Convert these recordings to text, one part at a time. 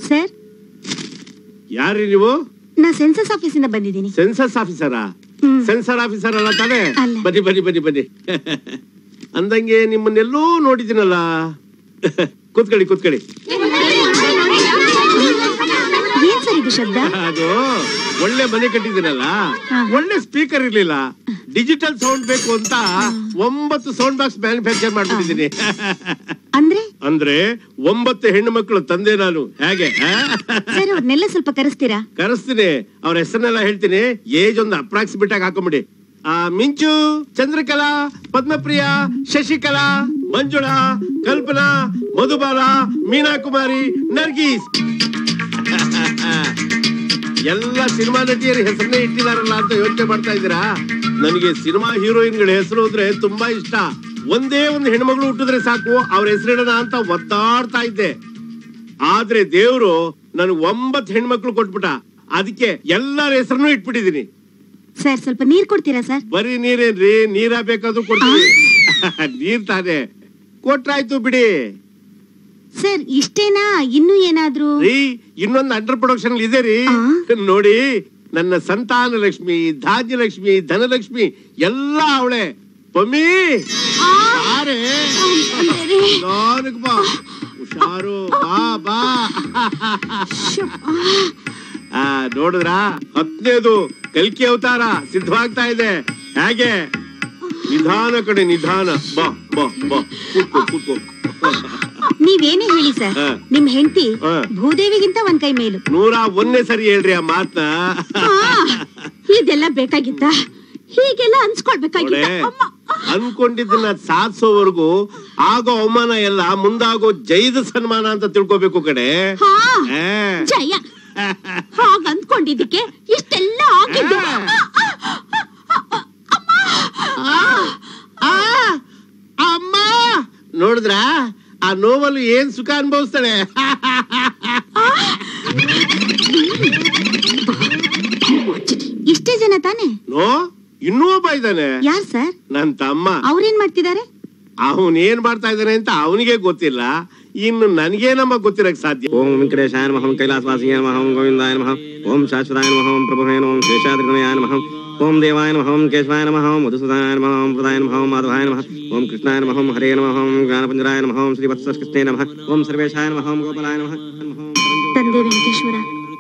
Sir ಯಾರ್ರಿ ನೀವು ನಾ ಸೆನ್ಸಸ್ ಆಫೀಸಿಂದ ಬಂದಿದ್ದೀನಿ ಸೆನ್ಸಸ್ ಆಫೀಸರಾ ಹ್ಮ್. ಸೆನ್ಸರ್ ಆಫೀಸರ್ ಅಲ್ಲ ತಾನೇ ಅಲ್ಲ. ಬನ್ನಿ ಬನ್ನಿ ಬನ್ನಿ ಬನ್ನಿ ಅಂದಂಗೆ ನಿಮ್ಮನ್ನೆಲ್ಲೋ ನೋಡಿದ್ದೀನಲ್ಲ ಕೂತ್ಕೊಳ್ಳಿ ಕೂತ್ಕೊಳ್ಳಿ ಏನ್ ಸರ್ ಇದು ಶಬ್ದ ಅದು ಒಳ್ಳೆ ಮನೆ ಕಟ್ಟಿದ್ದೀನಲ್ಲ ಹಾ. ಒಳ್ಳೆ ಸ್ಪೀಕರ್ ಇರ್ಲಿಲ್ಲ ಡಿಜಿಟಲ್ ಸೌಂಡ್ ಬೇಕು ಅಂತ ಒಂಬತ್ತು ಸೌಂಡ್ ಬಾಕ್ಸ್ ಮ್ಯಾನುಫ್ಯಾಕ್ಚರ್ ಮಾಡ್ಬಿಟ್ಟಿದ್ದೀನಿ ಅಂದ್ರೆ ಅಂದ್ರೆ ಒಂಬತ್ತು ಹೆಣ್ಣು ಮಕ್ಕಳು ತಂದೆ ನಾನು ಹೇಗೆ ಆ? ಸರ್ ಅವ್ರನ್ನೆಲ್ಲ ಸ್ವಲ್ಪ ಕರೆಸ್ತೀರಾ ಕರೆಸ್ತೀನಿ ಅವ್ರ ಹೆಸರನ್ನೆಲ್ಲ ಹೇಳ್ತೀನಿ ಏಜ್ ಒಂದು ಅಪ್ರಾಕ್ಸಿಮೇಟ್ ಆಗಿ ಹಾಕೊಂಬಿಡಿ ಆ ಮಿಂಚು ಚಂದ್ರಕಲಾ ಪದ್ಮಪ್ರಿಯ ಶಶಿಕಲಾ ಮಂಜುಳಾ ಕಲ್ಪನಾ ಮಧುಬಾಲ ಮೀನಾ ಕುಮಾರಿ ನರ್ಗೀಸ್ ಎಲ್ಲ ಸಿನಿಮಾ ನಟಿಯರ ಹೆಸರನ್ನೇ ಇಟ್ಟಿದಾರಲ್ಲ ಅಂತ ಯೋಚನೆ ಮಾಡ್ತಾ ಇದ್ದೀರಾ ನನಗೆ ಸಿನಿಮಾ ಹೀರೋಯಿನ್ಗಳ ಹೆಸರು ಅಂದ್ರೆ ತುಂಬಾ ಇಷ್ಟ ಒಂದೇ ಒಂದು ಹೆಣ್ಮಗಳು ಹುಟ್ಟಿದ್ರೆ ಸಾಕು ಅವ್ರ ಹೆಸರಿಡೋಣ ಅಂತ ಒತ್ತಾಡ್ತಾ ಇದ್ದೆ ಆದ್ರೆ ದೇವ್ರು ನನಗೆ ಒಂಬತ್ತು ಹೆಣ್ಮಕ್ಳು ಕೊಟ್ಬಿಟ್ಟ ಅದಕ್ಕೆ ಎಲ್ಲರ ಹೆಸರನ್ನು ಇಟ್ಬಿಟ್ಟಿದೀನಿ ಸರ್ ಸ್ವಲ್ಪ ನೀರ್ ಕೊಡ್ತೀರಾ ಸರ್ ಬರೀ ನೀರೇನ್ರಿ ನೀರ ಬೇಕಾದ್ರೂ ಕೊಡ್ತೀವಿ ನೀರ್ ತಾನೆ ಕೊಟ್ರಾಯ್ತು ಬಿಡಿ ಸರ್ ಇಷ್ಟೇನಾ ಇನ್ನೂ ಏನಾದ್ರೂ ರೀ ಇನ್ನೊಂದು ಅಂಡರ್ ಪ್ರೊಡಕ್ಷನ್ ಇದೆ ರೀ ಆ? ನೋಡಿ ನನ್ನ ಸಂತಾನ ಲಕ್ಷ್ಮಿ ಧಾನ್ಯ ಲಕ್ಷ್ಮಿ ಧನಲಕ್ಷ್ಮಿ ಎಲ್ಲ ಅವಳೆ ಪಮ್ಮಿ ಬಾರೆ ನಿಧಾನಕ್ ಬಾ ಹುಷಾರು ಬಾ ಬಾ ಆ ನೋಡಿದ್ರಾ ಹತ್ತನೇದು ಕಲ್ಕಿ ಅವತಾರ ಸಿದ್ಧವಾಗ್ತಾ ಇದೆ ಹೇಗೆ ನಿಧಾನ ಕಡೆ ನಿಧಾನ ಬಾ ಬಾ ಬಾ ಕೂತ್ಕೋ ಕೂತ್ಕೋ ನೀವೇನೇ ಹೇಳಿ ಸರ್ ಹಾ. ನಿಮ್ ಹೆಂಡತಿ ಹಾ. ಭೂದೇವಿಗಿಂತ ಒಂದ್ ಕೈ ಮೇಲು ನೂರ ಒಂದೇ ಸರಿ ಹೇಳ್ರಿ ಆ ಮಾತ್ನ ಆ, ಇದೆಲ್ಲ ಬೇಕಾಗಿತ್ತ ಹೀಗೆಲ್ಲ ಅನ್ಸ್ಕೊಳ್ಬೇಕಾಗಿತ್ತ ನೋಡೆ, ಅಮ್ಮ ಅನ್ಕೊಂಡಿದ್ದನ್ನ ಸಾಧಿಸೋವರೆಗೂ ಆಗೋ ಅವಮಾನ ಎಲ್ಲ ಮುಂದಾಗೋ ಜೈದ ಸನ್ಮಾನ ಅಂತ ತಿಳ್ಕೊಬೇಕು ಕಡೆ ಹಾ ಆ. ಜಯ ಹಾಗ ಅಂದ್ಕೊಂಡಿದ್ದಕ್ಕೆ ಇಷ್ಟೆಲ್ಲ ಆಗಿದ್ದು ಆ, ಅಮ್ಮ ನೋಡಿದ್ರ ಆ ನೋವಲ್ಲಿ ಏನ್ ಸುಖ ಅನುಭವಿಸ್ತಾಳೆ ಇಷ್ಟೇ ಜನ ತಾನೆ ನೋ ಇನ್ನೂ ಒಬ್ಬ ಇದ್ದಾನೆ ಯಾರ್ ಸರ್ ನನ್ ತಮ್ಮ ಅವ್ರೇನ್ ಮಾಡ್ತಿದ್ದಾರೆ ಅವನ್ ಏನ್ ಮಾಡ್ತಾ ಇದ್ದಾನೆ ಅಂತ ಅವನಿಗೆ ಗೊತ್ತಿಲ್ಲ ಇನ್ನು ನನ್ಗೇನಮ್ಮ ಗೊತ್ತಿರಕ್ ಸಾಧ್ಯ ಓಂ ವೆಂಕಟೇಶಾಯ ನಮಃ ಕೈಲಾಸವಾಸಿಯ ನಮಃ ಗೋವಿಂದಾಯ ನಮಃ ಓಂ ಶಾಶ್ವತಾಯ ನಮಃ ಪ್ರಭುವೇ ನಮಃ ಶೇಷಾದ್ರಿತನಯಾಯ ನಮಃ ಓಂ ದೇವಾಯ ನಮಃ ಕೇಶವಾಯ ನಮಃ ಮಧುಸೂದನಾಯ ನಮಃ ಪ್ರದಾಯ ನಮಃ ಮಾಧವಾಯ ನಮಃ ಓಂ ಕೃಷ್ಣಾಯ ನಮಃ ಹರೇ ನಮಃ ಜ್ಞಾನಪಂಜರಾಯ ನಮಃ ಶ್ರೀವತ್ಸಕೃಷ್ಣೇ ನಮಃ ಓಂ ಸರ್ವೇಶಾಯ ನಮಃ ಗೋಪಾಲಾಯ ನಮಃ ನಮಃ ತಂದೆ ವೆಂಕಟೇಶ್ವರ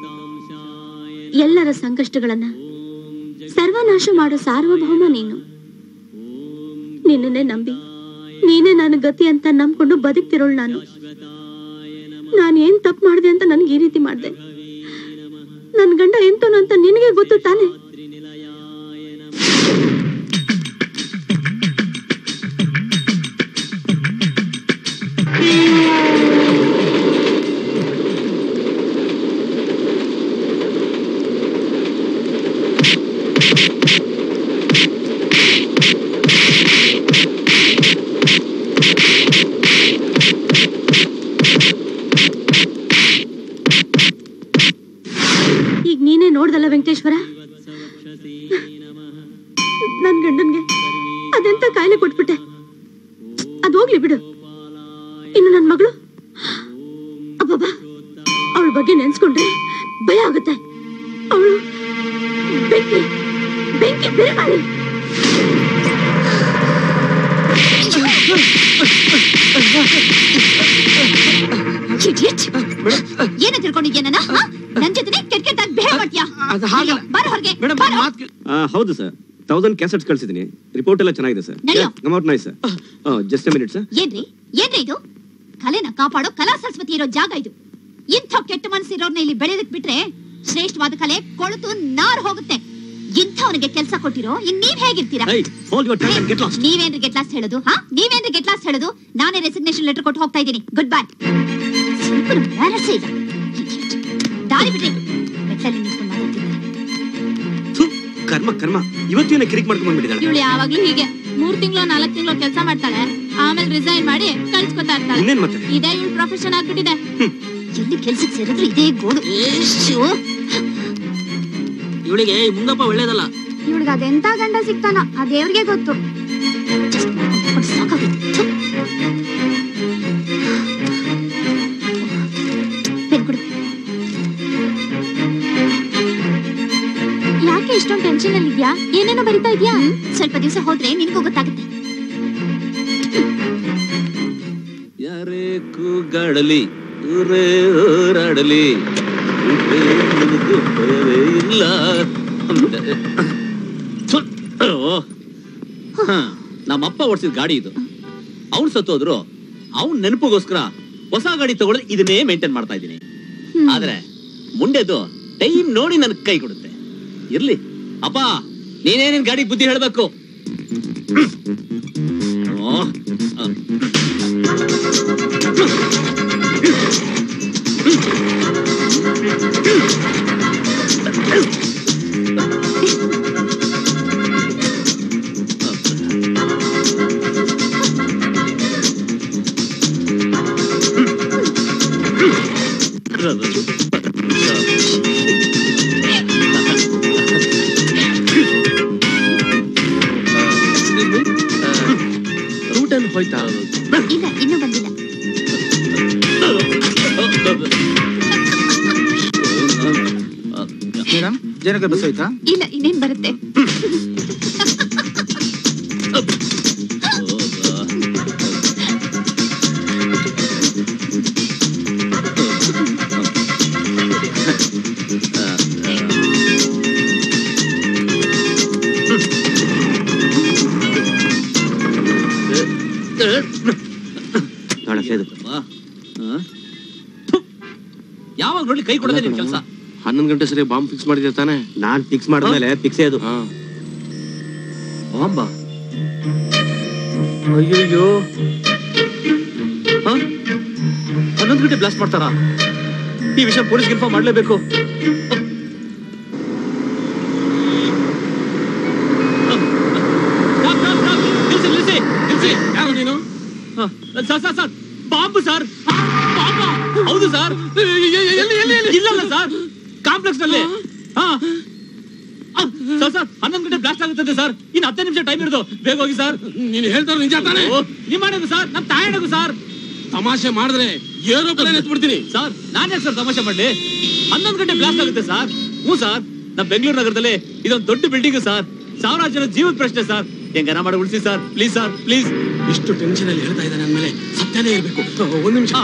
ಎಲ್ಲರ ಸಂಕಷ್ಟಗಳನ್ನ ಸರ್ವನಾಶ ಮಾಡೋ ಸಾರ್ವಭೌಮ ನೀನು ನಿನ್ನನ್ನೇ ನಂಬಿ ನೀನೇ ನನ್ನ ಗತಿ ಅಂತ ನಂಬ್ಕೊಂಡು ಬದುಕ್ತಿರೋಳು ನಾನು ನಾನು ಏನ್ ತಪ್ಪು ಮಾಡಿದೆ ಅಂತ ನನ್ಗೆ ಈ ರೀತಿ ಮಾಡಿದೆ ನನ್ ಗಂಡ ಎಂತೋನು ಅಂತ ನಿನಗೆ ಗೊತ್ತು ತಾನೆ ಈಗ ನೀನೇ ನೋಡ್ದಲ್ಲ ವೆಂಕಟೇಶ್ವರ ನನ್ ಗಂಡನ್ಗೆ ಅದೆಂತ ಕಾಯಿಲೆ ಕೊಟ್ಬಿಟ್ಟೆ ಅದು ಹೋಗ್ಲಿ ಬಿಡು ಇನ್ನು ನನ್ ಮಗಳು ಅಬ್ಬಬ್ಬಾ ಅವಳ ಬಗ್ಗೆ ನೆನ್ಸ್ಕೊಂಡ್ರೆ ಭಯ ಆಗುತ್ತೆ ಅವಳು ಬೆಂಕಿ ಬೆಂಕಿ ಬೇರೆ ಮಾಡಿ ಏನು ತಿಳ್ಕೊಂಡಿದ್ಯಾ ನನ್ನ ನನ್ ಜೊತೆ ಕೆಟ್ಟ ಕೆಟ್ಟಾಗಿ ಬಿಹೇವ್ ಮಾಡ್ತೀಯಾ ಅದು ಹಾಗಲ್ಲ. ಬಾರ ಹೊರಗೆ ಮೇಡಮ್ ಮಾತ್ ಹೌದು ಸರ್ ತೌಸಂಡ್ ಕ್ಯಾಸೆಟ್ಸ್ ಕಳ್ಸಿದ್ದೀನಿ ರಿಪೋರ್ಟ್ ಎಲ್ಲ ಚೆನ್ನಾಗಿದೆ ಸರ್ ನಡೆಯೋ. Come out nice sir just minute sir ಏನ್ರಿ ಏನ್ರಿ ಇದು ಕಲೆನ ಕಾಪಾಡೋ ಕಲಾ ಸರಸ್ವತಿ ಇರೋ ಜಾಗ ಇದು ಇಂಥ ಕೆಟ್ಟ ಮನಸ್ಸಿರೋರ್ನ ಇಲ್ಲಿ ಬೆಳೆದಕ್ ಬಿಟ್ರೆ ಶ್ರೇಷ್ಠವಾದ ಕಲೆ ಕೊಳತು ನಾರ್ ಹೋಗುತ್ತೆ ಇಂಥವನಿಗೆ ಕೆಲಸ ಕೊಟ್ಟಿರೋ ಇನ್ ನೀವ್ ಹೇಗಿರ್ತೀರಾ hold your time get lost ನೀವೇನ್ರಿ ಗೆಟ್ ಲಾಸ್ಟ್ ಹೇಳೋದು ಹಾ ನೀವೇನ್ರಿ ಗೆಟ್ ಲಾಸ್ಟ್ ಹೇಳೋದು ನಾನೇ ರೆಸಿಗ್ನೇಷನ್ ಲೆಟರ್ ಕೊಟ್ಟು ಹೋಗ್ತಾ ಇದ್ದೀನಿ ಗುಡ್ ಬೈ ಸ್ವಲ್ಪ manners ಏ ಇಲ್ಲ Idiot. ದಾರಿ ಬಿಡ್ರಿ ಬೆಟ್ಟಲ್ಲಿ ನಿಂತ್ಕೊಂಡು ಮಾತಾಡ್ತಿದ್ದಾರೆ ಕರ್ಮ ಕರ್ಮ ಇವತ್ತೇನೆ ಕಿರಿಕ್ ಮಾಡ್ಕೊಂಡ್ ಬಂದ್ಬಿಟ್ಟಿದ್ದಾಳೆ ಇವಳು ಯಾವಾಗ್ಲೂ ಹೀಗೆ ಮೂರ್ ತಿಂಗಳು ನಾಲ್ಕ್ ತಿಂಗಳು ಕೆಲಸ ಮಾಡ್ತಾಳೆ ಆಮೇಲೆ ರಿಸೈನ್ ಮಾಡಿ ಕಳ್ಸ್ಕೊತಾ ಇರ್ತಾಳೆ ಇನ್ನೇನ್ ಮತ್ತೆ ಇದೇ ಇವಳು ಪ್ರೊಫೆಷನ್ ಆಗ್ಬಿಟ್ಟಿದೆ ಎಲ್ಲಿ ಕೆಲ್ಸಕ್ಕೆ ಸೇರಿದ್ರು ಇದೇ ಗೋಳು ಶೋ. ಇವಳಿಗೆ ಈ ಮುಂಗಪ್ಪ ಒಳ್ಳೇದಲ್ಲ ಇವಳಿಗೆ ಅದೆಂತ ಗಂಡ ಸಿಗ್ತಾನ ಆ ದೇವ್ರಿಗೆ ಗೊತ್ತು Just ಮಾಡ್ಕೊಂಡು ಸಾಕಾಗೋಯ್ತು. ಥು. ಪೆನ್ ಕೊಡು ಇಷ್ಟೊಂದು ಟೆನ್ಷನ್ ಅಲ್ಲಿ ಇದ್ಯಾ ಏನೇನೋ ಬರಿತಾ ಇದ್ಯಾ ಸ್ವಲ್ಪ ದಿವಸ ಹೋದ್ರೆ ನಿನ್ಗೂ ಗೊತ್ತಾಗುತ್ತೆ ಯಾರೇ ಕೂಗಾಡಲಿ ಊರೇ ಹೋರಾಡಲಿ ಊರೇ ನಿನಗೆ ಭಯವೇ ಇಲ್ಲ ಥು, ಓ. ಹ, ನಮ್ಮಪ್ಪ ಓಡಿಸಿದ ಗಾಡಿ ಇದು ಅವ್ನು ಸತ್ತೋದ್ರು ಅವ್ನ್ ನೆನಪಿಗೋಸ್ಕರ ಹೊಸ ಗಾಡಿ ತಗೊಳ್ಳೋದು ಇದನ್ನೇ ಮೇಂಟೈನ್ ಮಾಡ್ತಾ ಇದ್ದೀನಿ ಆದ್ರೆ ಮುಂಡೆದು ಟೈಮ್ ನೋಡಿ ನನ್ ಕೈ ಕೊಡುತ್ತೆ ಇರ್ಲಿ ಅಪ್ಪ ನೀನೇ ನಿನ್ ಗಾಡಿ ಬುದ್ಧಿ ಹೇಳ್ಬೇಕು ಓ, ಅ, ರೂಟನ್ ಹೋಯ್ತಾ ಇಲ್ಲ ಇನ್ನೂ ಬಂದಿಲ್ಲ ಮೇಡಮ್ ಜನಕ್ಕೆ ಬಸ್ ಹೋಯ್ತಾ ಇಲ್ಲ ಇನ್ನೇನ್ ಬರುತ್ತೆ ನೋಡ ಸೇದು ಯಾವಾಗ ನೋಡಿ ಕೈ ಕೊಡೋದೇ ನಿನ್ ಕೆಲಸ ಹನ್ನೊಂದು ಗಂಟೆ ಸರಿ ಬಾಂಬ್ ಫಿಕ್ಸ್ ಮಾಡಿದ್ಯಾ ತಾನೆ ನಾನ್ ಫಿಕ್ಸ್ ಮಾಡಿದ್ಮೇಲೆ ಫಿಕ್ಸ್ ಅದು ಹಾ ಬಾಂಬ ಅಯ್ಯಯ್ಯೋ ಹ? ಹನ್ನೊಂದು ಗಂಟೆ ಬ್ಲಾಸ್ಟ್ ಮಾಡ್ತಾರಾ ಈ ವಿಷಯ ಪೊಲೀಸ್ಗೆ ಇನ್ಫಾರ್ಮ್ ಮಾಡ್ಲೇಬೇಕು ಸ್ಟಾಪ್, ಸ್ಟಾಪ್, ಸ್ಟಾಪ್. ನಿಲ್ಸಿ, ನಿಲ್ಸಿ, ನಿಲ್ಸಿ. ಯಾರು ನೀನು ಹ, sir sir sir bomb sir ಬಾಂಬಾ ಹೌದು ಸರ್ ಇಲ್ಲಲ್ಲ ಸರ್ ಕಾಂಪ್ಲೆಕ್ಸ್ ನಲ್ಲಿ ಹಾ ಆ, ಸರ್ ಸರ್ ಹನ್ನೊಂದು ಗಂಟೆ ಬ್ಲಾಸ್ಟ್ ಆಗುತ್ತದೆ ಸರ್ ಇನ್ನು ಹತ್ತೇ ನಿಮಿಷ ಟೈಮ್ ಇರೋದು ಬೇಗ ಹೋಗಿ ಸರ್ ನೀನು ಹೇಳ್ತಾರ ನಿಜ ತಾನೆ ಓ, ನಿಮ್ಮ ಮಾಡೋದು ಸರ್ ನಮ್ ತಾಯಣಗು ಸರ್ ತಮಾಷೆ ಮಾಡಿದ್ರೆ ಏರೋಪ್ಲೇನ್ ಎತ್ಬಿಡ್ತೀನಿ ಸರ್ ನಾನ್ ಯಾಕೆ ಸರ್ ತಮಾಷೆ ಮಾಡ್ಲಿ ಹನ್ನೊಂದು ಗಂಟೆ ಬ್ಲಾಸ್ಟ್ ಆಗುತ್ತೆ ಸರ್ ಹ್ಞೂ ಸರ್ ನಮ್ ಬೆಂಗಳೂರು ನಗರದಲ್ಲಿ ಇದೊಂದು ದೊಡ್ಡ ಬಿಲ್ಡಿಂಗ್ ಸರ್ ಸಾವಿರಾರು ಜನ ಜೀವದ ಪ್ರಶ್ನೆ ಸರ್ ಹೆಂಗನ ಮಾಡಿ ಉಳಿಸಿ ಸರ್ ಪ್ಲೀಸ್ ಸರ್ ಪ್ಲೀಸ್ ಇಷ್ಟು ಟೆನ್ಷನ್ ಅಲ್ಲಿ ಹೇಳ್ತಾ ಇದ್ದಾನೆ ಅಂದ್ಮೇಲೆ ಸತ್ಯನೇ ಇರ್ಬೇಕು ಒಂದ್ ನಿಮಿಷ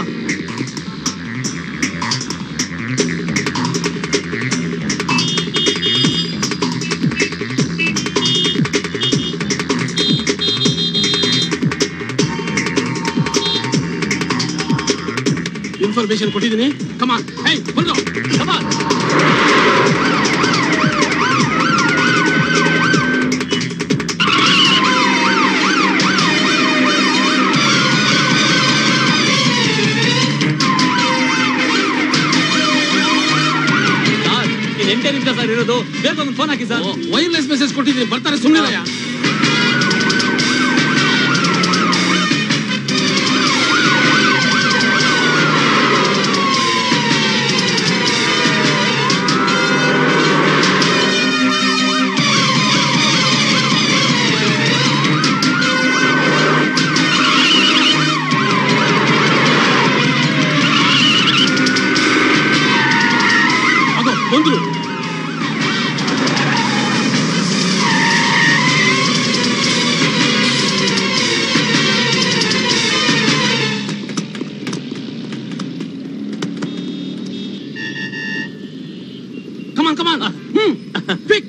ಇನ್ಫಾರ್ಮೇಶನ್ ಕೊಟ್ಟಿದ್ದೀನಿ ಕಮಾನ್ ಹೇ ಬಂದು ಕಮಾನ್ ಸರ್ ಇನ್ನು ಎಂಟೇ ನಿಮಿಷ ಸರ್ ಇರೋದು ಬೇಗ ಒಂದು ಫೋನ್ ಹಾಕಿ ಸರ್ ವೈರ್ಲೆಸ್ ಮೆಸೇಜ್ ಕೊಟ್ಟಿದ್ದೀನಿ ಬರ್ತಾರೆ ಸುಮ್ಮನೆ ಅದು ಬಂದ್ರು ಕಮಾನ್ ಕಮಾನ್ ಹ್ಮ್ ಕ್ವಿಕ್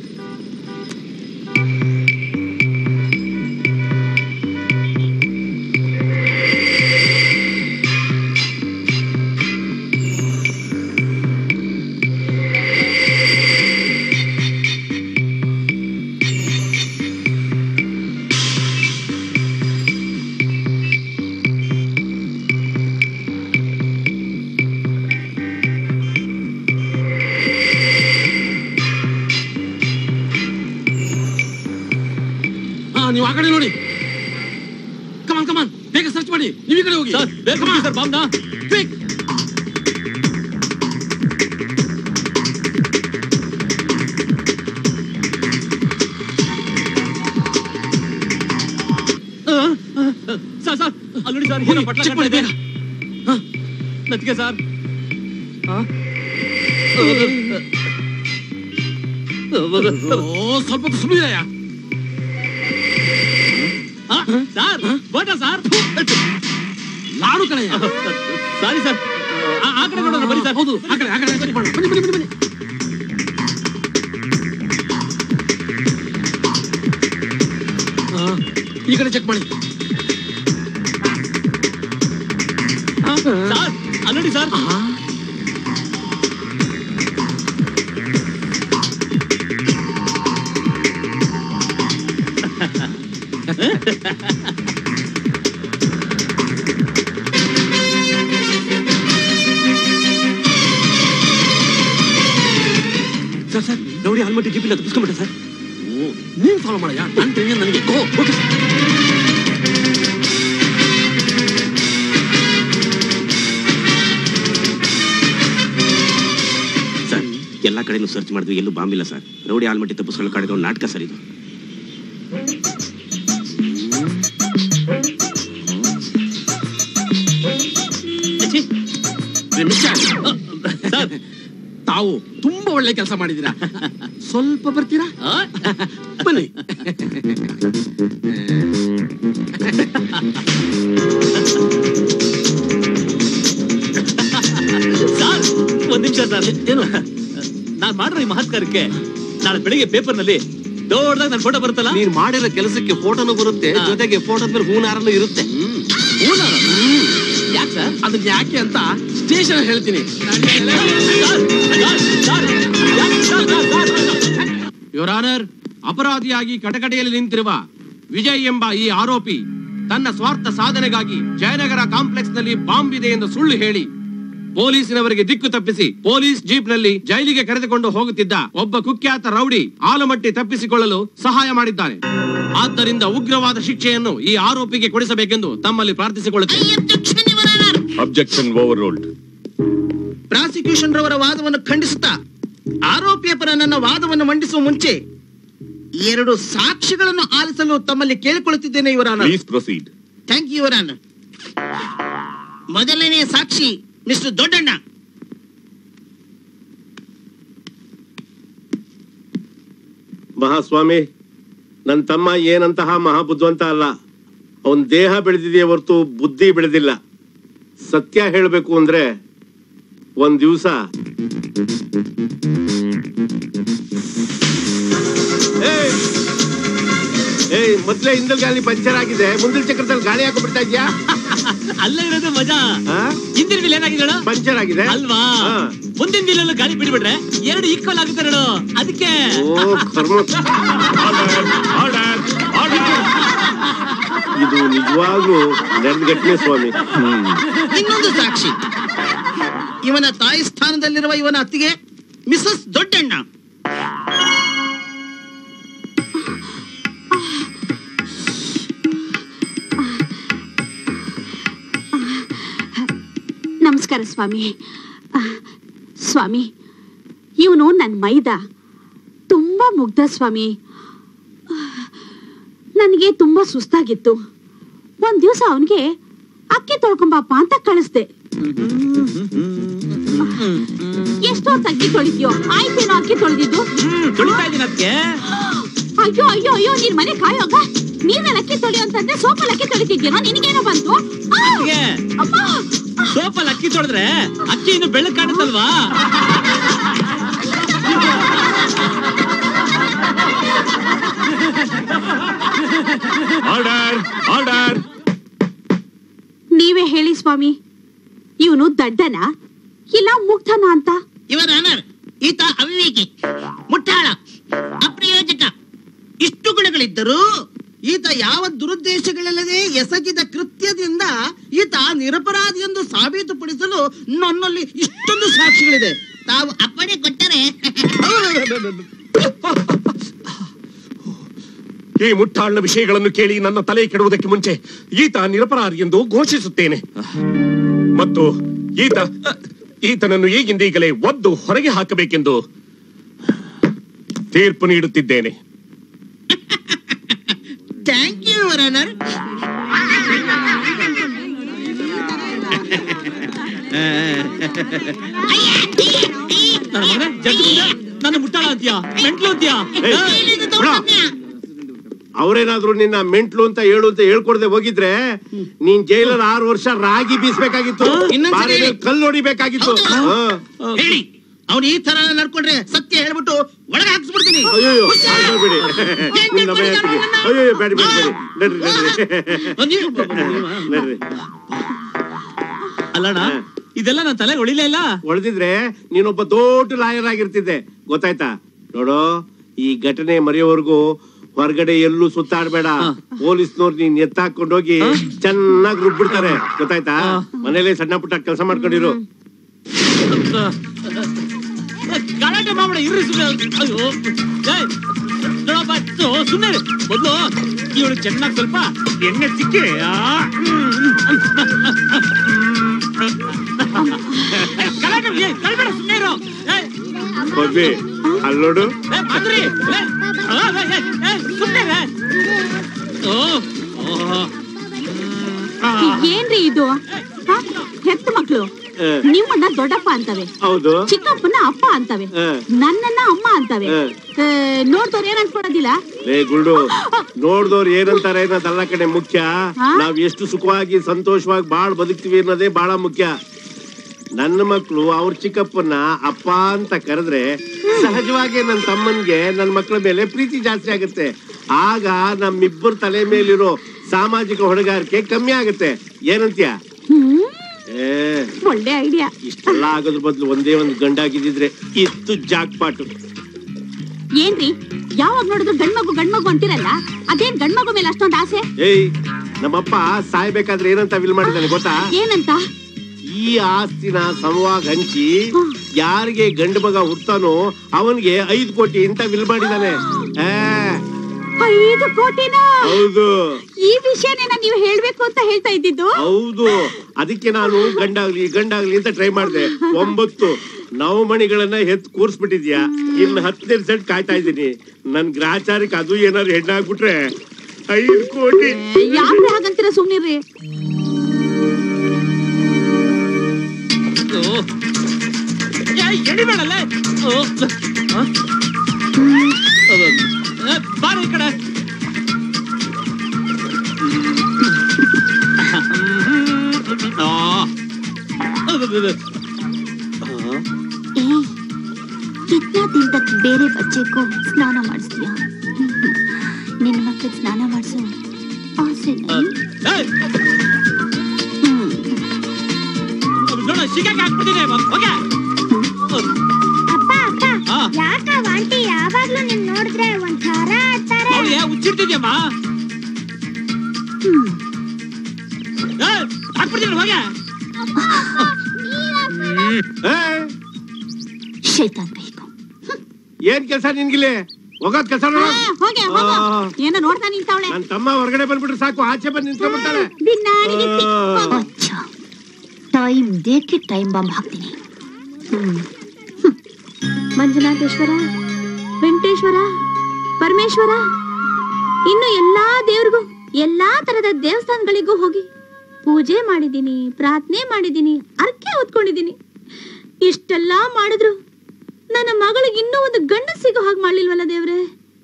ಹಾ ನೀವು ಆ ಕಡೆ ನೋಡಿ ಕಮಾನ್ ಕಮಾನ್ ಬೇಗ ಸರ್ಚ್ ಮಾಡಿ ನೀವು ಈ ಕಡೆ ಹೋಗಿ ಸರ್ ಬೇಗ ಹೋಗಿ ಸರ್ ಬಾಂಬ್ನ ಕ್ವಿಕ್ ಸರ್ ಸರ್ ಅಲ್ಲಿ ನೋಡಿ ಸರ್ ಏನೋ ಪಟ್ಲ ಚೆಕ್ ಮಾಡಿ ಬೇಗ ಹಾ ನತ್ತಿಗೆ ಸರ್ ಹಾ? ಓ ಸ್ವಲ್ಪ ಹೊತ್ತು ಸುಮ್ಮನಿರಯ್ಯ ಆ, ಸರ್ ಬೋಟ ಸರ್ ಲಾಡು ಕಣಯ್ಯ ಸಾರಿ ಸರ್ ಆ- ಆ ಕಡೆ ನೋಡೋಣ ಬನ್ನಿ ಸರ್ ಹೌದು ಆ ಕಡೆ ಆ ಕಡೆ check ಮಾಡು. ಬನ್ನಿ ಬನ್ನಿ ಬನ್ನಿ ಬನ್ನಿ ಆ, ಈ ಕಡೆ ಚೆಕ್ ಮಾಡಿ ಸರ್ ಅಲ್ಲಡಿ ಸರ್ ಆ, ಸರ್ ಸರ್ ರೌಡಿ ಆಲ್ಮಟ್ಟಿ ಜಿಪಿಲ್ಲ ತಪ್ಪಿಸ್ಕೊಂಬಿಟ್ಟ ಸರ್ ಓ, ನೀನ್ ಫಾಲೋ ಮಾಡಯ್ಯ ನನ್ನ ಟೆನ್ಷನ್ ನನಗೆ ಓ ಓಕೆ ಸರ್ ಎಲ್ಲಾ ಕಡೆನೂ ಸರ್ಚ್ ಮಾಡಿದ್ವಿ ಎಲ್ಲೂ ಬಾಂಬ್ ಇಲ್ಲ ಸರ್ ರೌಡಿ ಆಲ್ಮಟ್ಟಿ ತಪ್ಪಿಸ್ಕೊಳ್ಳೋ ಕಾಡಿದ ಒಂದು ನಾಟಕ ಸರ್ ಇದು ಛೀ, ಏ, ಮಿಸ್ಟರ್, ಸರ್ ತಾವು ತುಂಬಾ ಒಳ್ಳೆ ಕೆಲಸ ಮಾಡಿದ್ದೀರಾ ಸ್ವಲ್ಪ ಬರ್ತೀರಾ ಆ? ಬನ್ನಿ ಸರ್ ಒಂದ್ ನಿಮಿಷ ಸರ್ ಏನು ನಾನ್ ಮಾಡಿರೋ ಈ ಮಹತ್ಕಾರಕ್ಕೆ ನಾಳೆ ಬೆಳಿಗ್ಗೆ ಪೇಪರ್ ನಲ್ಲಿ ದೊಡ್ಡದಾಗ ನನ್ನ ಫೋಟೋ ಬರುತ್ತಲ್ಲ ನೀನ್ ಮಾಡಿರೋ ಕೆಲಸಕ್ಕೆ ಫೋಟೋನು ಬರುತ್ತೆ ಹಾ. ಜೊತೆಗೆ ಫೋಟೋ ಮೇಲೆ ಹೂನಾರನು ಇರುತ್ತೆ ಯಾಕೆ ಸರ್ ಅದನ್ನ ಯಾಕೆ ಅಂತ ಸ್ಟೇಷನ್ ಹೇಳ್ತೀನಿ ಸರ್, ಸರ್, ಸರ್, ಯಾಕೆ sir, sir, sir? Your honour ಅಪರಾಧಿಯಾಗಿ ಕಟಕಟೆಯಲ್ಲಿ ನಿಂತಿರುವ ವಿಜಯ್ ಎಂಬ ಈ ಆರೋಪಿ ತನ್ನ ಸ್ವಾರ್ಥ ಸಾಧನೆಗಾಗಿ ಜಯನಗರ ಕಾಂಪ್ಲೆಕ್ಸ್ ನಲ್ಲಿ ಬಾಂಬ್ ಇದೆ ಎಂದು ಸುಳ್ಳು ಹೇಳಿ ಪೊಲೀಸಿನವರಿಗೆ ದಿಕ್ಕು ತಪ್ಪಿಸಿ ಪೊಲೀಸ್ ಜೀಪ್ ನಲ್ಲಿ ಜೈಲಿಗೆ ಕರೆದುಕೊಂಡು ಹೋಗುತ್ತಿದ್ದ ಒಬ್ಬ ಕುಖ್ಯಾತ ರೌಡಿ ಆಲಮಟ್ಟಿ ತಪ್ಪಿಸಿಕೊಳ್ಳಲು ಸಹಾಯ ಮಾಡಿದ್ದಾನೆ ಆದ್ದರಿಂದ ಉಗ್ರವಾದ ಶಿಕ್ಷೆಯನ್ನು ಈ ಆರೋಪಿಗೆ ಕೊಡಿಸಬೇಕೆಂದು ತಮ್ಮಲ್ಲಿ ಪ್ರಾರ್ಥಿಸಿಕೊಳ್ಳುತ್ತೇನೆ ಅಬ್ಜೆಕ್ಷನ್ ಓವರ್ ರೋಲ್ಡ್ ಪ್ರಾಸಿಕ್ಯೂಷನ್ ರವರ ವಾದವನ್ನು ಖಂಡಿಸುತ್ತಾ ಆರೋಪಿಯ ಪರ ನನ್ನ ವಾದವನ್ನು ಮಂಡಿಸುವ ಮುಂಚೆ ಎರಡು ಸಾಕ್ಷಿಗಳನ್ನು ಆಲಿಸಲು ತಮ್ಮಲ್ಲಿ ಕೇಳಿಕೊಳ್ಳುತ್ತಿದ್ದೇನೆ ಇವರ please proceed thank you your ಮೊದಲನೇ ಸಾಕ್ಷಿ ಮಿಸ್ಟರ್ ದೊಡ್ಡಣ್ಣ ಮಹಾಸ್ವಾಮಿ ನನ್ನ ತಮ್ಮ ಏನಂತಹ ಮಹಾಬುದ್ಧಿವಂತ ಅಲ್ಲ ಅವನ್ ದೇಹ ಬೆಳೆದಿದೆಯೇ ಹೊರತು ಬುದ್ಧಿ ಬೆಳೆದಿಲ್ಲ ಸತ್ಯ ಹೇಳಬೇಕು ಅಂದ್ರೆ ಒಂದ್ ದಿವಸ ಏಯ್ ಮೊದ್ಲೇ ಹಿಂದಲ್ ಗಾಳಿ ಪಂಚರ್ ಆಗಿದೆ ಮುಂದಿನ ಚಕ್ರದಲ್ಲಿ ಗಾಳಿ ಹಾಕೊಂಡ್ಬಿಡ್ತಾ ಇದ್ಯಾ ಅಲ್ಲೇ ಇರೋದು ಮಜಾ ಆ? ಹಿಂದಿನ ವೀಲ್ ಏನಾಗಿದೆ ಹೇಳು? ಪಂಚರ್ ಆಗಿದೆ ಅಲ್ವಾ ಹಾ. ಮುಂದಿನ ವೀಲಲ್ಲೂ ಗಾಡಿ ಬಿಡ್ಬಿಟ್ರೆ ಎರಡು ಈಕ್ವಲ್ ಆಗುತ್ತೆ ನೋಡು ಅದಕ್ಕೆ ಓ ಕರ್ಮ ಇದು ನಿಜವಾಗ್ಲೂ ನಡೆದ ಘಟನೆ ಸ್ವಾಮಿ ಇನ್ನೊಂದು ಸಾಕ್ಷಿ ಇವನ ತಾಯಿ ಸ್ಥಾನದಲ್ಲಿರುವ ಇವನ ಅತ್ತಿಗೆ ಮಿಸಸ್ ದೊಡ್ಡಣ್ಣ ನಮಸ್ಕಾರ ಸ್ವಾಮಿ ಆ, ಸ್ವಾಮಿ ಇವನು ನನ್ನ ಮೈದ ತುಂಬಾ ಮುಗ್ಧ ಸ್ವಾಮಿ ಆ, ನನಗೆ ತುಂಬಾ ಸುಸ್ತಾಗಿತ್ತು ಒಂದ್ ದಿವಸ ಅವನಿಗೆ ಅಕ್ಕಿ ತೊಳ್ಕೊಂಬಪ್ಪ ಅಂತ ಕಳಿಸ್ದೆ ಎಷ್ಟೊತ್ತು ಅಕ್ಕಿ ತೊಳಿದ್ಯೋ ಆಯ್ತೇನೋ ಅಕ್ಕಿ ತೊಳೆದಿದ್ದು ಹ್ಮ್ ತುಳಿತಾ ಇದೀನಿ ಅದಕ್ಕೆ ಅಯ್ಯೋ ಅಯ್ಯೋ ಅಯ್ಯೋ ನೀನ್ ಮನೆ ಕಾಯೋಗ ನೀನ್ ನನ್ ಅಕ್ಕಿ ತೊಳಿ ಅಂತಂದ್ರೆ ಸೋಪಲ್ ಅಕ್ಕಿ ತೊಳಿತಿದ್ಯೇನೋ ನಿನಗೇನೋ ಬಂತು ಆ! ಅಮ್ಮ! ಸೋಪಲ್ಲಿ ಅಕ್ಕಿ ತೊಳೆದ್ರೆ ಅಕ್ಕಿ ಇನ್ನು ಬೆಳ್ಳಗ್ ಕಾಣುತ್ತಲ್ವಾ ಆರ್ಡರ್ ಆರ್ಡರ್ ನೀವೇ ಹೇಳಿ ಸ್ವಾಮಿ ಇವನು ದಡ್ಡನ ಇಲ್ಲ ಮುಗ್ಧನ ಅಂತ ಇವರ ಆನರ್ ಈತ ಅವಿವೇಕಿ ಮುಟ್ಟಾಳ ಅಪ್ರಯೋಜಕ ಇಷ್ಟು ಗುಣಗಳಿದ್ದರೂ ಈತ ಯಾವ ದುರುದ್ದೇಶಗಳಿಲ್ಲದೆ ಎಸಗಿದ ಕೃತ್ಯದಿಂದ ಈತ ನಿರಪರಾಧಿ ಎಂದು ಸಾಬೀತುಪಡಿಸಲು ನನ್ನಲ್ಲಿ ಇಷ್ಟೊಂದು ಸಾಕ್ಷಿಗಳಿದೆ ತಾವು ಅಪ್ಪಣೆ ಕೊಟ್ಟರೆ ಈ ಮುಟ್ಟಾಳ್ನ ವಿಷಯಗಳನ್ನು ಕೇಳಿ ನನ್ನ ತಲೆ ಕೆಡುವುದಕ್ಕೆ ಮುಂಚೆ ಈತ ನಿರಪರಾಧಿ ಎಂದು ಘೋಷಿಸುತ್ತೇನೆ ಮತ್ತು ಈತ ಈತನನ್ನು ಈಗಿಂದೀಗಲೇ ಒದ್ದು ಹೊರಗೆ ಹಾಕಬೇಕೆಂದು ತೀರ್ಪು ನೀಡುತ್ತಿದ್ದೇನೆ ಥ್ಯಾಂಕ್ ಯು ಯುವರ್ ಆನರ್ ನನ್ನ ಮಗನೇ ಜಡ್ಜ್ ಮುಂದೆ ನನ್ನ ಮುಟ್ಟಾಳ ಅಂತ ಅಂತ್ಯಾ ಮೆಂಟ್ಲು ಅಂತ್ಯಾ ಅವ್ರೇನಾದ್ರು ನಿನ್ನ ಮೆಂಟ್ಲು ಅಂತ ಹೇಳು ಅಂತ ಹೇಳ್ಕೊಡ್ದೆ ಹೋಗಿದ್ರೆ ನೀನ್ ಜೈಲಲ್ಲಿ ಆರು ವರ್ಷ ರಾಗಿ ಬೀಸ್ಬೇಕಾಗಿತ್ತು ಇನ್ನೊಂದ್ಸರಿ ಬಾರೆ ಮೇಲೆ ಕಲ್ಲು ಹೊಡಿಬೇಕಾಗಿತ್ತು ಹಾ. ಹೇಳಿ ಅವ್ನು ಈ ತರ ನಡ್ಕೊಂಡ್ರೆ ಸತ್ಯ ಹೇಳ್ಬಿಟ್ಟು ಒಳಗೆ ಹಾಕ್ಸ್ಬಿಡ್ತೀನಿ ಅಯ್ಯೋ ಮಾಡ್ಬೇಡಿ ನಿಮ್ ನಮ್ಮ ಹೇಳ್ತೀನಿ ಅಯ್ಯೋ ಬೇಡ ಬೇಡ ಬೇಡಿ ನಡ್ರಿ ನಡ್ರಿ ನಡ್ರಿ ಅಲ್ಲಣ್ಣ ಇದೆಲ್ಲ ನನ್ನ ತಲೆ ಹೊಳಿಲೇ ಇಲ್ಲ ಹೊಡೆದಿದ್ರೆ ನೀನೊಬ್ಬ ದೊಡ್ಡ ಲಾಯರ್ ಆಗಿರ್ತಿದ್ದೆ ಗೊತ್ತಾಯ್ತಾ ನೋಡು ಈ ಘಟನೆ ಮರೆಯೋವರೆಗೂ ಹೊರಗಡೆ ಎಲ್ಲೂ ಸುತ್ತಾಡ್ಬೇಡ ಪೊಲೀಸ್ನವ್ರು ನೀನ್ ಎತ್ತಾಕೊಂಡೋಗಿ ಚೆನ್ನಾಗಿ ರುಬ್ಬಿಡ್ತಾರೆ ಗೊತ್ತಾಯ್ತಾ ಮನೇಲೆ ಸಣ್ಣ ಪುಟ್ಟ ಕೆಲಸ ಮಾಡ್ಕೊಂಡಿರು ಗಲಾಟೆ ಮಾಡ್ಬೇಡ ಇರ್ರಿ ಸುಮ್ಮನೆ ಅಯ್ಯೋ ಏಯ್, ನೋಡಪ್ಪ ಸು- ಸುಮ್ನೆ ಮೊದ್ಲು ಇವಳು ಚೆನ್ನಾಗಿ ಸ್ವಲ್ಪ ಎಣ್ಣೆ ಸಿಕ್ಕಿ ಆ, ಏಯ್, ಗಲಾಟೆ ಏಯ್, ತಳ್ಬೇಡ, ಸುಮ್ನೆ ಇರು. ಏಯ್, ಹೋಗ್ಲಿ ಅಲ್ಲಿ ನೋಡು ಏಯ್, ಮಾಧುರಿ, ಏಯ್, ಆ, ಏಯ್, ಏಯ್, ಏಯ್, ಸುಮ್ನೆ ಇರು. ಓ, ಓ, ಆ, ಏನ್ರಿ ಇದು ಹ? ಹೆತ್ತ ಮಕ್ಳು ಆ, ನಿಮ್ಮನ್ನ ದೊಡ್ಡಪ್ಪ ಅಂತವೆ ಹೌದು ಚಿಕ್ಕಪ್ಪನ ಅಪ್ಪ ಅಂತವೆ ಆ. ನನ್ನನ್ನ ಅಮ್ಮ ಅಂತವೆ ಆ. ಆ, ನೋಡ್ದವ್ರು ಏನ್ ಅನ್ಕೊಳೋದಿಲ್ಲ ಲೇ ಗುಲ್ಡು ನೋಡ್ದವ್ರು ಏನಂತಾರೆ ಅನ್ನೋದಲ್ಲ ಕಡೆ ಮುಖ್ಯ ಹಾ? ನಾವ್ ಎಷ್ಟು ಸುಖವಾಗಿ ಸಂತೋಷವಾಗಿ ಬಾಳ್ ಬದುಕ್ತಿವಿ ಅನ್ನೋದೇ ಬಹಳ ಮುಖ್ಯ ನನ್ನ ಮಕ್ಕಳು ಅವ್ರ ಚಿಕ್ಕಪ್ಪನ ಅಪ್ಪ ಅಂತ ಕರೆದ್ರೆ ಸಹಜವಾಗಿ ನನ್ನ ತಮ್ಮನ್ಗೆ ನನ್ನ ಮಕ್ಕಳ ಮೇಲೆ ಪ್ರೀತಿ ಜಾಸ್ತಿ ಆಗುತ್ತೆ ಆಗ ನಮ್ಮಿಬ್ಬರ ತಲೆ ಮೇಲಿರೋ ಸಾಮಾಜಿಕ ಹೊಣೆಗಾರಿಕೆ ಕಮ್ಮಿ ಆಗುತ್ತೆ ಏನಂತ್ಯ ಹ್ಮ್ ಏ ಒಳ್ಳೆ ಐಡಿಯಾ ಇಷ್ಟೆಲ್ಲ ಆಗೋದ್ರ ಬದಲು ಒಂದೇ ಒಂದು ಗಂಡಾಗಿದ್ದಿದ್ರೆ ಇತ್ತು ಜಾಕ್ ಪಾಟು ಏನ್ರಿ ಯಾವಾಗ ನೋಡಿದ್ರು ಗಂಡ್ಮಗು ಗಂಡ್ಮಗು ಅಂತಿರಲ್ಲ ಅದೇನ್ ಗಂಡ್ಮಗು ಮೇಲೆ ಅಷ್ಟೊಂದು ಆಸೆ ಏಯ್ ನಮ್ಮಪ್ಪ ಸಾಯ್ಬೇಕಾದ್ರೆ ಏನಂತ ವಿಲ್ ಮಾಡಿದ್ದಾನೆ ಗೊತ್ತಾ ಏನಂತ ಈ ಆಸ್ತಿನ ಸಮವಾಗಿ ಹಂಚಿ ಯಾರಿಗೆ ಗಂಡು ಮಗ ಹುಟ್ತಾನೋ ಅವನಿಗೆ ಐದು ಕೋಟಿ ಅಂತ ವಿಲ್ ಮಾಡಿದಾನೆ ಆ, ಐದು ಕೋಟಿನ ಹೌದು ಈ ವಿಷಯನೇನ ನೀವು ಹೇಳ್ಬೇಕು ಅಂತ ಹೇಳ್ತಾ ಇದ್ದಿದ್ದು ಹೌದು ಅದಕ್ಕೆ ನಾನು ಗಂಡಾಗ್ಲಿ ಗಂಡಾಗ್ಲಿ ಅಂತ ಟ್ರೈ ಮಾಡಿದೆ ಒಂಬತ್ತು ನವಮಣಿಗಳನ್ನ ಎತ್ ಕೂರ್ಸ್ಬಿಟ್ಟಿದ್ಯಾ ಇನ್ನು ಹತ್ತನೇ ಸೆಟ್ ಕಾಯ್ತಾ ಇದ್ದೀನಿ ನನ್ ಗ್ರಾಚಾರಕ್ಕೆ ಅದು ಏನಾದ್ರು ಹೆಣ್ಣಾಗ್ಬಿಟ್ರೆ ಐದು ಕೋಟಿ ಯಾಕ್ರಿ ಹಾಗಂತೀರ ಸುಮ್ನಿರ್ರಿ ಓ. ಏಯ್, ಎಳಿಬೇಡಲ್ಲ ಓ, ಆ? ಅದು, ಏ, ಬಾರ ಈ ಕಡೆ ಆ. ಅದು, ಅದು, ಅದು. ಏ ಕಿತ್ನಾ ದಿನ ತಕ್ ಬೇರೆ ಬಚ್ಚೆಗೂ ಸ್ನಾನ ಮಾಡಿಸ್ತೀಯಾ ನಿನ್ನ ಮಕ್ಕಳಿಗೆ ಸ್ನಾನ ಮಾಡಿಸು ಆಸೆ ಏಯ್, ನೋಡ ಶಿಕಾಕ್ ಹಾಕ್ಬಿಟ್ಟಿದೆ ಹೋಗೆ ಅಪ್ಪ ಅಪ್ಪ ಆ. ಯಾಕ ಆಂಟಿ ಯಾವಾಗ್ಲೂ ನಿನ್ ನೋಡಿದ್ರೆ ಒಂಥರ ಆಡ್ತಾರೆ ಅವಳಿಗೆ ಹುಚ್ಚಿಡ್ತಿದ್ಯಮ್ಮ ಏಯ್, ಹಾಕ್ಬಿಡ್ತೀನಿ ಹೋಗೆ ಏ, ಶೈತಾನ್ ಕೈಗೂ ಏನ್ ಕೆಲ್ಸ ನಿನ್ಗಿಲ್ಲಿ ಹೋಗೋದ್ ಕೆಲ್ಸ ನೋಡು. ಹೋಗೆ ಹೋಗು ಆ. ಏನೋ ನೋಡ್ತಾ ನಿಂತವಳೆ ನನ್ ತಮ್ಮ ಹೊರಗಡೆ ಬಂದ್ಬಿಟ್ರೆ ಸಾಕು ಆಚೆ ಬಂದು ನಿಂತ್ಕೊಂಡ್ಬಿಡ್ತಾಳೆ ದಿನಾನಿಗೆ ಆ. ಅಚ್ಚ ಟೈಮ್ ದೇಕ್ಕೆ ಟೈಮ್ ಬಾಂಬ್ ಹಾಕ್ತೀನಿ ಹ್ಮ್. ಹ್ಮ್. ಮಂಜುನಾಥೇಶ್ವರ ವೆಂಕಟೇಶ್ವರ ಪರಮೇಶ್ವರ ಇನ್ನು ಎಲ್ಲಾ ದೇವ್ರಿಗೂ ಎಲ್ಲಾ ತರದ ದೇವಸ್ಥಾನಗಳಿಗೂ ಹೋಗಿ ಪೂಜೆ ಮಾಡಿದ್ದೀನಿ ಪ್ರಾರ್ಥನೆ ಮಾಡಿದ್ದೀನಿ ಅರ್ಕೆ ಹೊತ್ಕೊಂಡಿದ್ದೀನಿ ಇಷ್ಟೆಲ್ಲಾ ಮಾಡಿದ್ರು ನನ್ನ ಮಗಳಿಗೆ ಇನ್ನೂ ಒಂದು ಗಂಡ ಸಿಗೋ ಹಾಗೆ ಮಾಡ್ಲಿಲ್ವಲ್ಲ ದೇವ್ರೆ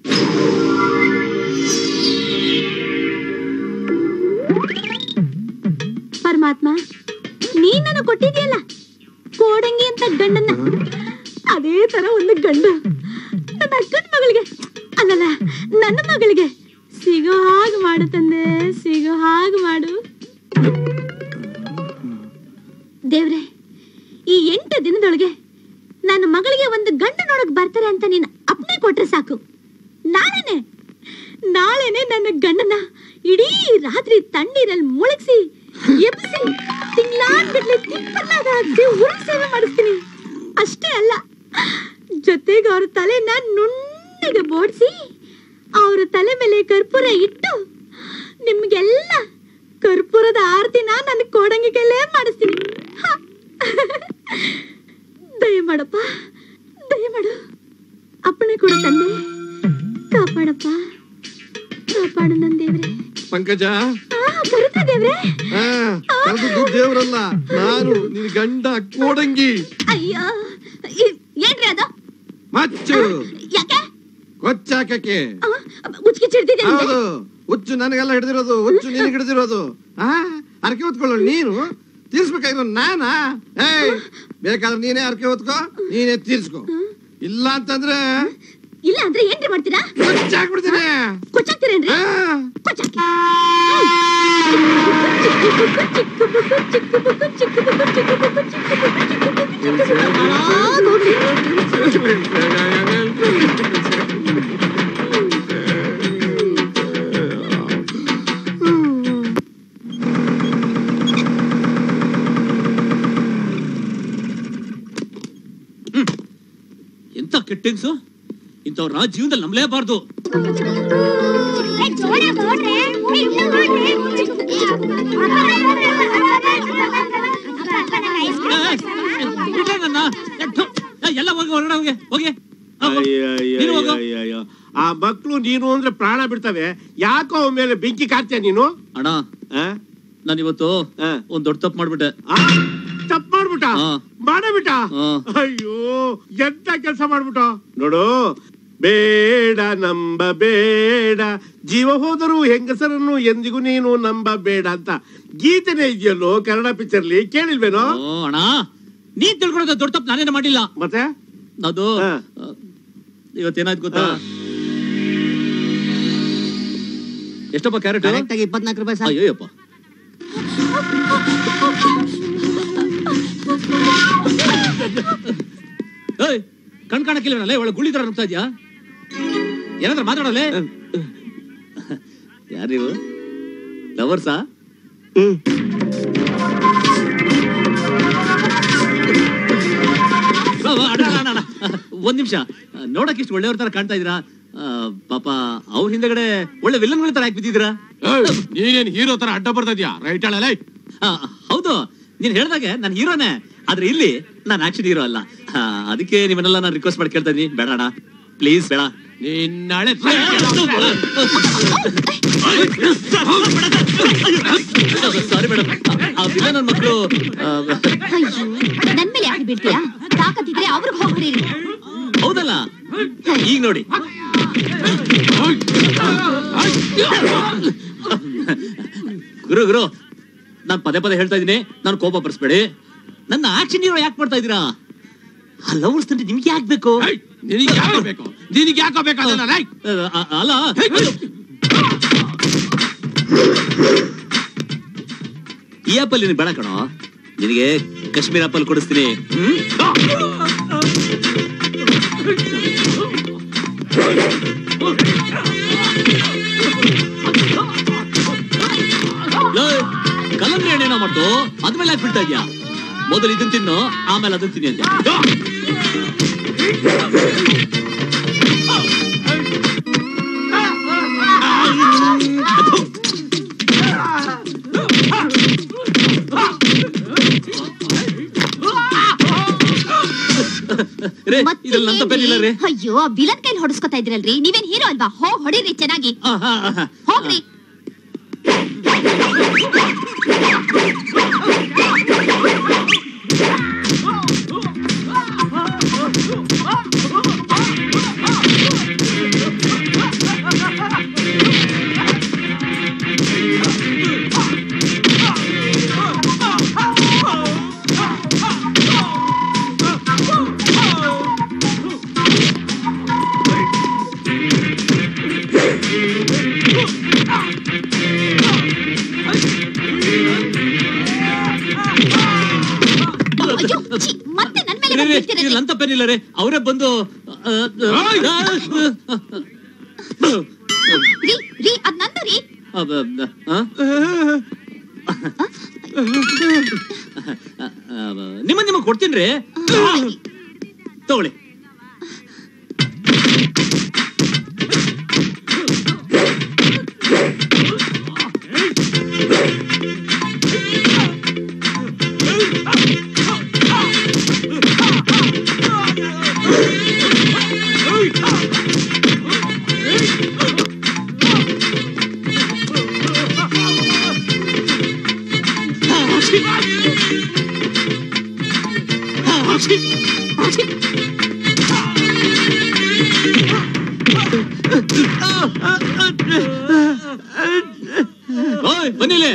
ಪರಮಾತ್ಮ ನೀನ್ ನನಗೆ ಕೊಟ್ಟಿದ್ಯಲ್ಲ ಕೋಡಂಗಿ ಅಂತ ಗಂಡನ್ನ ಅದೇ ತರ ಒಂದು ಗಂಡ ನನ್ನ ಅಕ್ಕನ ಮಗಳಿಗೆ ಅಲ್ಲಲ್ಲ ನನ್ನ ಮಗಳಿಗೆ ಸಿಗೋ ಹಾಗೆ ಮಾಡು ತಂದೆ ಸಿಗೋ ಹಾಗೆ ಮಾಡು ದೇವ್ರೆ ಈ ಎಂಟು ದಿನದೊಳಗೆ ನನ್ನ ಮಗಳಿಗೆ ಒಂದು ಗಂಡ ನೋಡಕ್ ಬರ್ತಾರೆ ಅಂತ ನೀನು ಅಪ್ನೆ ಕೊಟ್ರೆ ಸಾಕು ನಾಳೆನೆ ನಾಳೆನೆ ನನ್ನ ಗಂಡನ ಇಡೀ ರಾತ್ರಿ ತಣ್ಣೀರಲ್ಲಿ ಮುಳುಗಿಸಿ ಎಬ್ಬಿಸಿ ತಿಂಗ್ಳಾನ್ಗಟ್ಲೆ ತಿಪ್ಪಲ್ಲಾಗ ಹಾಕಿ ಉರುಳು ಸೇವೆ ಮಾಡಿಸ್ತೀನಿ ಅಷ್ಟೇ ಅಲ್ಲ ಜೊತೆಗೆ ಅವ್ರ ತಲೆನ ನುಣ್ಣಗೆ ಬೋಡ್ಸಿ ಅವ್ರ ತಲೆ ಮೇಲೆ ಕರ್ಪೂರ ಇಟ್ಟು ನಿಮ್ಗೆಲ್ಲ ಕರ್ಪೂರದ ಆರತಿನ ನನ್ನ ಕೋಡಂಗಿ ಕೈಲೇ ಮಾಡಿಸ್ತೀನಿ ಹ. ದಯ ಮಾಡಪ್ಪ ದಯ ಮಾಡು ಅಪ್ಪಣೆ ಕೊಡು ತಂದೆ ಕಾಪಾಡಪ್ಪ ಕಾಪಾಡು ನನ್ ದೇವ್ರೆ ಪಂಕಜ ಆ ಕರಿತಾ ದೇವ್ರೆ ಆ, ಕರೆದದ್ದು ದೇವ್ರಲ್ಲ ನಾನು ನಿನ್ ಗಂಡ ಕೋಡಂಗಿ ಅಯ್ಯೋ ಇ- ಏನ್ರಿ ಅದು ಮಚ್ಚು ಕೊಚ್ಚಾಕಕ್ಕೆ ಉಚ್ಕಿ ಚಿಡ್ದಿದೆ ಅಂದ್ರೆ? ಹೌದು ಹುಚ್ಚು ನನಗೆಲ್ಲ ಹಿಡಿದಿರೋದು ಹುಚ್ಚು ನಿನಗೆ ಹಿಡಿದಿರೋದು ಆ ಅರಕೆ ಹೊತ್ಕೊಳ್ಳೋ ನೀನು ತೀರ್ಸ್ಬೇಕಾಗಿರೋ ನಾನಾ ಏಯ್ ಬೇಕಾದ್ರೆ ನೀನೇ ಅರಕೆ ಹೊತ್ಕೋ ನೀನೇ ತೀರ್ಸ್ಕೋ ಇಲ್ಲ ಅಂತಂದ್ರೆ ಇಲ್ಲ ಅಂದ್ರೆ ಏನ್ರಿ ಮಾಡ್ತೀರಾ ಕೊಚ್ಚಾಕ್ಬಿಡ್ತೀನಿ ಕೊಚ್ಚಾಕ್ತೀರೇನ್ರಿ ಆ. ಕೊಚ್ಚಾಕಿ ಎಂತ ಕೆಟ್ಟಿಂಗ್ಸು ಇಂಥವ್ರನ್ನ ಜೀವನದಲ್ಲಿ ನಂಬಲೇಬಾರ್ದು ಏ, ಜೋರಾಗ್ ಓಡ್ರೆ. ಏ, ಇನ್ನೂ ಓಡ್ರೆ. ಅಪ್ಪ, ಅಪ್ಪ, ನಂಗೆ ice cream ಕೊಡ್ಸಮ್ಮ? ಬಿಡ್ಲೇ ನನ್ನ ಏ, ಥು, ಏ, ಎಲ್ಲ ಹೋಗಿ ಹೊರಗಡೆ ಹೋಗಿ ಹೋಗಿ ಆ, ಹೋಗು. ನೀನು ಹೋಗು. ಅಯ್ಯಯ್ಯಯ್ಯಯ್ಯೋ. ಆ ಮಕ್ಳು ನೀನು ಅಂದ್ರೆ ಪ್ರಾಣ ಬಿಡ್ತವೆ ಯಾಕೋ ಅವ್ನ್ ಮೇಲೆ ಬೆಂಕಿ ಕಾಡ್ತೀಯ ನೀನು ಅಣ್ಣ ಆ? ನಾನು ಇವತ್ತು ಆ. ಒಂದ್ ದೊಡ್ಡ ತಪ್ಪು ಮಾಡ್ಬಿಟ್ಟೆ ಆ? ತಪ್ಪು ಮಾಡ್ಬಿಟ್ಟ ಆ. ಮಾಡಬಿಟ್ಟ ಆ. ಅಯ್ಯೋ ಎಂತ ಕೆಲಸ ಮಾಡ್ಬಿಟ್ಟ ನೋಡು ಬೇಡ ನಂಬ ಬೇಡ ಜೀವ ಹೋದರೂ ಹೆಂಗಸರನ್ನು ಎಂದಿಗೂ ನೀನು ನಂಬ ಬೇಡ ಅಂತ ಗೀತೆನೇ ಇದೆಯಲ್ಲೋ ಕನ್ನಡ ಪಿಕ್ಚರ್ಲಿ ಕೇಳಿಲ್ವೇನೋ ಓ ಅಣ್ಣ ನೀನ್ ತಿಳ್ಕೊಳ್ಳೋದು ದೊಡ್ಡ ತಪ್ಪು ನಾನೇನು ಮಾಡಿಲ್ಲ ಮತ್ತೆ ಅದು ಹಾ. ಇವತ್ತೇನಾಯ್ತು ಗೊತ್ತಾ ಹಾ. ಎಷ್ಟಪ್ಪ ಕ್ಯಾರೆಟ್ ಕರೆಕ್ಟ್ ಆಗಿ ಇಪ್ಪತ್ನಾಲ್ಕು ರೂಪಾಯಿ ಸರ್ ಅಯ್ಯೋಯಪ್ಪ ಏಯ್ ಕಣ್ ಕಾಣಕ್ಕಿಲ್ವನಲ್ಲ ಒಳ್ಳೆ ಗುಳಿ ತರ ನುಗ್ತಾ ಇದ್ಯಾ ಏನಾದ್ರೂ ಮಾತಾಡಲೆ ಯಾರು ನೀವು ಲವರ್ಸಾ ಒಂದ್ ನಿಮಿಷ ನೋಡಕ್ ಇಷ್ಟು ಒಳ್ಳೆಯವ್ರ ತರ ಕಾಣ್ತಾ ಇದೀರಾ ಆ, ಪಾಪ ಅವ್ರ ಹಿಂದೆಗಡೆ ಒಳ್ಳೆ ವಿಲನ್ಗಳ ತರ ಯಾಕೆ ಬಿದ್ದಿದ್ದೀರಾ ಏಯ್, ನೀನೇನ್ ಹೀರೋ ತರ ಅಡ್ಡ ಬರ್ತಾ ಇದ್ಯಾ ರೈಟ್ ಹೇಳಲ್ಲ ಆ, ಹೌದು ನೀನ್ ಹೇಳ್ದಾಗೆ ನಾನು ಹೀರೋನೇ ಆದ್ರೆ ಇಲ್ಲಿ ನಾನು ಆಕ್ಷನ್ ಹೀರೋ ಅಲ್ಲ ಆ, ಅದಕ್ಕೆ ನಿಮ್ಮನ್ನೆಲ್ಲ ನಾನು ರಿಕ್ವೆಸ್ಟ್ ಮಾಡಿ ಕೇಳ್ತಾ ಇದೀನಿ ಬೇಡ ಅಣ್ಣ ಪ್ಲೀಸ್ ಬೇಡ ನೀನ್ ನಾಳೆ ಸಾರಿ ಮೇಡಮ್ ಆ ವಿಲನ್ ನನ್ನ ಮಕ್ಕಳು ಅಯ್ಯೋ ನನ್ ಮೇಲೆ ಯಾಕೆ ಬಿಡ್ತೀರಾ ತಾಕತ್ತಿದ್ರೆ ಅವ್ರಿಗೆ ಹೋಗ್ಬಿಡಿರಿ ಹೌದಲ್ಲ ಈಗ ನೋಡಿ ಗುರು ಗುರು ನಾನ್ ಪದೇ ಪದೇ ಹೇಳ್ತಾ ಇದೀನಿ ನಾನು ಕೋಪ ಬರ್ಸ್ಬೇಡಿ ನನ್ನ ಆಕ್ಷನ್ ಹೀರೋ ಯಾಕೆ ಮಾಡ್ತಾ ಇದೀರಾ ಆ ಲವರ್ಸ್ ತಂದ್ರೆ ನಿಮ್ಗೆ ಯಾಕೆ ಬೇಕು ನಿನಗೆ ಯಾಕೋ ಬೇಕು ನಿನಗೆ ಯಾಕೋ ಬೇಕಾದಲ್ಲ ರೈ ಆ, ಆ, ಅಲ್ಲ ಈ ಆಪಲ್ ನಿನಗೆ ಬೇಡ ಕಣೋ ನಿನಗೆ ಕಾಶ್ಮೀರ್ ಆಪಲ್ ಕೊಡಿಸ್ತೀನಿ ಹ್ಮ್? ಲೇ, ಕಲ್ಲಂಗಡಿ ಹಣ್ಣೇನೋ ಮಾಡ್ತು ಅದ್ಮೇಲೆ ಯಾಕೆ ಬಿಡ್ತಾ ಇದ್ಯಾ ಮೊದಲು ಇದನ್ನ ತಿನ್ನು ಆಮೇಲೆ ಅದನ್ನ ತಿನ್ನಿ ಅಂತ ರೇ ಮತ್ತೆ ಇದ್ರಲ್ಲಿ ನಂತ ಪೆನ್ ಇಲ್ಲ ರೀ ಏನ್ರಿ? ಅಯ್ಯೋ ವಿಲನ್ ಕೈಲಿ ಹೊಡಿಸ್ಕೊತಾ ಇದ್ರಲ್ರಿ ನೀವೇನ್ ಹೀರೋ ಅಲ್ವಾ ಹೋಗ್ ಹೊಡೀರಿ ಚೆನ್ನಾಗಿ ಆಹಾ, ಆಹಾ. ಹೋಗ್ರಿ ಅಯ್ಯೋ ಛೀ, ಮತ್ತೆ ನನ್ ಮೇಲೆ ರೀ, ರೀ, ಬಂದ್ಬಿಡ್ತೀರಲ್ರಿ. ಇದ್ರಲ್ಲಿ ನಂತ ಪೆನ್ ಇಲ್ಲ ರೀ ಅವರೇ ಬಂದು ಆ, ಆ, ರೀ ರೀ ಅದ್ ನಂದು ರೀ ಆ, ಬ- ಬ- ಆ? ಆ, ಬ- ನಿಮ್ಮ ನಿಮಗೆ ಕೊಡ್ತೀನಿ ರೀ ತಗೊಳ್ಳಿ ಇಲ್ಲಿ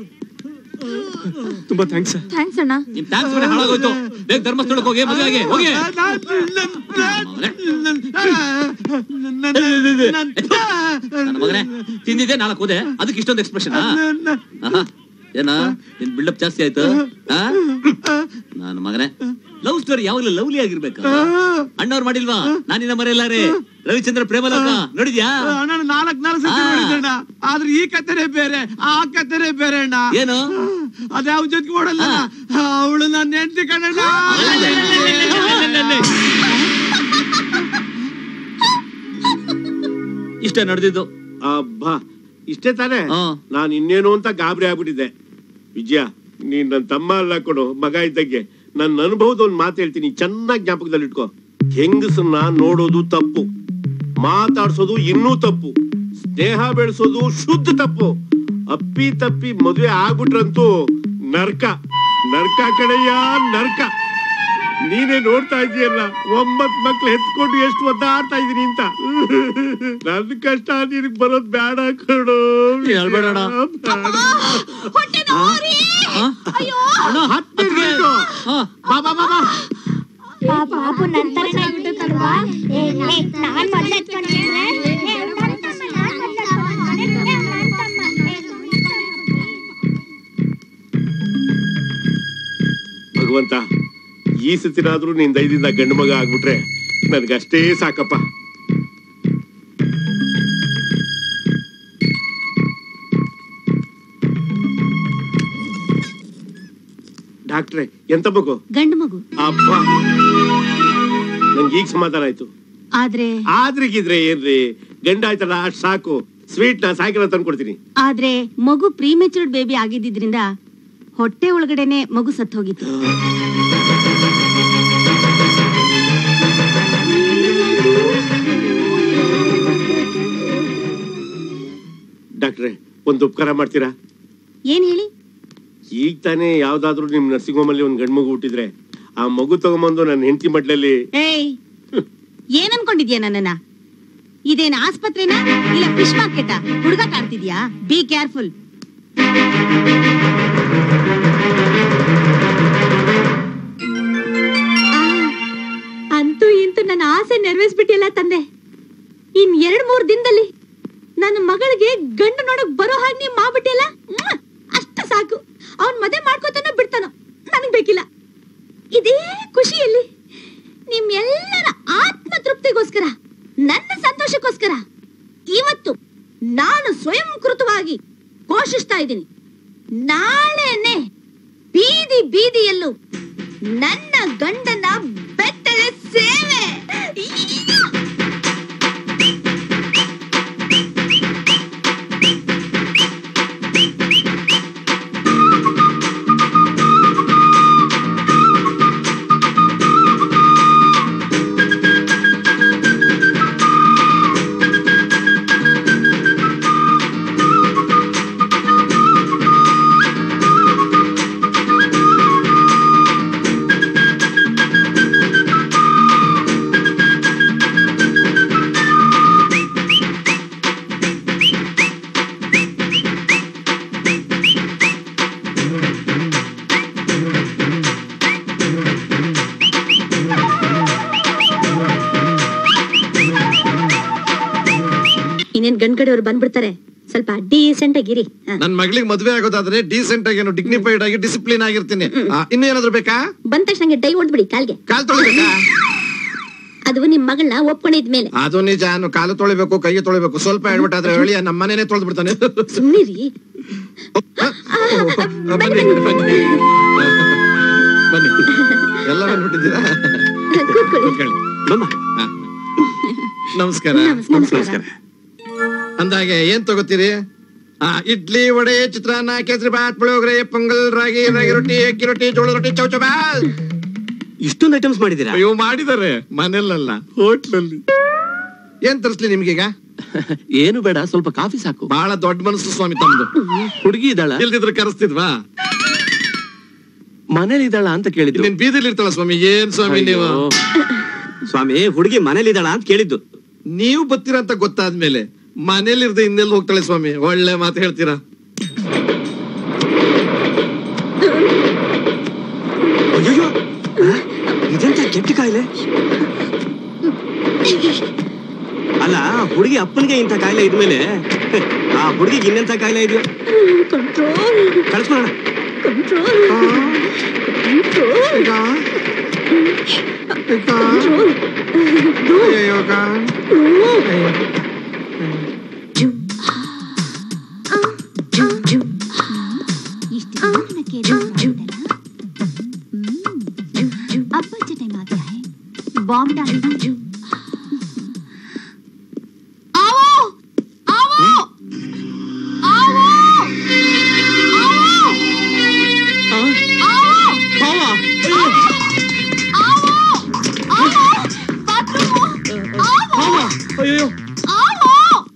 ತುಂಬಾ ಥ್ಯಾಂಕ್ಸ್ ಥ್ಯಾಂಕ್ಸ್ ಅಣ್ಣ ನಿಮ್ ಟ್ಯಾಕ್ಸ್ ಮನೆ ಹಾಳಾಗೋಯ್ತು ಬೇಗ ಧರ್ಮಸ್ಥಳಕ್ಕೆ ಹೋಗಿ ಮದುವೆಗೆ ಹೋಗಿ ನನ್ನ ಮಗನೇ ತಿಂದಿದ್ದೆ ನಾಲ್ಕು ಹೋದೆ ಅದಕ್ಕೆ ಇಷ್ಟೊಂದು ಎಕ್ಸ್ಪ್ರೆಷನ್ ಏನ ನಿನ್ ಬಿಲ್ಡಪ್ ಜಾಸ್ತಿ ಆಯ್ತು ಆ? ನನ್ನ ಮಗನೇ ಲವ್ ಸ್ಟೋರಿ ಯಾವಾಗಲೂ ಲವ್ಲಿ ಆಗಿರ್ಬೇಕು ಅಣ್ಣವ್ರು ಮಾಡಿಲ್ವಾ ನಾನಿನ್ನ ಮರೆಯಲ್ಲಾರೆ ರವಿಚಂದ್ರ ಪ್ರೇಮಲೋಕ ನೋಡಿದ್ಯಾ ಅಣ್ಣ ನಾಲ್ಕ್ ನಾಲ್ಕು ಸತಿ ಆ. ನೋಡಿದ್ದಣ್ಣ ಆದ್ರೆ ಈ ಕಥೆನೇ ಬೇರೆ ಆ ಕಥೆನೇ ಬೇರೆ ಅಣ್ಣ ಏನು ಅದ್ಯಾವ ಜೊತೆಗೆ ಓಡಲ್ಲ ಅವಳು ನನ್ನ ಹೆಂಡತಿ ಕಣಣ್ಣ ಇಷ್ಟ ನಡೆದಿದ್ದು ಅಬ್ಬಾ ಇಷ್ಟೇ ತಾನೇ ಹಾ. ನಾನು ಇನ್ನೇನು ಅಂತ ಗಾಬರಿ ಆಗ್ಬಿಟ್ಟಿದ್ದೆ ವಿಜಯ ನೀನ್ ನನ್ನ ತಮ್ಮ ಅಲ್ಲ ಕೊಡು ಮಗ ಇದ್ದಂಗೆ ನನ್ನ ಅನುಭವದ ಒಂದು ಮಾತು ಹೇಳ್ತೀನಿ ಚೆನ್ನಾಗಿ ಜ್ಞಾಪಕದಲ್ಲಿ ಇಟ್ಕೋ ಹೆಂಗಸನ್ನ ನೋಡೋದು ತಪ್ಪು ಮಾತಾಡ್ಸೋದು ಇನ್ನೂ ತಪ್ಪು ಸ್ನೇಹ ಬೆಳೆಸೋದು ಶುದ್ಧ ತಪ್ಪು ಅಪ್ಪಿ ತಪ್ಪಿ ಮದುವೆ ಆಗ್ಬಿಟ್ರಂತೂ ನರ್ಕ ನರ್ಕ ಕಡೆಯ ನರ್ಕ ನೀನೇ ನೋಡ್ತಾ ಇದೀಯಲ್ಲ ಒಂಬತ್ ಮಕ್ಳು ಎತ್ಕೊಂಡು ಎಷ್ಟು ಒದ್ದಾಡ್ತಾ ಇದೀನಿ ಅಂತ ನನ್ ಕಷ್ಟ ನಿನಗ್ ಬರೋದ್ ಬೇಡ ಕಣೋ ನೀ ಅಳ್ಬೇಡ ಅಣ್ಣ. ಹೊಟ್ಟೆ ನೋವ್ರಿ. ಆ? ಅಣ್ಣ, ಹತ್ತು ಅದ್ಕೆ- ನಿಮಿಷ. ಆ, ಬಾ ಬಾ ಬಾ ಬಾ ಪಾಪು ನಂತರ ಆಗ್ಬಿಟ್ಟಲ್ವಾ ನಾನ್ ಮೊದ್ಲು ಎತ್ಕೊಂಡಿದ್ರೆ ಏ, ನನ್ ತಮ್ಮ, ನಾನ್ ಮೊದ್ಲು ಎತ್ಕೊಂಡಿರ್ತಾನೆ. ಏ, ನನ್ ತಮ್ಮ, ಏ, ನನ್ ತಮ್ಮ. ಭಗವಂತ ಈ ಸತಿನಾದ್ರೂ ನಿನ್ ದಯದಿಂದ ಗಂಡು ಮಗ ಆಗ್ಬಿಟ್ರೆ ನನ್ಗಷ್ಟೇ ಸಾಕಪ್ಪ ಡಾಕ್ಟ್ರೆ ಎಂತ ಮಗು ಗಂಡು ಮಗು ಅಪ್ಪ ನನ್ಗೆ ಈಗ ಸಮಾಧಾನ ಆಯ್ತು ಆದ್ರೆ ಆದ್ರಿಗಿದ್ರೆ ಏನ್ರಿ ಗಂಡ ಆಯ್ತಲ್ಲ ಅಷ್ಟ್ ಸಾಕು ಸ್ವೀಟ್ ನ ಸಾಯಂಕಾಲ ತಂದ್ಕೊಡ್ತೀನಿ ಆದ್ರೆ ಮಗು ಪ್ರೀಮೆಚೂರ್ಡ್ ಬೇಬಿ ಆಗಿದ್ದಿದ್ರಿಂದ ಹೊಟ್ಟೆ ಒಳಗಡೆನೆ ಮಗು ಸತ್ತು ಹೋಗಿತ್ತು ಡಾಕ್ಟ್ರೆ ಒಂದು ಉಪಕಾರ ಮಾಡ್ತೀರಾ ಏನ್ ಹೇಳಿ ಈಗ ತಾನೇ ಯಾವ್ದಾದ್ರು ನಿಮ್ ನರ್ಸಿಂಗ್ ಹೋಮ್ ಅಲ್ಲಿ ಒಂದ್ ಗಂಡ್ ಮಗು ಹುಟ್ಟಿದ್ರೆ ಆ ಮಗು ತಗೊಂಬಂದು ನನ್ನ ಹೆಂಡತಿ ಮಡ್ಲಲ್ಲಿ ಏಯ್ ಏನ್ ಅನ್ಕೊಂಡಿದ್ಯಾ ನನ್ನನ್ನ ಇದೇನ್ ಆಸ್ಪತ್ರೆನಾ ಇಲ್ಲ ಫಿಶ್ ಮಾರ್ಕೆಟಾ ಹುಡುಗಾಟ ಆಡ್ತಿದ್ಯಾ ಬಿ ಕೇರ್ಫುಲ್ ಅಂತೂ ಇಂತೂ ನನ್ನ ಆಸೆ ನೆರವೇರಿಸ್ಬಿಟ್ಟಿಲ್ಲ ತಂದೆ ಇನ್ ಎರಡ್ ಮೂರ್ ದಿನದಲ್ಲಿ ನನ್ನ ಮಗಳಿಗೆ ಗಂಡು ನೋಡಕ್ ಬರೋ ಹಾಗೆ ನೀವ್ ಮಾಡ್ಬಿಟ್ಟಿಲ್ಲ ಮ್ಮ್! ಅಷ್ಟ ಸಾಕು ಅವ್ನ್ ಮದುವೆ ಮಾಡ್ಕೋತಾನೋ ಬಿಡ್ತಾನೋ ನನಗ್ ಬೇಕಿಲ್ಲ ಇದೇ ಖುಷಿಯಲ್ಲಿ ನಿಮ್ಮೆಲ್ಲರ ಆತ್ಮ ತೃಪ್ತಿಗೋಸ್ಕರ ನನ್ನ ಸಂತೋಷಕ್ಕೋಸ್ಕರ ಇವತ್ತು ನಾನು ಸ್ವಯಂಕೃತವಾಗಿ ಘೋಷಿಸ್ತಾ ಇದ್ದೀನಿ ನಾಳೆನೆ ಬೀದಿ ಬೀದಿಯಲ್ಲೂ ನನ್ನ ಗಂಡನ ಬೆತ್ತಲೆ ಸೇವೆ ಇಯ್ಯ! ಇನ್ನೇನ್ ಗಂಡ್ ಕಡೆಯವ್ರು ಬಂದ್ಬಿಡ್ತಾರೆ ಸ್ವಲ್ಪ ಡೀಸೆಂಟ್ ಆಗಿರಿ ಹ. ನನ್ ಮಗಳಿಗೆ ಮದ್ವೆ ಆಗೋದಾದ್ರೆ ಡೀಸೆಂಟ್ ಆಗಿ ಡಿಗ್ನಿಫೈಡ್ ಆಗಿ ಡಿಸಿಪ್ಲಿನ್ ಆಗಿರ್ತೀನಿ ಆ, ಇನ್ನೂ ಏನಾದ್ರು ಬೇಕಾ ಬಂದ ತಕ್ಷಣ ನಂಗೆ ಡೈ ಹೊಡ್ದ್ಬಿಡಿ ಕಾಲ್ಗೆ ಕಾಲ್ ತೊಳಿಬೇಕಾ ಅದು ನಿಮ್ ಮಗಳನ್ನ ಒಪ್ಕೊಂಡಿದ್ಮೇಲೆ ಅದು ನಿಜ ನಾನು ಕಾಲು ತೊಳಿಬೇಕು ಕೈ ತೊಳಿಬೇಕು ಸ್ವಲ್ಪ ಹೇಳ್ಬಿಟ್ಟು ಆದ್ರೆ ಹೇಳಿ ನಮ್ಮ ಮನೇನೆ ತೊಳೆದು ಬಿಡ್ತಾನೆ ಸುಮ್ನಿರಿ ಬನ್ನಿ ಬನ್ನಿ ಬನ್ನಿ ಎಲ್ಲ ಬಂದ್ಬಿಟ್ಟಿದ್ದೀರಾ ಕೂತ್ಕೊಳ್ಳಿ ಕೂತ್ಕೊಳ್ಳಿ. ಹಾ. ನಮಸ್ಕಾರ ನಮಸ್ಕಾರ ಅಂದಾಗೆ ಏನ್ ತಗೋತೀರಿ ಆ ಇಡ್ಲಿ ವಡೆ ಚಿತ್ರಾನ್ನ ಕೇಸರಿ ಬಾತ್ ಪುಳಿಯೋಗರೆ ಪೊಂಗಲ್ ರಾಗಿ ರಾಗಿ ರೊಟ್ಟಿ ಅಕ್ಕಿ ರೊಟ್ಟಿ ಜೋಳದ ರೊಟ್ಟಿ ಚೌಚ ಬಾತ್ ಇಷ್ಟೊಂದು ಐಟಮ್ಸ್ ಮಾಡಿದ್ದೀರಾ ಅಯ್ಯೋ ಮಾಡಿದ್ದಾರೆ ಮನೆಯಲ್ಲ ಹೋಟ್ಲಲ್ಲಿ ಏನ್ ತರಿಸ್ಲಿ ನಿಮ್ಗೀಗ ಏನು ಬೇಡ ಸ್ವಲ್ಪ ಕಾಫಿ ಸಾಕು ಬಹಳ ದೊಡ್ಡ ಮನಸ್ಸು ಸ್ವಾಮಿ ತಮ್ದು ಹುಡುಗಿ ಇದ್ದಾಳ ಇಲ್ದಿದ್ರೆ ಕರೆಸ್ತಿದ್ವಾ ಮನೇಲಿ ಇದ್ದಾಳ ಅಂತ ಕೇಳಿದ್ದು ನಿನ್ ಬೀದಿಲಿ ಇರ್ತಾಳ ಸ್ವಾಮಿ ಏನ್ ಸ್ವಾಮಿ ನೀವು ಅಯ್ಯೋ. ಸ್ವಾಮಿ ಹುಡುಗಿ ಮನೇಲಿದ್ದಾಳ ಅಂತ ಕೇಳಿದ್ದು ನೀವು ಬತ್ತೀರಾ ಅಂತ ಗೊತ್ತಾದ್ಮೇಲೆ ಮನೇಲಿ ಇರ್ದೆ ಇನ್ನೆಲ್ಲಿ ಹೋಗ್ತಾಳೆ ಸ್ವಾಮಿ ಒಳ್ಳೆ ಮಾತು ಹೇಳ್ತೀರಾ ಅಯ್ಯೋ ಇದೆಂತ ಕೆಟ್ಟ ಕಾಯಿಲೆ ಅಲ್ಲ ಹುಡುಗಿ ಅಪ್ಪನಿಗೆ ಇಂಥ ಕಾಯಿಲೆ ಇದ್ಮೇಲೆ ಆ ಹುಡುಗಿಗೆ ಇನ್ನೆಂಥ ಕಾಯಿಲೆ ಇದೆಯೋ ಕಂಟ್ರೋಲ್ ಕಳ್ಸ್ಕೊಳ್ಳೋಣ ಕಂಟ್ರೋಲ್ ಕಂಟ್ರೋಲ್ ಕಂಟ್ರೋಲ್ ಅಯ್ಯೋ ಅಕ್ಕ. ಇಷ್ಟು ದಿನ ಕೇಳಿಲ್ಲ अब बच्चे टाइम आ गया है बॉम्ब डालना आवो आवो आवो आवो आवो आवो आवो बाथरूम आवो ಅಯ್ಯೋ आवो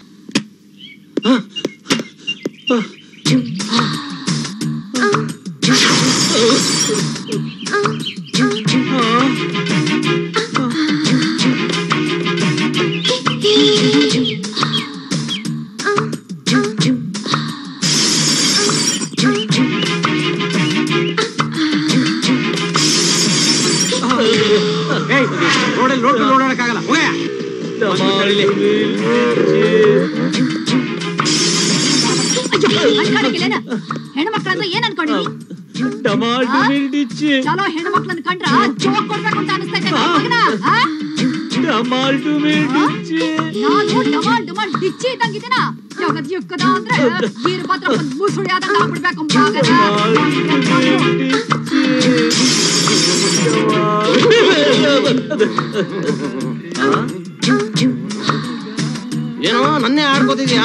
ಏಯ್ ರೋಡಲ್ಲಿ ನೋಡ್ಕೊಂಡು ಓಡಾಡಕ್ಕಾಗಲ್ಲ ಹೋಗಯ್ಯ ಅನ್ಕೊಂಡಿಲ್ಲ ಹೆಣ್ಮಕ್ಳಂದ್ರೆ ಏನ್ ಅನ್ಕೊಂಡಿರಿ ಚಲೋ ಹೆಣ್ಮಕ್ಳನ್ನ ಕಂಡ್ರ ಜೋಕ್ ಕೊಡ್ಬೇಕು ಅಂತ ಅನಿಸ್ತೈತೆ ಮಗನ ಆ? ನಾನು ಡಮಾಲ್ ಡಮಾಲ್ ಡಿಚ್ಚಿ ಇದ್ದಂಗಿದ್ದೀನ ಯಾಕಂದ್ ಯುಕ್ಕದ ಅಂದ್ರೆ ವೀರಭದ್ರ ಒಂದ್ ಮುಸುಳಿ ಆದಂಗ ಆಗ್ಬಿಡ್ಬೇಕು ಮಗನ ಏನೋ ನನ್ನೇ ಆಡ್ಕೋತಿದ್ಯಾ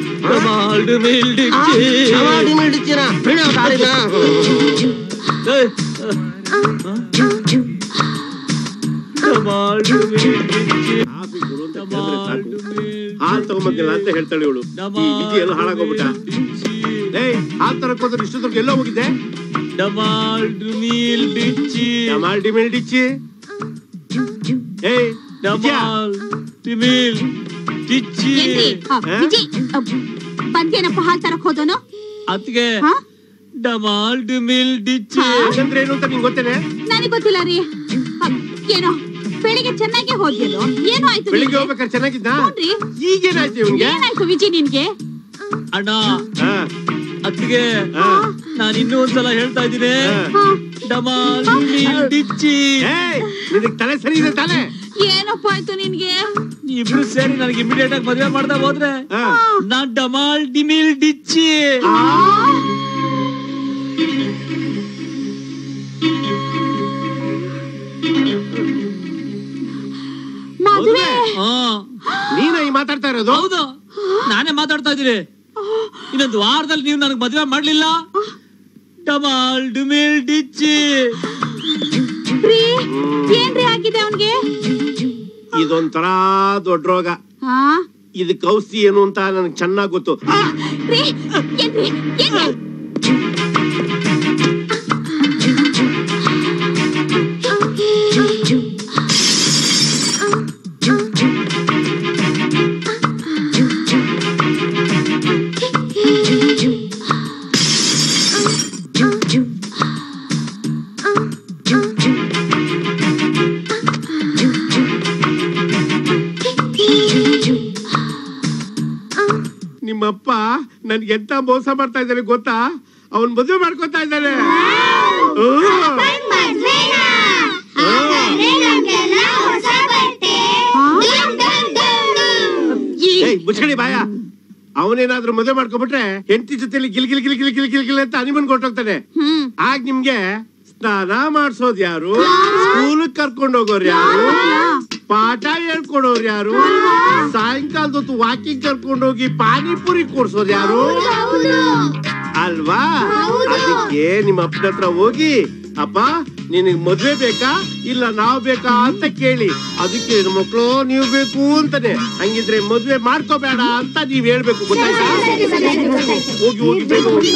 ಡಿಮಿಲ್ಡಿಚ್ಚಿನ ಬಿಡ ದಾರಿನ ಕಾಫಿ ಕೊಡು ಅಂತ ಕೇಳಿದ್ರೆ ಸಾಕು. ಹಾಲ್ ತಗೊಂಬಂದಿಲ್ಲ ಅಂತ ಹೇಳ್ತಾಳೆ ಇವಳು ಈ ವಿಧಿ ಎಲ್ಲ ಹಾಳಾಗೋಗ್ಬಿಟ್ಟ ಏಯ್ ಹಾಲ್ ತರಕ್ ಹೋದ್ರೆ ಇಷ್ಟೊತ್ತಿಗೆ ಎಲ್ಲೋ ಹೋಗಿದ್ದೆ ಡಮಾಲ್ ಡಿಮಿಲ್ ಡಿಚ್ಚಿ ಏಯ್ ವಿಜಯ, ಏನ್ರಿ ಆ, ವಿಜಿ ಆ, ಬಂದೇನಪ್ಪ ಹಾಲ್ ತರಕ್ ಹೋದನು ಅತ್ಗೆ ಹಾ? ಡಮಾಲ್ ಡಿಮಿಲ್ ಡಿಚ್ಚಿ ಹಾಗಂದ್ರೆ ಏನು ಅಂತ ನಿಂಗೆ ಗೊತ್ತೇನೆ ನನಗ್ ಗೊತ್ತಿಲ್ಲ ರೀ ಆ, ಏನೋ ಬೆಳಿಗ್ಗೆ ಚೆನ್ನಾಗಿ ಹೋದ್ಯಲ್ಲೋ ಏನೋ ಆಯ್ತು ಬೆಳಿಗ್ಗೆ ನಿನ್ಗೆ? ಹೋಗ್ಬೇಕಾದ್ರೆ ಚೆನ್ನಾಗಿದ್ದ ಹ್ಞೂನ್ರಿ. ಈಗೇನಾಯ್ತು ಇವ್ನಿಗೆ ಏನಾಯ್ತು ವಿಜಿ ನಿನ್ಗೆ ಅಣ್ಣ ಹಾ, ಅತ್ತಿಗೆ ಹಾ. ನಾನು ಇನ್ನೂ ಒಂದ್ಸಲ ಹೇಳ್ತಾ ಇದ್ದೀನಿ ಹಾ. ಹಾ, ಡಮಾಲ್ ಡಿಮಿಲ್ ಡಿಚ್ಚಿ ಏಯ್ ನಿನಗ್ ತಲೆ ಸರಿ ಇದೆ ತಾನೆ ಏನಪ್ಪ ಆಯ್ತು ನಿನ್ಗೆ ಇಬ್ರು ಸೇರಿ ನನಗೆ ಇಮಿಡಿಯೇಟ್ ಆಗಿ ಮದುವೆ ಮಾಡ್ತಾ ಹೋದ್ರೆ ಹಾ. ನಾ ಡಮಾಲ್ ಡಿಮಿಲ್ ಡಿಚ್ಚಿ ಮದುವೆ ಹಾ ನೀನ ಈ ಮಾತಾಡ್ತಾ ಇರೋದು ಹೌದು ನಾನೇ ಮಾತಾಡ್ತಾ ಇದ್ದೀನಿ ಇನ್ನೊಂದು ವಾರದಲ್ಲಿ ನೀವು ನನಗೆ ಮದುವೆ ಮಾಡ್ಲಿಲ್ಲ ಡಮಾಲ್ ಡಿಮಿಲ್ ಡಿಚ್ಚಿ ರೀ ಏನ್ರಿ ಆಗಿದೆ ಅವನ್ಗೆ ಇದೊಂಥರ ದೊಡ್ಡ ರೋಗ ಹಾ ಇದಕ್ಕೆ ಔಷಧಿ ಏನು ಅಂತ ನನಗೆ ಚೆನ್ನಾಗ್ ಗೊತ್ತು ರೀ ಏನ್ರಿ ಏನ್ರಿ ನಿಮ್ಮಪ್ಪ ನನ್ಗೆ ಎಂತ ಮೋಸ ಮಾಡ್ತಾ ಇದ್ದಾನೆ ಗೊತ್ತಾ ಅವನ್ ಮದುವೆ ಮಾಡ್ಕೊತಾ ಇದ್ದಾನೆ ಏಯ್ ಮುಚ್ಕಡಿ ಬಾಯ ಅವನೇನಾದ್ರೂ ಮದುವೆ ಮಾಡ್ಕೊಬಿಟ್ರೆ ಹೆಂಡತಿ ಜೊತೆಲಿ ಗಿಲ್ ಗಿಲ್ ಗಿಲ್ ಗಿಲ್ ಗಿಲ್ ಗಿಲ್ ಗಿಲ್ ಅಂತ ಅನಿಮನ್ ಕೊಟ್ಟೋಗ್ತಾನೆ ಹ್ಮ್ ಆಗ ನಿಮ್ಗೆ ಸ್ನಾನ ಮಾಡ್ಸೋದ್ ಯಾರು ಸ್ಕೂಲ್ ಕರ್ಕೊಂಡ್ ಹೋಗೋರು ಯಾರು ಪಾಠ ಹೇಳ್ಕೊಡೋರು ಯಾರು ಸಾಯಂಕಾಲದ ಹೊತ್ತು ವಾಕಿಂಗ್ ಕರ್ಕೊಂಡ್ ಹೋಗಿ ಪಾನಿಪುರಿ ಕೊಡ್ಸೋದ್ ಯಾರು ಅಲ್ವಾ ಅದಕ್ಕೆ ನಿಮ್ಮ ಅಪ್ಪನ ಹತ್ರ ಹೋಗಿ ಅಪ್ಪ ನಿನಗ್ ಮದ್ವೆ ಬೇಕಾ ಇಲ್ಲ ನಾವ್ ಬೇಕಾ ಅಂತ ಕೇಳಿ ಅದಕ್ಕೆ ಮಕ್ಕಳು ನೀವು ಬೇಕು ಅಂತಾನೆ ಹಂಗಿದ್ರೆ ಮದ್ವೆ ಮಾಡ್ಕೋಬೇಡ ಅಂತ ನೀವ್ ಹೇಳ್ಬೇಕು ಗೊತ್ತಾಯ್ತಾ ಹೋಗಿ ಹೋಗಿ ಬೇಗ ಹೋಗಿ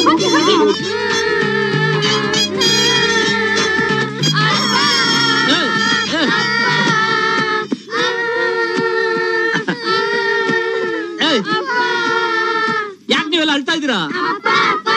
ಯಾಕೆ ನೀವೆಲ್ಲ ಅಳ್ತಾ ಇದ್ದೀರಾ ಅಪ್ಪ ಅಪ್ಪ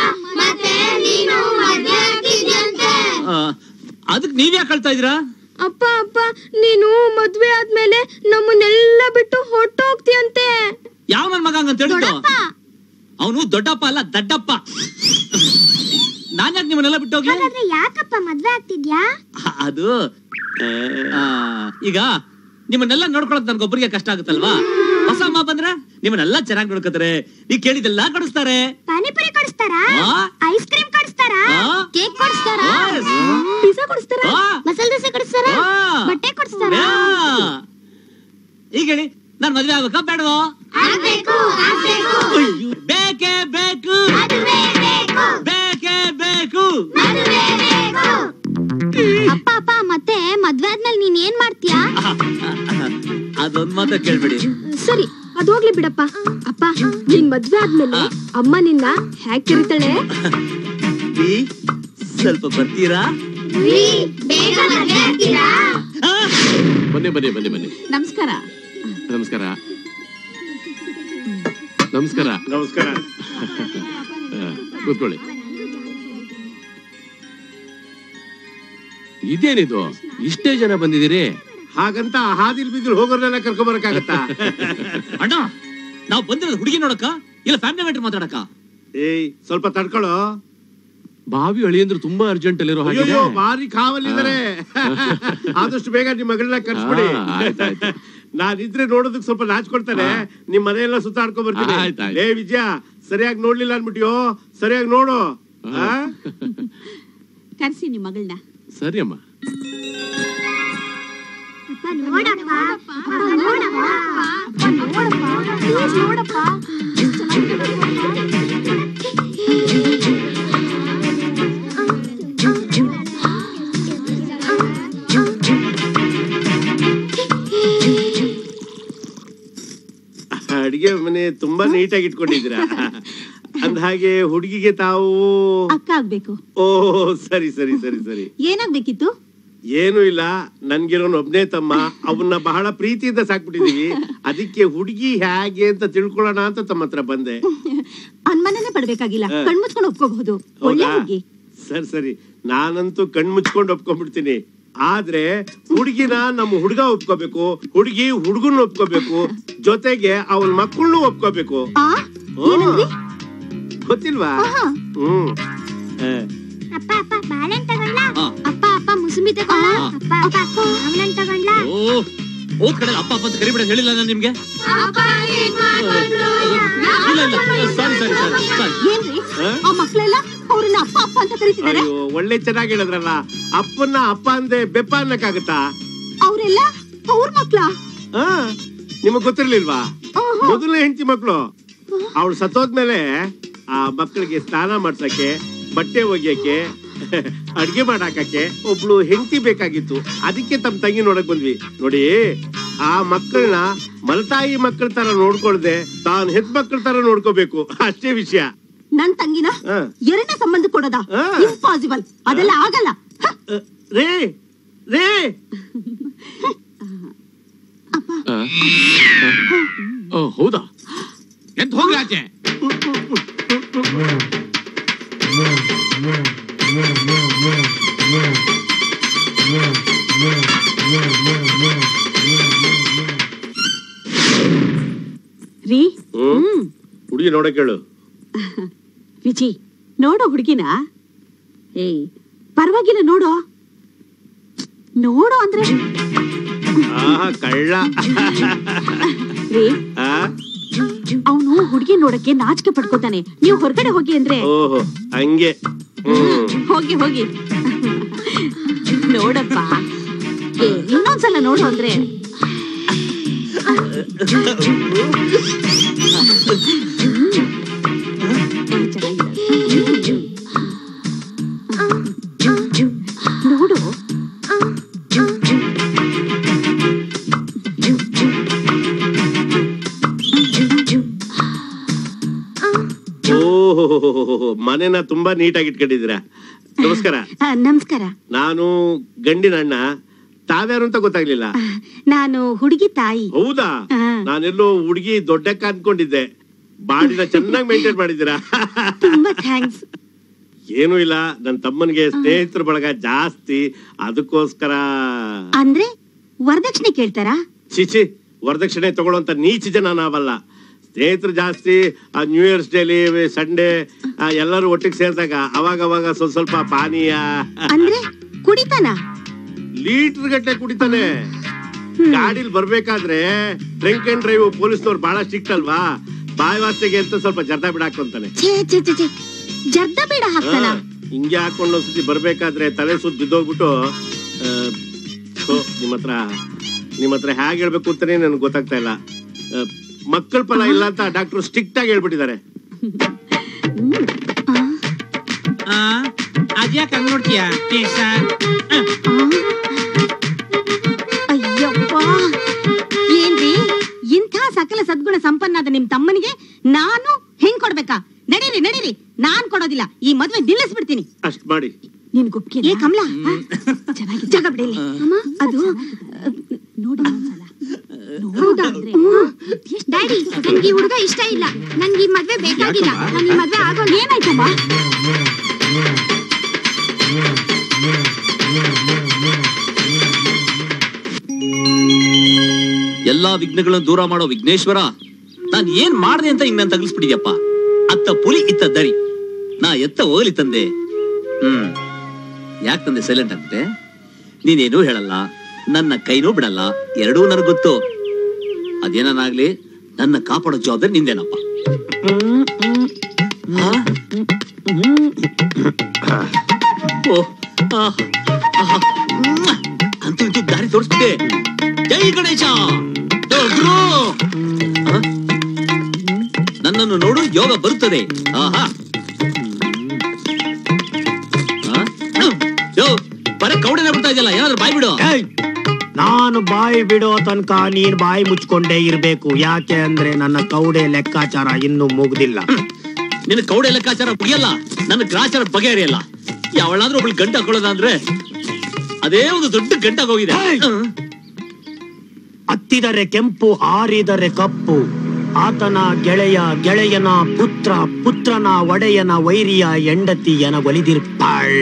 ನೀವ್ ಯಾಕೆ ಕಳ್ತಾ ಇದೀರಾ ಅಪ್ಪ ಅಪ್ಪ ನೀನು ಮದ್ವೆ ಆದ್ಮೇಲೆ ನಮ್ಮನ್ನೆಲ್ಲ ಬಿಟ್ಟು ಹೊಟ್ಟೋಗ್ತೀಯಂತೆ ಯಾವ ನನ್ ಮಗ ಹಂಗಂತ ಹೇಳಿದ್ದು ಅವನು ದೊಡ್ಡಪ್ಪ ಅಲ್ಲ ದಡ್ಡಪ್ಪ ನಾನ್ ಯಾಕೆ ನಿಮ್ಮನ್ನೆಲ್ಲ ಬಿಟ್ಟೋಗ್ಲಿ ಹಾಗಾದ್ರೆ ಯಾಕಪ್ಪ ಮದ್ವೆ ಆಗ್ತಿದ್ಯಾ ಅದು ಆ, ಈಗ ನಿಮ್ಮನ್ನೆಲ್ಲ ನೋಡ್ಕೊಳಕ್ ನನ್ಗೊಬ್ಬರಿಗೆ ಕಷ್ಟ ಆಗುತ್ತಲ್ವಾ ಹೊಸ ಅಮ್ಮ ಬಂದ್ರೆ ನಿಮ್ಮನ್ನೆಲ್ಲ ಚೆನ್ನಾಗಿ ನೋಡ್ಕೋತಾರೆ ನೀವ್ ಕೇಳಿದೆಲ್ಲ ಕೊಡಿಸ್ತಾರೆ ಪಾನಿಪುರಿ ಕೊಡಿಸ್ತಾರಾ ಆ? ಐಸ್ ಕ್ರೀಮ್ ಕೊಡಿಸ್ತಾರಾ ಆ? ಕೇಕ್ ಕೊಡಿಸ್ತಾರಾ Yes. ಪಿಜ್ಜಾ ಕೊಡಿಸ್ತಾರಾ ಆ? ಮಸಾಲೆ ದೋಸೆ ಕೊಡಿಸ್ತಾರಾ ಆ. ಬಟ್ಟೆ ಕೊಡಿಸ್ತಾರಾ ಯಾ. ಈಗ ಹೇಳಿ ನಾನ್ ಮದ್ವೆ ಆಗ್ಬೇಕಾ ಬೇಡವೋ ಆಗ್ಬೇಕು ಆಗ್ಬೇಕು ಅಯ್ಯೋ, ಬೇಕೇ ಬೇಕು ಮದುವೆ ಬೇಕು ಬೇಕೇ ಬೇಕು ಮದುವೆ ಬೇಕು ಅಪ್ಪ ಅಪ್ಪ ಮತ್ತೆ ಮದ್ವೆ ಆದ್ಮೇಲೆ ನೀನ್ ಏನ್ ಮಾಡ್ತೀಯಾ ಅದೊಂದ್ ಮಾತ್ರ ಕೇಳ್ಬಿಡಿ ಸರಿ ಅದೋಗ್ಲಿ ಬಿಡಪ್ಪ ಅಪ್ಪ ನಿನ್ ಮದ್ವೆ ಆದ್ಮೇಲೆ ಅಮ್ಮ ನಿನ್ನ ಹ್ಯಾಕ್ ಕರಿತಾಳೆ ಈ, ಸ್ವಲ್ಪ ಬರ್ತೀರಾ ಬೇಗ ಮದ್ವೆ ಆಗ್ತೀರಾ ಆ? ಬನ್ನಿ ಬನ್ನಿ ಬನ್ನಿ ಬನ್ನಿ ನಮಸ್ಕಾರ ನಮಸ್ಕಾರ ನಮಸ್ಕಾರ ನಮಸ್ಕಾರ ಆ, ಕೂತ್ಕೊಳ್ಳಿ ಇದೇನಿದು ಇಷ್ಟೇ ಜನ ಬಂದಿದ್ದೀರಿ ಹಾಗಂತ ಹಾದಿಲ್ ಬಿದ್ದಿಲ್ ಹೋಗೋರ್ನೆಲ್ಲ ಕರ್ಕೊಂಡ್ ಬರಕ್ಕಾಗತ್ತಾ ಅಣ್ಣ ನಾವು ಬಂದಿರೋದು ಹುಡುಗಿ ನೋಡಕ್ಕ ಇಲ್ಲ ಫ್ಯಾಮಿಲಿ ಮ್ಯಾಟ್ರ್ ಮಾತಾಡಕ್ಕ ಏಯ್ ಸ್ವಲ್ಪ ತಡ್ಕೊಳ್ಳೋ ಬಾವಿ ಅಳಿಯಂದ್ರು ತುಂಬಾ ಅರ್ಜೆಂಟ್ ಅಲ್ಲಿರೋ ಹಾಗಿದೆ ಅಯ್ಯೋ ಭಾರಿ ಕಾವಲಿದ್ದಾರೆ ಆದಷ್ಟು ಬೇಗ ನಿಮ್ ಮಗಳನ್ನ ಕರ್ಸ್ಬಿಡಿ ಆ, ಆಯ್ತಾಯ್ತು. ನಾನಿದ್ರೆ ನೋಡೋದಕ್ ಸ್ವಲ್ಪ ನಾಚ್ಕೊಡ್ತಾನೆ ನಿಮ್ ಮನೆಯೆಲ್ಲ ಸುತ್ತಾಡ್ಕೊಂಡ್ ಬರ್ತೀನಿ ಆಯ್ತಾಯ್ತು. ಲೇ ವಿಜಯ ಸರಿಯಾಗಿ ನೋಡ್ಲಿಲ್ಲ ಅನ್ಬಿಟ್ಟಿಯೋ ಸರಿಯಾಗಿ ನೋಡು ಆ? ಕರ್ಸಿ ನಿಮ್ ಮಗಳನ್ನ ಸರಿ ಅಮ್ಮ ಅಪ್ಪ ನೋಡಪ್ಪ ಅಪ್ಪ ನೋಡಪ್ಪ ಅಪ್ಪ ನೋಡಪ್ಪ ಪ್ಲೀಸ್ ನೋಡಪ್ಪ ಅಡಿಗೆ ಮನೆ ತುಂಬಾ ನೀಟಾಗಿ ಇಟ್ಕೊಂಡಿದ್ದೀರಾ ಅಂದ ಹಾಗೆ ಹುಡುಗಿಗೆ ತಾವು ಅಕ್ಕ ಆಗ್ಬೇಕು ಓ ಸರಿ ಸರಿ ಸರಿ ಸರಿ ಏನಾಗ್ಬೇಕಿತ್ತು ಏನು ಇಲ್ಲ ನನ್ಗಿರೋನ್ ಒಬ್ನೇ ತಮ್ಮ ಅವನ್ನ ಬಹಳ ಪ್ರೀತಿಯಿಂದ ಸಾಕ್ಬಿಟ್ಟಿದೀವಿ ಅದಕ್ಕೆ ಹುಡುಗಿ ಹೇಗೆ ಅಂತ ತಿಳ್ಕೊಳ್ಳೋಣ ಅಂತ ತಮ್ಮ ಹತ್ರ ಬಂದೆ ಅನ್ಮನನೇ ಪಡ್ಬೇಕಾಗಿಲ್ಲ ಹಾ. ಕಣ್ಮುಚ್ಕೊಂಡು ಒಪ್ಕೋಬಹುದು ಒಳ್ಳೆ ಹೌದಾ ಹುಡುಗಿ ಸರಿ ಸರಿ ನಾನಂತೂ ಕಣ್ ಮುಚ್ಕೊಂಡು ಒಪ್ಕೊಂಡ್ಬಿಡ್ತೀನಿ ಆದ್ರೆ ಹುಡುಗಿನ ನಮ್ಮ ಹುಡುಗ ಒಪ್ಕೋಬೇಕು ಹುಡುಗಿ ಹುಡುಗನ್ ಒಪ್ಕೋಬೇಕು ಜೊತೆಗೆ ಅವನ ಮಕ್ಕಳನ್ನು ಒಪ್ಕೋಬೇಕು ಆ ಏನಂದ್ರಿ ಗೊತ್ತಿಲ್ವಾ ಹ್ಮ್ ಆ, ಅಪ್ಪ ಅಪ್ಪ ಬಾಳೆಹಣ್ಣು ತಗೊಂಡ್ಲಾ ಹಾ. ಅಪ್ಪ ಅಪ್ಪ ಮುಸುಂಬಿ ತಗೊಂಡ್ಲಾ ಆ. ಅಪ್ಪ ಅಪ್ಪ ಮಾವಿನಣ್ಣು ತಗೊಂಡ್ಲಾ ಓ ಹೋದ್ ಕಡೆ ಅಪ್ಪ ಅಪ್ಪ ಅಂತ ಕರಿಬಿಡ ಹೇಳಿಲ್ಲ ನಾನು ನಿಮ್ಗೆ ಇಲ್ಲ ಇಲ್ಲ ಸಾರಿ ಸಾರಿ ಸಾರಿ ಸಾರಿ ಏನ್ರಿ ಆ? ಆ ಮಕ್ಳೆಲ್ಲ ಅವ್ರನ್ನ ಅಪ್ಪ ಅಪ್ಪ ಅಂತ ಕರೀತಿದ್ದಾರೆ ಅಯ್ಯೋ ಒಳ್ಳೆ ಚೆನ್ನಾಗಿ ಹೇಳಿದ್ರಲ್ಲ ಅಪ್ಪನ್ನ ಅಪ್ಪ ಅಂದೆ ಬೆಪ್ಪ ಅನ್ನಕ್ಕಾಗತ್ತಾ ಅವರೆಲ್ಲ ಅವ್ರ ಮಕ್ಳ ಆ ನಿಮಗ್ ಗೊತ್ತಿರ್ಲಿಲ್ವಾ ಮೊದಲನೇ ಹೆಂಡತಿ ಮಕ್ಕಳು ಅವಳು ಸತ್ತೋದ್ಮೇಲೆ ಆ ಮಕ್ಕಳಿಗೆ ಸ್ನಾನ ಮಾಡ್ಸಕ್ಕೆ ಬಟ್ಟೆ ಒಗ್ಯಕ್ಕೆ ಅಡ್ಗೆ ಮಾಡಾಕಕ್ಕೆ ಒಬ್ಳು ಹೆಂಡತಿ ಬೇಕಾಗಿತ್ತು ಅದಕ್ಕೆ ತಮ್ಮ ತಂಗಿ ನೋಡಕ್ ಬಂದ್ವಿ ನೋಡಿ ಆ ಮಕ್ಕಳನ್ನ ಮಲತಾಯಿ ಮಕ್ಕಳ ತರ ನೋಡ್ಕೊಳ್ದೆ ತಾನ್ ಹೆತ್ ಮಕ್ಕಳ ತರ ನೋಡ್ಕೋಬೇಕು ಅಷ್ಟೇ ವಿಷಯ ನನ್ ತಂಗಿನ ಆ. ಎರಡನೇ ಸಂಬಂಧ ಕೊಡೋದ ಆ. ಇಂಪಾಸಿಬಲ್ ಅದೆಲ್ಲ ಆಗಲ್ಲ ಹ, ಅ, ರೇ ರೇ ಆ? ಓ ಹೌದಾ ಎದ್ದು ಹೋಗ್ರಿ ಆಚೆ ರೀ ಹ್ಮ್ ಹ್ಮ್ ಹುಡುಗಿ ನೋಡಕ್ ಹೇಳು ವಿಜಿ ನೋಡೋ ಹುಡುಗಿನ ಏಯ್ ಪರವಾಗಿಲ್ಲ ನೋಡೋ ನೋಡೋ ಅಂದ್ರೆ ಆಹಾ ಕಳ್ಳ ರೀ ಆ ಅವನು ಹುಡುಗಿ ನೋಡಕ್ಕೆ ನಾಚಿಕೆ ಪಡ್ಕೋತಾನೆ ನೀವು ಹೊರಗಡೆ ಹೋಗಿ ಅಂದ್ರೆ ಓಹೋ ಹಂಗೆ ಹ್ಮ್ ಹೋಗಿ ಹೋಗಿ ನೋಡಪ್ಪ ಏ ಇನ್ನೊಂದ್ಸಲ ನೋಡು ಅಂದ್ರೆ ಏ, ಚೆನ್ನಾಗಿದೆ. ನೋಡು ಓಹೋ ಮನೆನ ತುಂಬಾ ನೀಟಾಗಿ ಇಟ್ಕೊಂಡಿದ್ದೀರಾ ನಮಸ್ಕಾರ ಆ, ನಮಸ್ಕಾರ ನಾನು ಗಂಡಿನ ಅಣ್ಣ ತಾವ್ಯಾರು ಅಂತ ಗೊತ್ತಾಗ್ಲಿಲ್ಲ ನಾನು ಹುಡುಗಿ ತಾಯಿ ಹೌದಾ ಆ. ನಾನೆಲ್ಲೋ ಹುಡುಗಿ ದೊಡ್ಡಕ್ಕ ಅನ್ಕೊಂಡಿದ್ದೆ ಬಾಡಿನ ಚೆನ್ನಾಗಿ ಮೇಂಟೈನ್ ಮಾಡಿದ್ದೀರಾ ತುಂಬಾ ಥ್ಯಾಂಕ್ಸ್ ಏನೂ ಇಲ್ಲ ನನ್ನ ತಮ್ಮನಿಗೆ ಸ್ನೇಹಿತರ ಬಳಗ ಜಾಸ್ತಿ ಅದಕ್ಕೋಸ್ಕರ ಅಂದ್ರೆ ವರದಕ್ಷಿಣೆ ಕೇಳ್ತಾರಾ ಚಿಚಿ ವರದಕ್ಷಿಣೆ ತಗೊಳ್ಳೋಂತ ನೀಚ ಜನ ನಾವಲ್ಲ ಸ್ನೇಹಿತರು ಜಾಸ್ತಿ ಆ ನ್ಯೂ ಇಯರ್ಸ್ ಡೇಲಿ ಸಂಡೇ ಎಲ್ಲರೂ ಒಟ್ಟಿಗೆ ಸೇರಿದಾಗ ಅವಾಗ ಅವಾಗ ಸ್ವಲ್ಪ ಸ್ವಲ್ಪ ಪಾನೀಯ ಅಂದ್ರೆ ಕುಡಿತಾನ ಲೀಟರ್ ಗಟ್ಟಲೆ ಕುಡಿತಾನೆ ಗಾಡಿಲಿ ಬರ್ಬೇಕಾದ್ರೆ ಡ್ರಿಂಕ್ ಅಂಡ್ ಡ್ರೈವ್ ಪೊಲೀಸ್ನವ್ರು ಬಹಳ ಸ್ಟ್ರಿಕ್ಟ್ ಅಲ್ವಾ ಬಾಯಿ ವಾಸ್ತೆಗೆ ಅಂತ ಸ್ವಲ್ಪ ಜರ್ದ ಬಿಡಾಕೊಂತಾನೆ ಛೇ ಛೇ ಛೇ ಛೇ ಜರ್ದ ಬೇಡ ಹಾಕ್ತಾನ ಹಿಂಗೆ ಹಾಕೊಂಡು ಒಂದ್ಸತಿ ಬರ್ಬೇಕಾದ್ರೆ ತಲೆ ಸುತ್ತ ಬಿದ್ದೋಗ್ಬಿಟ್ಟು ಆ, ಥು, ನಿಮ್ ಹತ್ರ ನಿಮ್ ಹತ್ರ ಹೇಗೆ ಹೇಳ್ಬೇಕು ಅಂತಾನೆ ನನ್ಗೆ ಗೊತ್ತಾಗ್ತಾ ಇಲ್ಲ ಆ, ಮಕ್ಕಳ ಫಲ ಇಲ್ಲ ಅಂತ ಡಾಕ್ಟರ್ ಸ್ಟ್ರಿಕ್ಟ್ ಆಗಿ ಹೇಳ್ಬಿಟ್ಟಿದ್ದಾರೆ ಅದ್ಯಾಕೆ ಹಂಗ್ ನೋಡ್ತೀಯ ಕೇಶ ಅಯ್ಯಪ್ಪ ಏನ್ರಿ ಇಂಥ ಸಕಲ ಸದ್ಗುಣ ಸಂಪನ್ನಾದ ನಿಮ್ ತಮ್ಮನಿಗೆ ನಾನು ಹೆಂಗ್ ಕೊಡ್ಬೇಕಾ ನಡೀರಿ ನಡೀರಿ ನಾನ್ ಕೊಡೋದಿಲ್ಲ ಈ ಮದ್ವೆ ನಿಲ್ಲಿಸ್ಬಿಡ್ತೀನಿ ಅಷ್ಟ್ ಮಾಡಿ ನಿನ್ ಗುಪ್ಕೆ ಏ ಕಮಲ ಜಾಗ ಬಿಡಿಲಿ ಅಮ್ಮ ಅದು ನೋಡಿ ಡ್ಯಾಡಿ ನನ್ಗೆ ಈ ಹುಡುಗ ಇಷ್ಟ ಇಲ್ಲ ನನ್ಗೆ ಈ ಮದ್ವೆ ಬೇಕಾಗಿಲ್ಲ ನನ್ ಈ ಮದ್ವೆ ಆಗೋಲ್ಲ ಏನಾಯ್ತಮ್ಮ ಎಲ್ಲಾ ವಿಘ್ನಗಳನ್ನು ದೂರ ಮಾಡೋ ವಿಘ್ನೇಶ್ವರ ನಾನ್ ಏನ್ ಮಾಡ್ದೆ ಅಂತ ಹಿಂಗ್ ನನ್ ತಗಲ್ಸ್ಬಿಟ್ಟಿದ್ಯಪ್ಪ ಅತ್ತ ಪುಲಿ ಇತ್ತ ದರಿ ನಾ ಎತ್ತ ಹೋಗ್ಲಿ ತಂದೆ ಹ್ಮ್ ಯಾಕೆ ತಂದೆ ಸೈಲೆಂಟ್ ಆಗ್ಬಿಟ್ಟೆ ನೀನೇನೂ ಹೇಳಲ್ಲ ನನ್ನ ಕೈನೂ ಬಿಡಲ್ಲ ಎರಡೂ ನನಗ್ ಗೊತ್ತು ಅದೇನಾಗ್ಲಿ ನನ್ನ ಕಾಪಾಡೋ ಜವಾಬ್ದಾರಿ ನಿಂದೇನಪ್ಪ ಆ? ಓ, ಆ, ಆಹಾ, ಮ್ಮ್. ಅಂತೂ ಇಂತೂ ದಾರಿ ತೋರಿಸ್ಬಿಟ್ಟೆ ಜೈ ಗಣೇಶ ಓ, ಗುರು. ಆ? ನನ್ನನ್ನು ನೋಡು ಯೋಗ ಬರುತ್ತದೆ ಆಹಾ ಆ? ಯೋ ಬರ ಕೌಡನೆ ಬಿಡ್ತಾ ಇದೆಯಲ್ಲ ಏನಾದ್ರು ಬಾಯ್ ಬಿಡು ನಾನು ಬಾಯಿ ಬಿಡೋ ತನಕ ನೀನ್ ಬಾಯಿ ಮುಚ್ಕೊಂಡೇ ಇರ್ಬೇಕು ಯಾಕೆ ಅಂದ್ರೆ ನನ್ನ ಕೌಡೆ ಲೆಕ್ಕಾಚಾರ ಇನ್ನೂ ಮುಗ್ದಿಲ್ಲ ನಿನ್ನ ಕೌಡೆ ಲೆಕ್ಕಾಚಾರ ಮುಗಿಯಲ್ಲ ನನ್ನ ಗ್ರಾಚಾರ ಬಗೆಹರಿಯಲ್ಲ ಯಾವಳಾದ್ರೂ ಒಬ್ಳು ಗಂಟು ಹಾಕೊಳ್ಳೋದ ಅಂದ್ರೆ ಅದೇ ಒಂದು ದೊಡ್ಡ ಗಂಟಾಗ ಹೋಗಿದೆ ಹತ್ತಿದರೆ ಕೆಂಪು ಹಾರಿದರೆ ಕಪ್ಪು ಆತನ ಗೆಳೆಯ ಗೆಳೆಯನ ಪುತ್ರ ಪುತ್ರನ ಒಡೆಯನ ವೈರಿಯ ಹೆಂಡತಿಯನ ಒಲಿದಿರ್ಪಾಳ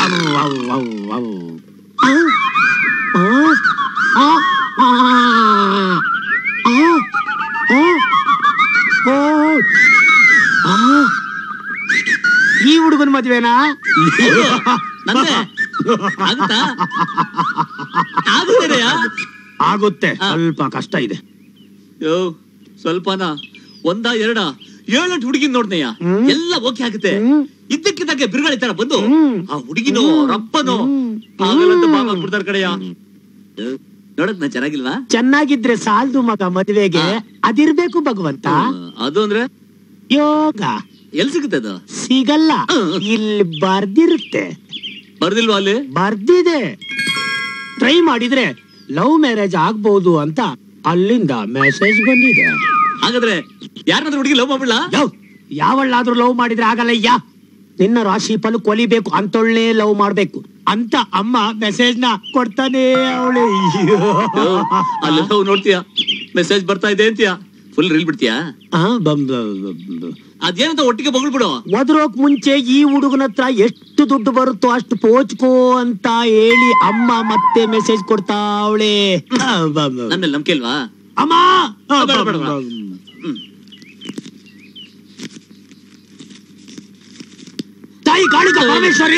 ಈ ಹುಡುಗನ ಮದ್ವೆನಾ ನಂದೆ ಆಗುತ್ತಾ ಆಗುತ್ತೇನೆಯಾ ಆಗುತ್ತೆ ಸ್ವಲ್ಪ ಕಷ್ಟ ಇದೆ ಯೋ ಸ್ವಲ್ಪನಾ ಒಂದ ಎರಡ ಏಳೆಂಟು ಹುಡುಗಿನ ನೋಡ್ನಯ್ಯ ಎಲ್ಲ ಓಕೆ ಆಗುತ್ತೆ ಇದ್ದಕ್ಕಿದ್ದಂಗೆ ಬಿರುಗಾಳಿ ತರ ಬಂದು ಆ ಹುಡುಗಿನೋ ರಪ್ಪನೋ ಆಗಲಂತ ಬಾಬಾ ಬಿಡ್ತಾರ ಕಡೆಯ ನೋಡಕ್ ನಾ ಚೆನ್ನಾಗಿಲ್ವಾ ಚೆನ್ನಾಗಿದ್ರೆ ಸಾಲ್ದು ಮಗ ಮದ್ವೆಗೆ ಅದಿರ್ಬೇಕು ಭಗವಂತ ಅದು ಅಂದ್ರೆ ಯೋಗ ಎಲ್ ಸಿಗುತ್ತೆ ಅದು ಸಿಗಲ್ಲ ಇಲ್ಲಿ ಬರ್ದಿರುತ್ತೆ ಬರ್ದಿಲ್ವಾ ಅಲ್ಲಿ ಬರ್ದಿದೆ ಟ್ರೈ ಮಾಡಿದ್ರೆ ಲವ್ ಮ್ಯಾರೇಜ್ ಆಗ್ಬಹುದು ಅಂತ ಅಲ್ಲಿಂದ ಮೆಸೇಜ್ ಬಂದಿದೆ ಹಾಗಾದ್ರೆ ಯಾರನ್ನಾದ್ರೂ ಹುಡುಗಿ ಲವ್ ಮಾಡ್ಬಿಡ್ಲಾ ಯಾವಳ್ಳಾದ್ರೂ ಲವ್ ಮಾಡಿದ್ರೆ ಆಗಲ್ಲ ಯಾ ನಿನ್ನ ರಾಶಿ ಫಲ ಕೊಲಿಬೇಕು ಅಂತೊಳ್ಳೆ ಲವ್ ಮಾಡ್ಬೇಕು ಅಂತ ಅಮ್ಮ ಮೆಸೇಜ್ ನ ಕೊಡ್ತಾನೆ ಅವಳೆ ಅಲ್ಲಿ ಲವ್ ನೋಡ್ತೀಯ ಮೆಸೇಜ್ ಬರ್ತಾ ಇದೆ ಅಂತೀಯ ಫುಲ್ ರೀಲ್ ಬಿಡ್ತೀಯಾ ಅದೇನಂತ ಒಟ್ಟಿಗೆ ಬಗಳ್ಬಿಡು ಒದರೋಕ್ ಮುಂಚೆ ಈ ಹುಡುಗನ ಹತ್ರ ಎಷ್ಟು ದುಡ್ಡು ಬರುತ್ತೋ ಅಷ್ಟು ಪೋಚ್ಕೋ ಅಂತ ಹೇಳಿ ಅಮ್ಮ ಮತ್ತೆ ಮೆಸೇಜ್ ಕೊಡ್ತಾ ಅವಳೆ ನನ್ನ ಮೇಲೆ ನಂಬಿಕೆ ಇಲ್ವಾ ಅಮ್ಮ ಬೇಡ, ಬೇಡ, ಬೇಡ. ತಾಯಿ ಕಾಳಿಕ ಪರಮೇಶ್ವರಿ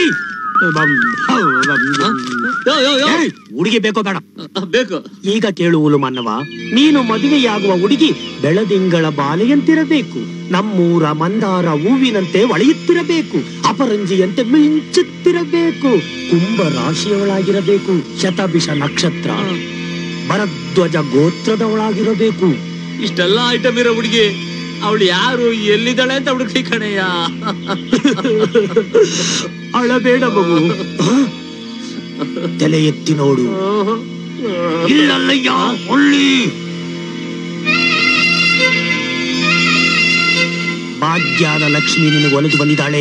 ಏಯ್, ಹುಡುಗಿ ಬೇಕೋ ಬೇಡ ಬೇಕು ಈಗ ಕೇಳುವಲು ಮನ್ನವ ನೀನು ಮದುವೆಯಾಗುವ ಹುಡುಗಿ ಬೆಳದಿಂಗಳ ಬಾಲೆಯಂತಿರಬೇಕು ನಮ್ಮೂರ ಮಂದಾರ ಹೂವಿನಂತೆ ಒಳೆಯುತ್ತಿರಬೇಕು ಅಪರಂಜಿಯಂತೆ ಮಿಂಚುತ್ತಿರಬೇಕು ಕುಂಭ ರಾಶಿಯವಳಾಗಿರಬೇಕು ಶತಭಿಷ ನಕ್ಷತ್ರ ಭರದ್ವಜ ಗೋತ್ರದವಳಾಗಿರಬೇಕು ಇಷ್ಟೆಲ್ಲ ಐಟಮ್ ಇರೋ ಹುಡುಗಿ ಅವಳು ಯಾರು ಎಲ್ಲಿದ್ದಾಳೆ ಅಂತ ಹುಡುಗಿ ಕಣಯ್ಯ ಅಳಬೇಡ ಮಗು ತಲೆ ಎತ್ತಿ ನೋಡು ಇಲ್ಲಲ್ಲಯ್ಯ ಒಳ್ಳಿ ಭಾಗ್ಯದ ಲಕ್ಷ್ಮಿ ನಿನಗೆ ಒಲಿದು ಬಂದಿದ್ದಾಳೆ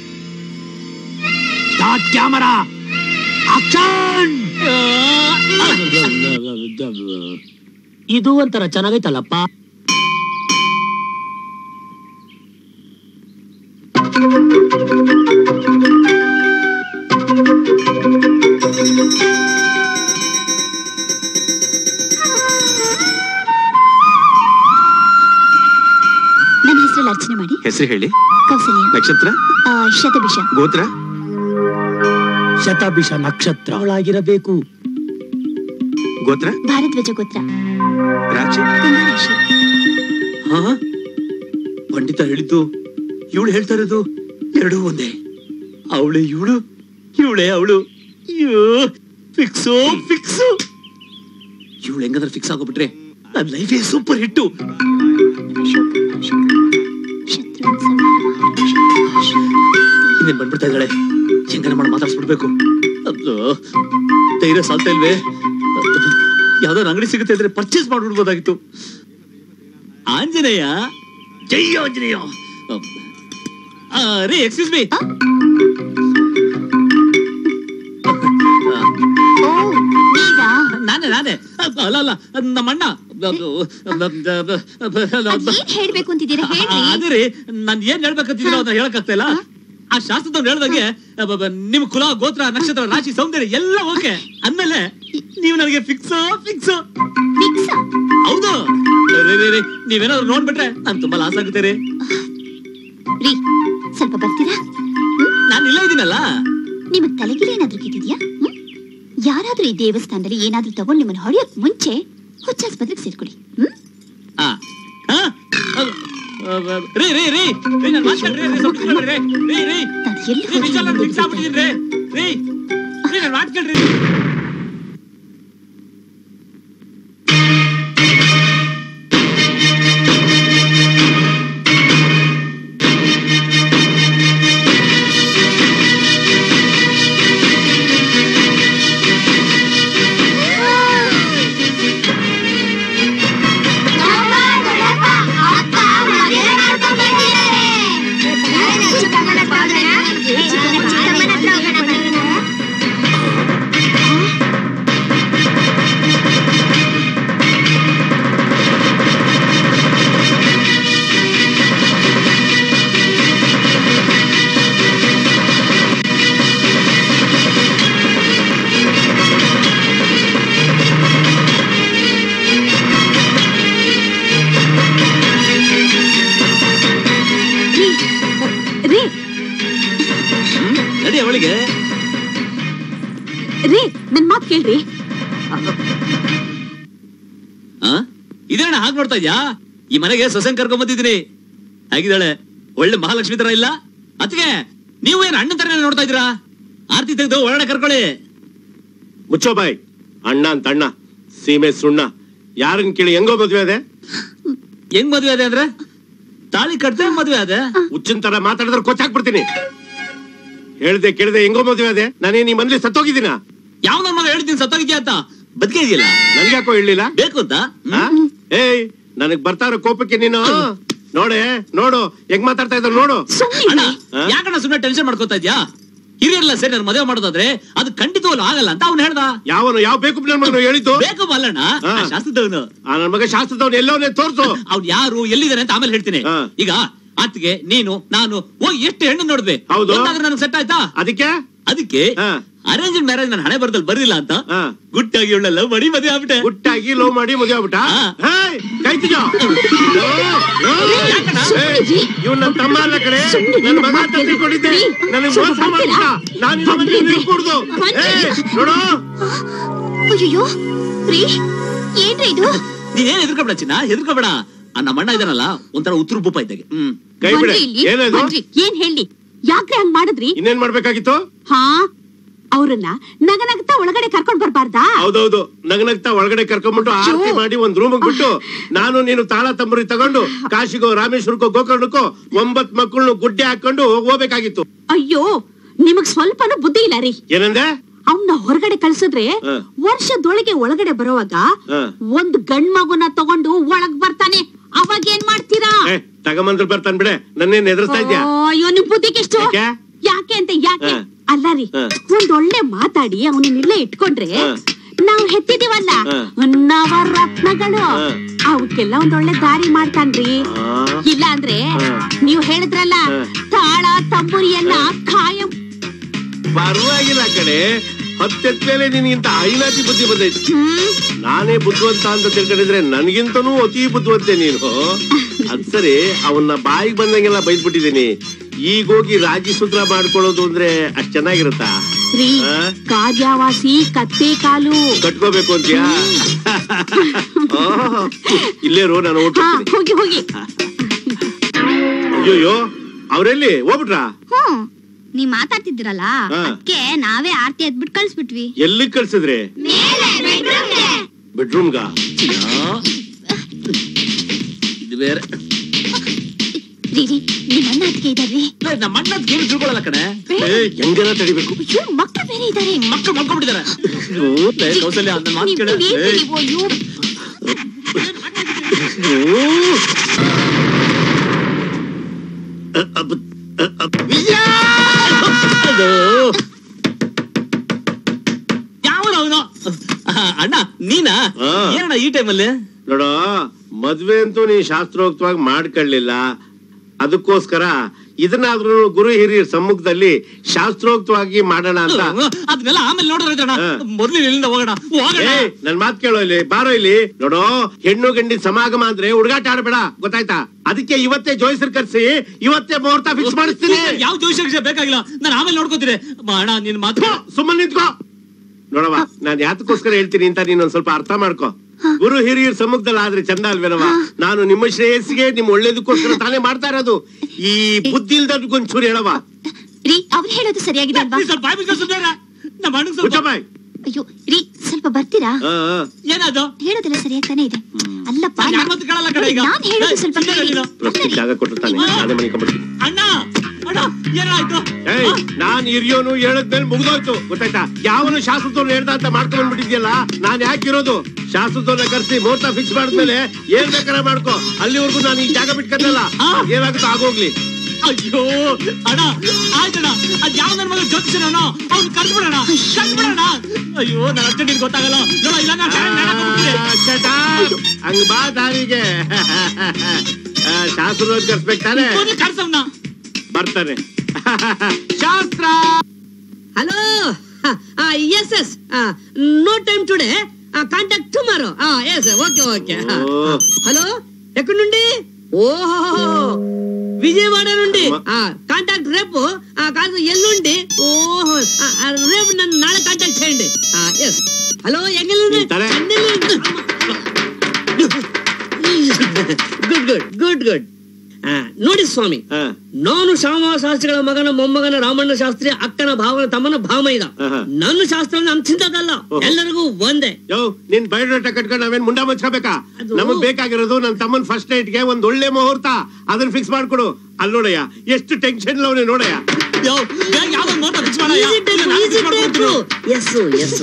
ಸ್ಟಾರ್ಟ್ ಕ್ಯಾಮರಾ ಆಕ್ಷನ್ ಇದು ಒಂಥರ ಚೆನ್ನಾಗೈತಲ್ಲಪ್ಪ ಯೋಚನೆ ಮಾಡಿ ಹೆಸರು ಹೇಳಿ ಕೌಸಲ್ಯ ನಕ್ಷತ್ರ ಆ, ಶತಭಿಷ ಗೋತ್ರ ಶತಾಭಿಷ ನಕ್ಷತ್ರ ಅವಳಾಗಿರಬೇಕು ಗೋತ್ರ ಭಾರದ್ವಾಜ ಗೋತ್ರ ರಾಶಿ ಕುಂಭ ರಾಶಿ ಹಾ ಪಂಡಿತ ಹೇಳಿದ್ದು ಇವಳು ಹೇಳ್ತಾ ಇರೋದು ಎರಡೂ ಒಂದೇ ಅವಳೆ ಇವಳು ಇವಳೆ ಅವಳು ಅಯ್ಯೋ ಫಿಕ್ಸು ಫಿಕ್ಸು ಇವಳು ಹೆಂಗಂದ್ರೆ ಫಿಕ್ಸ್ ಆಗೋಗ್ಬಿಟ್ರೆ ನನ್ನ ಲೈಫೇ ಸೂಪರ್ ಹಿಟ್ಟು ಇನ್ನೇನ್ ಬಂದ್ಬಿಡ್ತಾ ಇದ್ದಾಳೆ ಹೆಂಗಾರ ಮಾಡಿ ಮಾತಾಡ್ಸ್ಬಿಡ್ಬೇಕು ಅಲ್ಲೋ ಧೈರ್ಯ ಸಾಲ್ತಾ ಇಲ್ವೇ ಯಾವ್ದಾದ್ರು ಅಂಗಡಿ ಸಿಗುತ್ತೆ ಅಂದ್ರೆ ಪರ್ಚೇಸ್ ಮಾಡ್ಬಿಡ್ಬೋದಾಗಿತ್ತು ಆಂಜನೇಯ ಜೈ ಆಂಜನೇಯ ಆ, ರೀ ಎಕ್ಸ್ಕ್ಯೂಸ್ ಮೀ ಓ ನೀವಾ ನಾನೇ ನಾನೇ ಅಲ್ಲ ಅಲ್ಲ ನಮ್ಮ ಅಣ್ಣ ಏನ್ ಹೇಳ್ಬೇಕು ಅಂತಿದ್ದೀರಾ ಹೇಳ್ರಿ ಅದೇ ರೀ ನಾನ್ ಏನ್ ಹೇಳ್ಬೇಕಂತಿದ್ದೀರೋ ಅದನ್ನ ಹೇಳಕ್ಕಾಗ್ತಾ ಇಲ್ಲ ಆ ಶಾಸ್ತ್ರದವ್ರು ಹೇಳ್ದಂಗೆ ಅಬ್ಬ, ಅಬ್ಬ, ನಿಮ್ ಕುಲ ಗೋತ್ರ ನಕ್ಷತ್ರ ರಾಶಿ ಸೌಂದರ್ಯ ಎಲ್ಲ ಓಕೆ ಅಂದ್ಮೇಲೆ ನೀವು ನನಗೆ ಫಿಕ್ಸ್ ಫಿಕ್ಸ್ ಫಿಕ್ಸ್ ಹೌದು ರೀ, ರೀ, ರೀ, ನೀವೇನಾದ್ರು ನೋಡ್ಬಿಟ್ರೆ ನಾನು ತುಂಬಾ ಲಾಸ್ ಆಗುತ್ತೆ ರೀ ರೀ ಸ್ವಲ್ಪ ಬರ್ತೀರಾ ನಾನು ಇಲ್ಲೇ ಇದೀನಲ್ಲ ನಿಮಗ್ ತಲೆಗಿಲಿ ಏನಾದ್ರೂ ಕೆಟ್ಟಿದ್ಯಾ ಹ್ಮ್? ಯಾರಾದ್ರೂ ಈ ದೇವಸ್ಥಾನದಲ್ಲಿ ಏನಾದ್ರೂ ತಗೊಂಡು ನಿಮ್ಮನ್ನ ಹೊಡೆಯೋಕ್ ಮುಂಚೆ ಹುಚ್ಚಾಸ್ಪತ್ರೆಗೆ ಸೇರ್ಕೊಳ್ಳಿ ಹ್ಮ್ ಆ, ಆ, ಅ, ಅ, ಅ, ರೀ ರೀ ರೀ ರೀ ನಾನು ಮಾತಾಡ್ರಿ ರೀ ಸ್ವಲ್ಪ ಕೇಳ್ರಿ ರೀ ರೀ ನಾನು ಎಲ್ಲಿ ರೀ ನಿಜ ನಾನು ಫಿಕ್ಸ್ ಆಗ್ಬಿಟ್ಟಿದ್ದೀನಿ ರೀ ರೀ ರೀ ನಾನು ಮಾತ್ಕೇಳ್ರಿ ರೀ ನಡಿ ಅವಳಿಗೆ ರೀ ನನ್ ಮಾತ್ ಕೇಳ್ರಿ ಆ ಇದೇನ ಹಾಗೆ ನೋಡ್ತಾ ಇದ್ಯಾ ಈ ಮನೆಗೆ ಸೊಸೆನ್ ಕರ್ಕೊಂಡ್ ಬಂದಿದ್ದೀನಿ ಹೇಗಿದ್ದಾಳೆ ಒಳ್ಳೆ ಮಹಾಲಕ್ಷ್ಮಿ ತರ ಇಲ್ಲ ಅದಕ್ಕೆ ನೀವು ಏನ್ ಅಣ್ಣನ ತರ ನೋಡ್ತಾ ಇದ್ದೀರಾ ಆರ್ತಿ ತೆಗೆದು ಒಳಗಡೆ ಕರ್ಕೊಳ್ಳಿ ಮುಚ್ಚೋ ಬಾಯ್ ಅಣ್ಣ ಅಂತ ಅಣ್ಣ ಸೀಮೆ ಸುಣ್ಣ ಯಾರನ್ ಕೇಳಿ ಹೆಂಗೋ ಮದ್ವೆ ಅದೆ ಹೆಂಗ್ ಮದ್ವೆ ಅದೇ ಅಂದ್ರೆ ತಾಳಿ ಕಟ್ತೆ ಮದ್ವೆ ಅದೇ ಹುಚ್ಚಿನ ತರ ಮಾತಾಡಿದ್ರೆ ಕೊಚ್ಚಾಕ್ಬಿಡ್ತೀನಿ ಹೇಳ್ದೆ ಕೇಳ್ದೆ ಹೆಂಗೋ ಮದ್ವೆ ಅದೆ ನಾನೇ ಈ ಮನೇಲಿ ಸತ್ತೋಗಿದ್ದೀನ ಯಾವ ನನ್ನ ಮಗ ಹೇಳ್ತೀನಿ ಸತ್ತೋಗಿದ್ಯಾ ಅಂತ ಬದುಕೆ ಇದೆಯಲ್ಲ ನನ್ಗೆ ಯಾಕೋ ಹೇಳಲಿಲ್ಲ ಬೇಕು ಅಂತ ಏಯ್ ನನಗ್ ಬರ್ತಾ ಇರೋ ಕೋಪಕ್ಕೆ ನೀನು ನೋಡೆ ನೋಡು ಹೆಂಗ್ ಮಾತಾಡ್ತಾ ಇದ್ದ ನೋಡು ಅಣ್ಣ ಹಾ? ಯಾಕಣ್ಣ ಸುಮ್ಮನೆ ಟೆನ್ಷನ್ ಮಾಡ್ಕೋತಾ ಇದ್ಯಾ ಹಿರಿಯರೆಲ್ಲ ಸೇರಿ ನಾನು ಮದುವೆ ಮಾಡೋದಾದ್ರೆ ಅದು ಖಂಡಿತವಲ್ಲ ಆಗಲ್ಲ ಅಂತ ಅವ್ನು ಹೇಳ್ದ ಯಾವನು ಯಾವ ಬೇಕು ನನ್ನ ಮಗನು ಹೇಳಿದ್ದು ಬೇಕು ಅಲ್ಲಣ್ಣ ಹಾ. ಶಾಸ್ತ್ರದವನು ಆ ನನ್ ಮಗ ಶಾಸ್ತ್ರದವ್ನು ಎಲ್ಲವನ್ನೇ ತೋರ್ಸು ಅವ್ನು ಯಾರು ಎಲ್ಲಿದ್ದಾನೆ ಅಂತ ಆಮೇಲೆ ಹೇಳ್ತೀನಿ ಹಾ. ಈಗ ಆತ್ಗೆ ನೀನು ನಾನು ಹೋಗಿ ಎಷ್ಟು ಹೆಣ್ಣು ನೋಡಿದ್ವಿ ಹೌದು. ನನಗೆ ಸೆಟ್ ಆಯ್ತಾ ಅದಕ್ಕೆ ಅದಕ್ಕೆ ಹಾ. ಅರೇಂಜ್ ಮ್ಯಾರೇಜ್ ನನ್ನ ಹಣೆ ಬರ್ದಲ್ಲಿ ಬರ್ಲಿಲ್ಲ ಅಂತ ಹಾ. ಗುಟ್ಟಾಗಿ ಇವಳೆಲ್ಲ ಮಡಿ ಮದುವೆ ಆಗ್ಬಿಟ್ಟೆ ಗುಟ್ಟಾಗಿ ಲವ್ ಮಾಡಿ ಮದುವೆ ಆಗ್ಬಿಟ್ಟ ಹಾ. ಹೇಯ್, ಕೈ ತೆಗ್ಯೋ. ಇವ್ ನನ್ನ ತಮ್ಮ ಅಲ್ಲ ಕಡೆ ನನ್ನ ಮಗ ಅಂತ ತಿಳ್ಕೊಂಡಿದ್ದೆ ನನಗೆ ಮೋಸ ಮಾಡ್ಬಿಟ್ಟ ನಾನು ಇನ್ನು ಮನೇಲಿ ನಿಲ್ಕೂಡ್ದು ಏಯ್, ನೋಡು ಅಯ್ಯೋ ರೀ ಏನ್ರಿ ಇದು ನೀನೇನ್ ಹೆದರ್ಕೊಬೇಡ ಚಿನ್ನ ಹೆದರ್ಕೊಬೇಡ ಆ ನಮ್ಮ ಅಣ್ಣ ಇದಾನಲ್ಲ ಒಂಥರ ಉತ್ತರ ಬೂಪ ಇದ್ದಾಗೆ ಹ್ಮ್ ಕೈ ಬಿಡೆ ಬನ್ರಿ ಇಲ್ಲಿ, ಏನದು ಬನ್ರಿ. ಏನ್ ಹೇಳಿ ಯಾಕ್ರಿ ಹಂಗ್ ಮಾಡಿದ್ರಿ ಇನ್ನೇನ್ ಮಾಡ್ಬೇಕಾಗಿತ್ತು ಹಾ ಅವ್ರನ್ನ ನಗನಗ್ತಾ ಒಳಗಡೆ ಕರ್ಕೊಂಡ್ ಬರ್ಬಾರ್ದಾ ಹೌದೌದು ನಗನಗ್ತಾ ಒಳಗಡೆ ಕರ್ಕೊಂಡ್ಬಿಟ್ಟು ಆರತಿ ಮಾಡಿ ಒಂದ್ ರೂಮ್ ಬಿಟ್ಟು ನಾನು ನೀನು ತಾಳ ತಂಬುರಿ ತಗೊಂಡು ಕಾಶಿಗೋ ರಾಮೇಶ್ವರಕ್ಕೋ ಗೋಕರ್ಣಕ್ಕೋ ಒಂಬತ್ ಮಕ್ಕಳನ್ನು ಗುಡ್ಡೆ ಹಾಕೊಂಡು ಹೋಗ್ಬೇಕಾಗಿತ್ತು ಅಯ್ಯೋ ನಿಮಗ್ ಸ್ವಲ್ಪನೂ ಬುದ್ಧಿ ಇಲ್ಲ ರೀ ಏನಂದೆ ಅವನ್ನ ಹೊರಗಡೆ ಕಳ್ಸಿದ್ರೆ ಹ. ವರ್ಷದೊಳಗೆ ಒಳಗಡೆ ಬರುವಾಗ ಹ. ಒಂದ್ ಗಂಡ್ ಮಗುನ ತಗೊಂಡು ಒಳಗ್ ಬರ್ತಾನೆ ಅವಾಗ ಏನ್ ಮಾಡ್ತೀರಾ ಏ ತಗಮಂದ್ರ ಬರ್ತಾನ್ ಬಿಡೆ ನನ್ನೇನ್ ಎದುರಿಸ್ತಾ ಇದ್ಯಾ ಓ, ಅಯ್ಯೋ ನಿಮ್ ಬುದ್ಧಿಗೆ ಎಷ್ಟು ಯಾಕೆ? ಯಾಕೆ ಅಂತ ಯಾಕೆ ಹ. ಅಲ್ಲ ರೀ ಹ. ಒಂದ್ ಒಳ್ಳೆ ಮಾತಾಡಿ ಅವನನ್ನಿಲ್ಲೇ ಇಟ್ಕೊಂಡ್ರೆ ಹ. ನಾವ್ ಹೆತ್ತಿದೀವಲ್ಲ ಹ. ನವರತ್ನಗಳು ಹ. ಅವಕ್ಕೆಲ್ಲ ಒಂದ್ ಒಳ್ಳೆ ದಾರಿ ಮಾಡ್ತಾನ್ರಿ ಆ, ಇಲ್ಲ ಅಂದ್ರೆ ಹ. ನೀವ್ ಹೇಳಿದ್ರಲ್ಲ ಹ. ತಾಳ ತಂಬುರಿ ಎಲ್ಲ ಖಾಯಂ ಪರವಾಗಿಲ್ಲ ಕಡೆ ಹತ್ತೆತ್ಮೇಲೆ ನಿನ್ಗಿಂತ ಐನಾತಿ ಬುದ್ಧಿ ಬಂದೈತಿ ಹ್ಮ್ ನಾನೇ ಬುದ್ಧಿವಂತ ಅಂತ ತಿಳ್ಕೊಂಡಿದ್ರೆ ನನ್ಗಿಂತನೂ ಅತಿ ಬುದ್ಧಿವಂತೆ ನೀನು ಅದ್ ಸರಿ ಅವನ್ನ ಬಾಯಿಗೆ ಬಂದಂಗೆಲ್ಲ ಬೈದ್ಬಿಟ್ಟಿದೀನಿ ಈಗ ಹೋಗಿ ರಾಜಿ ಸೂತ್ರ ಮಾಡ್ಕೊಳ್ಳೋದು ಅಂದ್ರೆ ಅಷ್ಟ್ ಚೆನ್ನಾಗಿರುತ್ತಾ ರೀ ಆ? ಕಾದ್ಯಾವಾಸಿ ಕತ್ತೆ ಕಾಲು ಕಟ್ಕೋಬೇಕು ಅಂತೀಯಾ ಆಹ್, ಇಲ್ಲೇ ರೋ ನಾನು ಊಟ ಹಾ ಹೋಗಿ ಹೋಗಿ ಅಯ್ಯೋಯ್ಯೋ ಅವ್ರೆಲ್ಲಿ ಹೋಗ್ಬಿಟ್ರಾ ಹ್ಮ್ ನೀವ್ ಮಾತಾಡ್ತಿದ್ದೀರಲ್ಲ ಹಾ. ಅದಕ್ಕೆ ನಾವೇ ಆರ್ತಿ ಎದ್ಬಿಟ್ಟು ಕಳ್ಸ್ಬಿಟ್ವಿ ಎಲ್ಲಿ ಕಳ್ಸಿದ್ರಿ ಬೆಡ್ರೂಮ್ಗ ಇದು ಬೇರೆ ರೀ ರೀ ನಿಮ್ಮ ಅಣ್ಣ ಅದಕ್ಕೆ ಇದಾರ್ರಿ ಲೇ, ನಮ್ಮ ಅಣ್ಣ ಏನು ತಿಳ್ಕೊಳ್ಳಲ್ಲ ಕಣೆ ಹೆಂಗನ ತಡಿಬೇಕು ಅಯ್ಯೋ ಮಕ್ಳು ಬೇರೆ ಇದಾರೆ ಮಕ್ಕಳು ಮಲ್ಕೊಂಡ್ಬಿಟ್ಟಿದ್ದಾರೆ ಲೇ, ಕೌಸಲ್ಯ ನನ್ನ ಮಾತು ನೀವ್- ಕೇಳು ನೀವೇನ್ ಏಯ್, ನೀವು? ಅಯ್ಯೋ ಅದು ಯಾವನ ಅವನು ಅಣ್ಣ ನೀನಾ ಹಾ. ಏನಣ್ಣ ಈ ಟೈಮಲ್ಲಿ ನೋಡ ಮದ್ವೆ ಅಂತೂ ನೀ ಶಾಸ್ತ್ರೋಕ್ತವಾಗಿ ಮಾಡ್ಕೊಳ್ಳಿಲ್ಲ ಅದಕ್ಕೋಸ್ಕರ ಇದನ್ನಾದ್ರೂ ಗುರು ಹಿರಿಯರ ಸಮ್ಮುಖದಲ್ಲಿ ಶಾಸ್ತ್ರೋಕ್ತವಾಗಿ ಮಾಡೋಣ ಅಂತ ಅದನ್ನೆಲ್ಲ ಆಮೇಲೆ ನೋಡೋಣ ಹಾ. ಮೊದ್ಲು ಇಲ್ಲಿಂದ ಹೋಗೋಣ ಹೋಗೋಣ ಏ ನನ್ ಮಾತ್ ಕೇಳೋ ಇಲ್ಲಿ ಬಾರೋ ಇಲ್ಲಿ ನೋಡೋ ಹೆಣ್ಣು ಗಂಡಿ ಸಮಾಗಮ ಅಂದ್ರೆ ಹುಡುಗಾಟ ಆಡ್ಬೇಡ ಗೊತ್ತಾಯ್ತಾ ಅದಕ್ಕೆ ಇವತ್ತೇ ಜೋಯಿಸರ್ ಕರ್ಸಿ ಇವತ್ತೇ ಮುಹೂರ್ತ ಫಿಕ್ಸ್ ಮಾಡಿಸ್ತೀನಿ ಯಾವ ಜೋಶ್ ಬೇಕಾಗಿಲ್ಲ ನಾನು ಆಮೇಲೆ ನೋಡ್ಕೋತೀನಿ ಅಣ್ಣ ನಿನ್ ಮಾತು ಸುಮ್ಮನೆ ನಿಂತ್ಕೋ ನೋಡವ ನಾನ್ ಯಾತಕ್ಕೋಸ್ಕರ ಹೇಳ್ತೀನಿ ಅಂತ ನೀನ್ ಒಂದ್ ಸ್ವಲ್ಪ ಅರ್ಥ ಮಾಡ್ಕೋ ಗುರು ಹಿರಿಯರ ಸಮ್ಮುಖದಲ್ಲಿ ಆದ್ರೆ ಚಂದ ಅಲ್ವೇನವ ನಾನು ನಿಮ್ಮ ಶ್ರೇಯಸ್ಸಿಗೆ ನಿಮ್ ಒಳ್ಳೇದಕ್ಕೋಸ್ಕರ ತಾನೇ ಮಾಡ್ತಾ ಇರೋದು ಈ ಬುದ್ಧಿ ಇಲ್ದವ್ರಿಗೊಂಚೂರು ಹೇಳವ ರೀ ಅವ್ರು ಹೇಳೋದು ಸರಿಯಾಗಿದೆ ಅಲ್ವಾ ನೀ ಸ್ವಲ್ಪ ಬಾಯ್ ಬಿಟ್ಕೊಂಡು ಸುಮ್ನಿರ. ನಮ್ಮ ಅಣ್ಣಗ್ ಸ್ವಲ್ಪ ಹುಚ್ಚಬಾಯ್ ಅಯ್ಯೋ ರೀ ಸ್ವಲ್ಪ ಬರ್ತೀರಾ ಏನದು ಹೇಳೋದೆಲ್ಲ ಸರಿಯಾಗಿ ತಾನೇ ಇದೆ ಅಲ್ಲಪ್ಪ ನಾನ್ ನಾನ್- ಯಾವತ್ತೂ ಕೇಳಲ್ಲ ಕಣೆ ಈಗ. ನಾನ್ ಹೇಳೋದು ಸ್ವಲ್ಪ ಸುಮ್ನೆ ಕೇಳಿ. ನೀನು. ಪ್ರಶ್ನೆ ಜಾಗ ಕೊಟ್ಟಿರ್ತಾನೆ ನಾನೇ ಮನೆ ಕಂಬಿಡ್ತೀನಿ ಅಣ್ಣ ಅಣ್ಣ ಏನಾಯ್ತು ಏಯ್ ನಾನ್ ಹಿರಿಯೋನು ಹೇಳದ್ಮೇಲೆ ಮುಗ್ದೋಯ್ತು ಗೊತ್ತಾಯ್ತಾ ಯಾವನು ಶಾಸ್ತ್ರದವ್ರು ಹೇಳ್ದ ಅಂತ ಮಾಡ್ಕೊಂಡ್ ಬಂದ್ಬಿಟ್ಟಿದ್ಯಲ್ಲ ನಾನ್ ಯಾಕೆ ಇರೋದು ಶಾಸ್ತ್ರದವ್ರನ್ನ ಕರ್ಸಿ ಮುಹೂರ್ತ ಫಿಕ್ಸ್ ಮಾಡಿದ್ಮೇಲೆ ಏನ್ ಬೇಕಾರೆ ಮಾಡ್ಕೋ ಅಲ್ಲಿವರೆಗೂ ನಾನು ಈ ಜಾಗ ಬಿಟ್ಕತ್ತಲ್ಲ ಆ? ಏನಾಗುತ್ತೋ ಆಗೋಗ್ಲಿ ಅಯ್ಯೋ ಅಣ್ಣ ಆಯ್ತಣ್ಣ ಅದ್ ಯಾವ ನನ್ ಮಗ ಜ್ಯೋತಿಷನೋ ಅವ್ನು ಕರ್ದ್ಬಿಡೋಣ ಕರ್ದ್ಬಿಡೋಣ ಅಯ್ಯೋ ನನ್ನ ಅರ್ಜೆಂಟ್ ನಿನ್ ಗೊತ್ತಾಗಲ್ಲ ನೋಡ ಇಲ್ಲ ನಾ ಟೈಮ್ ಆ, shut up. ಹಂಗ್ ಬಾ ದಾರಿಗೆ ಶಾಸ್ತ್ರದವ್ರು ಕರ್ಸ್ಬೇಕು ತಾನೆ ಕರ್ಸವ್ನ ಬರ್ತಾನೆ ಶಾಸ್ತ್ರ hello yes yes no time today contact tomorrow yes okay okay ఓ. హలో ఎక్కడి నుండి ఓహో విజయవాడ నుండి కాంటాక్ట్ రేపు ఆ, కాదు ఎల్లుండి ఓహో ఆ, ఆ, రేపు నన్ను నాಳೆ కాంటాక్ట్ చేయండి ఎస్ హలో ఎంగల్ ఇంతలే. ಗುಡ್ ಗುಡ್ ಗುಡ್ ಗುಡ್ ನೋಡಿ ಸ್ವಾಮಿ ಹಾ. ನಾನು ಶ್ಯಾಮ ಶಾಸ್ತ್ರಿಗಳ ಮಗನ ಮೊಮ್ಮಗನ ರಾಮಣ್ಣ ಶಾಸ್ತ್ರಿ ಅಕ್ಕನ ಭಾವನ ತಮ್ಮನ ಭಾಮೈದ ಆಹಾ. ನನ್ನ ಶಾಸ್ತ್ರ ಅಂತಿಂತದಲ್ಲ ಓಹೋ. ಎಲ್ಲರಿಗೂ ಒಂದೇ ಯೋ ನಿನ್ ಬಯೋಡಾಟ ಕಟ್ಕೊಂಡು ನಾವೇನ್ ಮುಂಡ ಮುಚ್ಕೋಬೇಕಾ ಅದು- ನಮಗ್ ಬೇಕಾಗಿರೋದು ನನ್ ತಮ್ಮನ್ ಫಸ್ಟ್ ನೈಟ್ಗೆ ಒಂದ್ ಒಳ್ಳೆ ಮುಹೂರ್ತ ಅದನ್ನ ಫಿಕ್ಸ್ ಮಾಡ್ಕೊಡು ಅಲ್ಲಿ ನೋಡಯ್ಯ ಎಷ್ಟು ಟೆನ್ಷನ್ ಅವನೇ ನೋಡಯ್ಯ ಯೋ ಬೇಗ ಯಾವ್ದೋ ನೋಟ ಫಿಕ್ಸ್ ಮಾಡಯ್ಯ Easy take, ಇಲ್ಲ, ನಾನು easy fix ಮಾಡ್ಕೊಡ್ತೀನಿ. take. Yes, yes.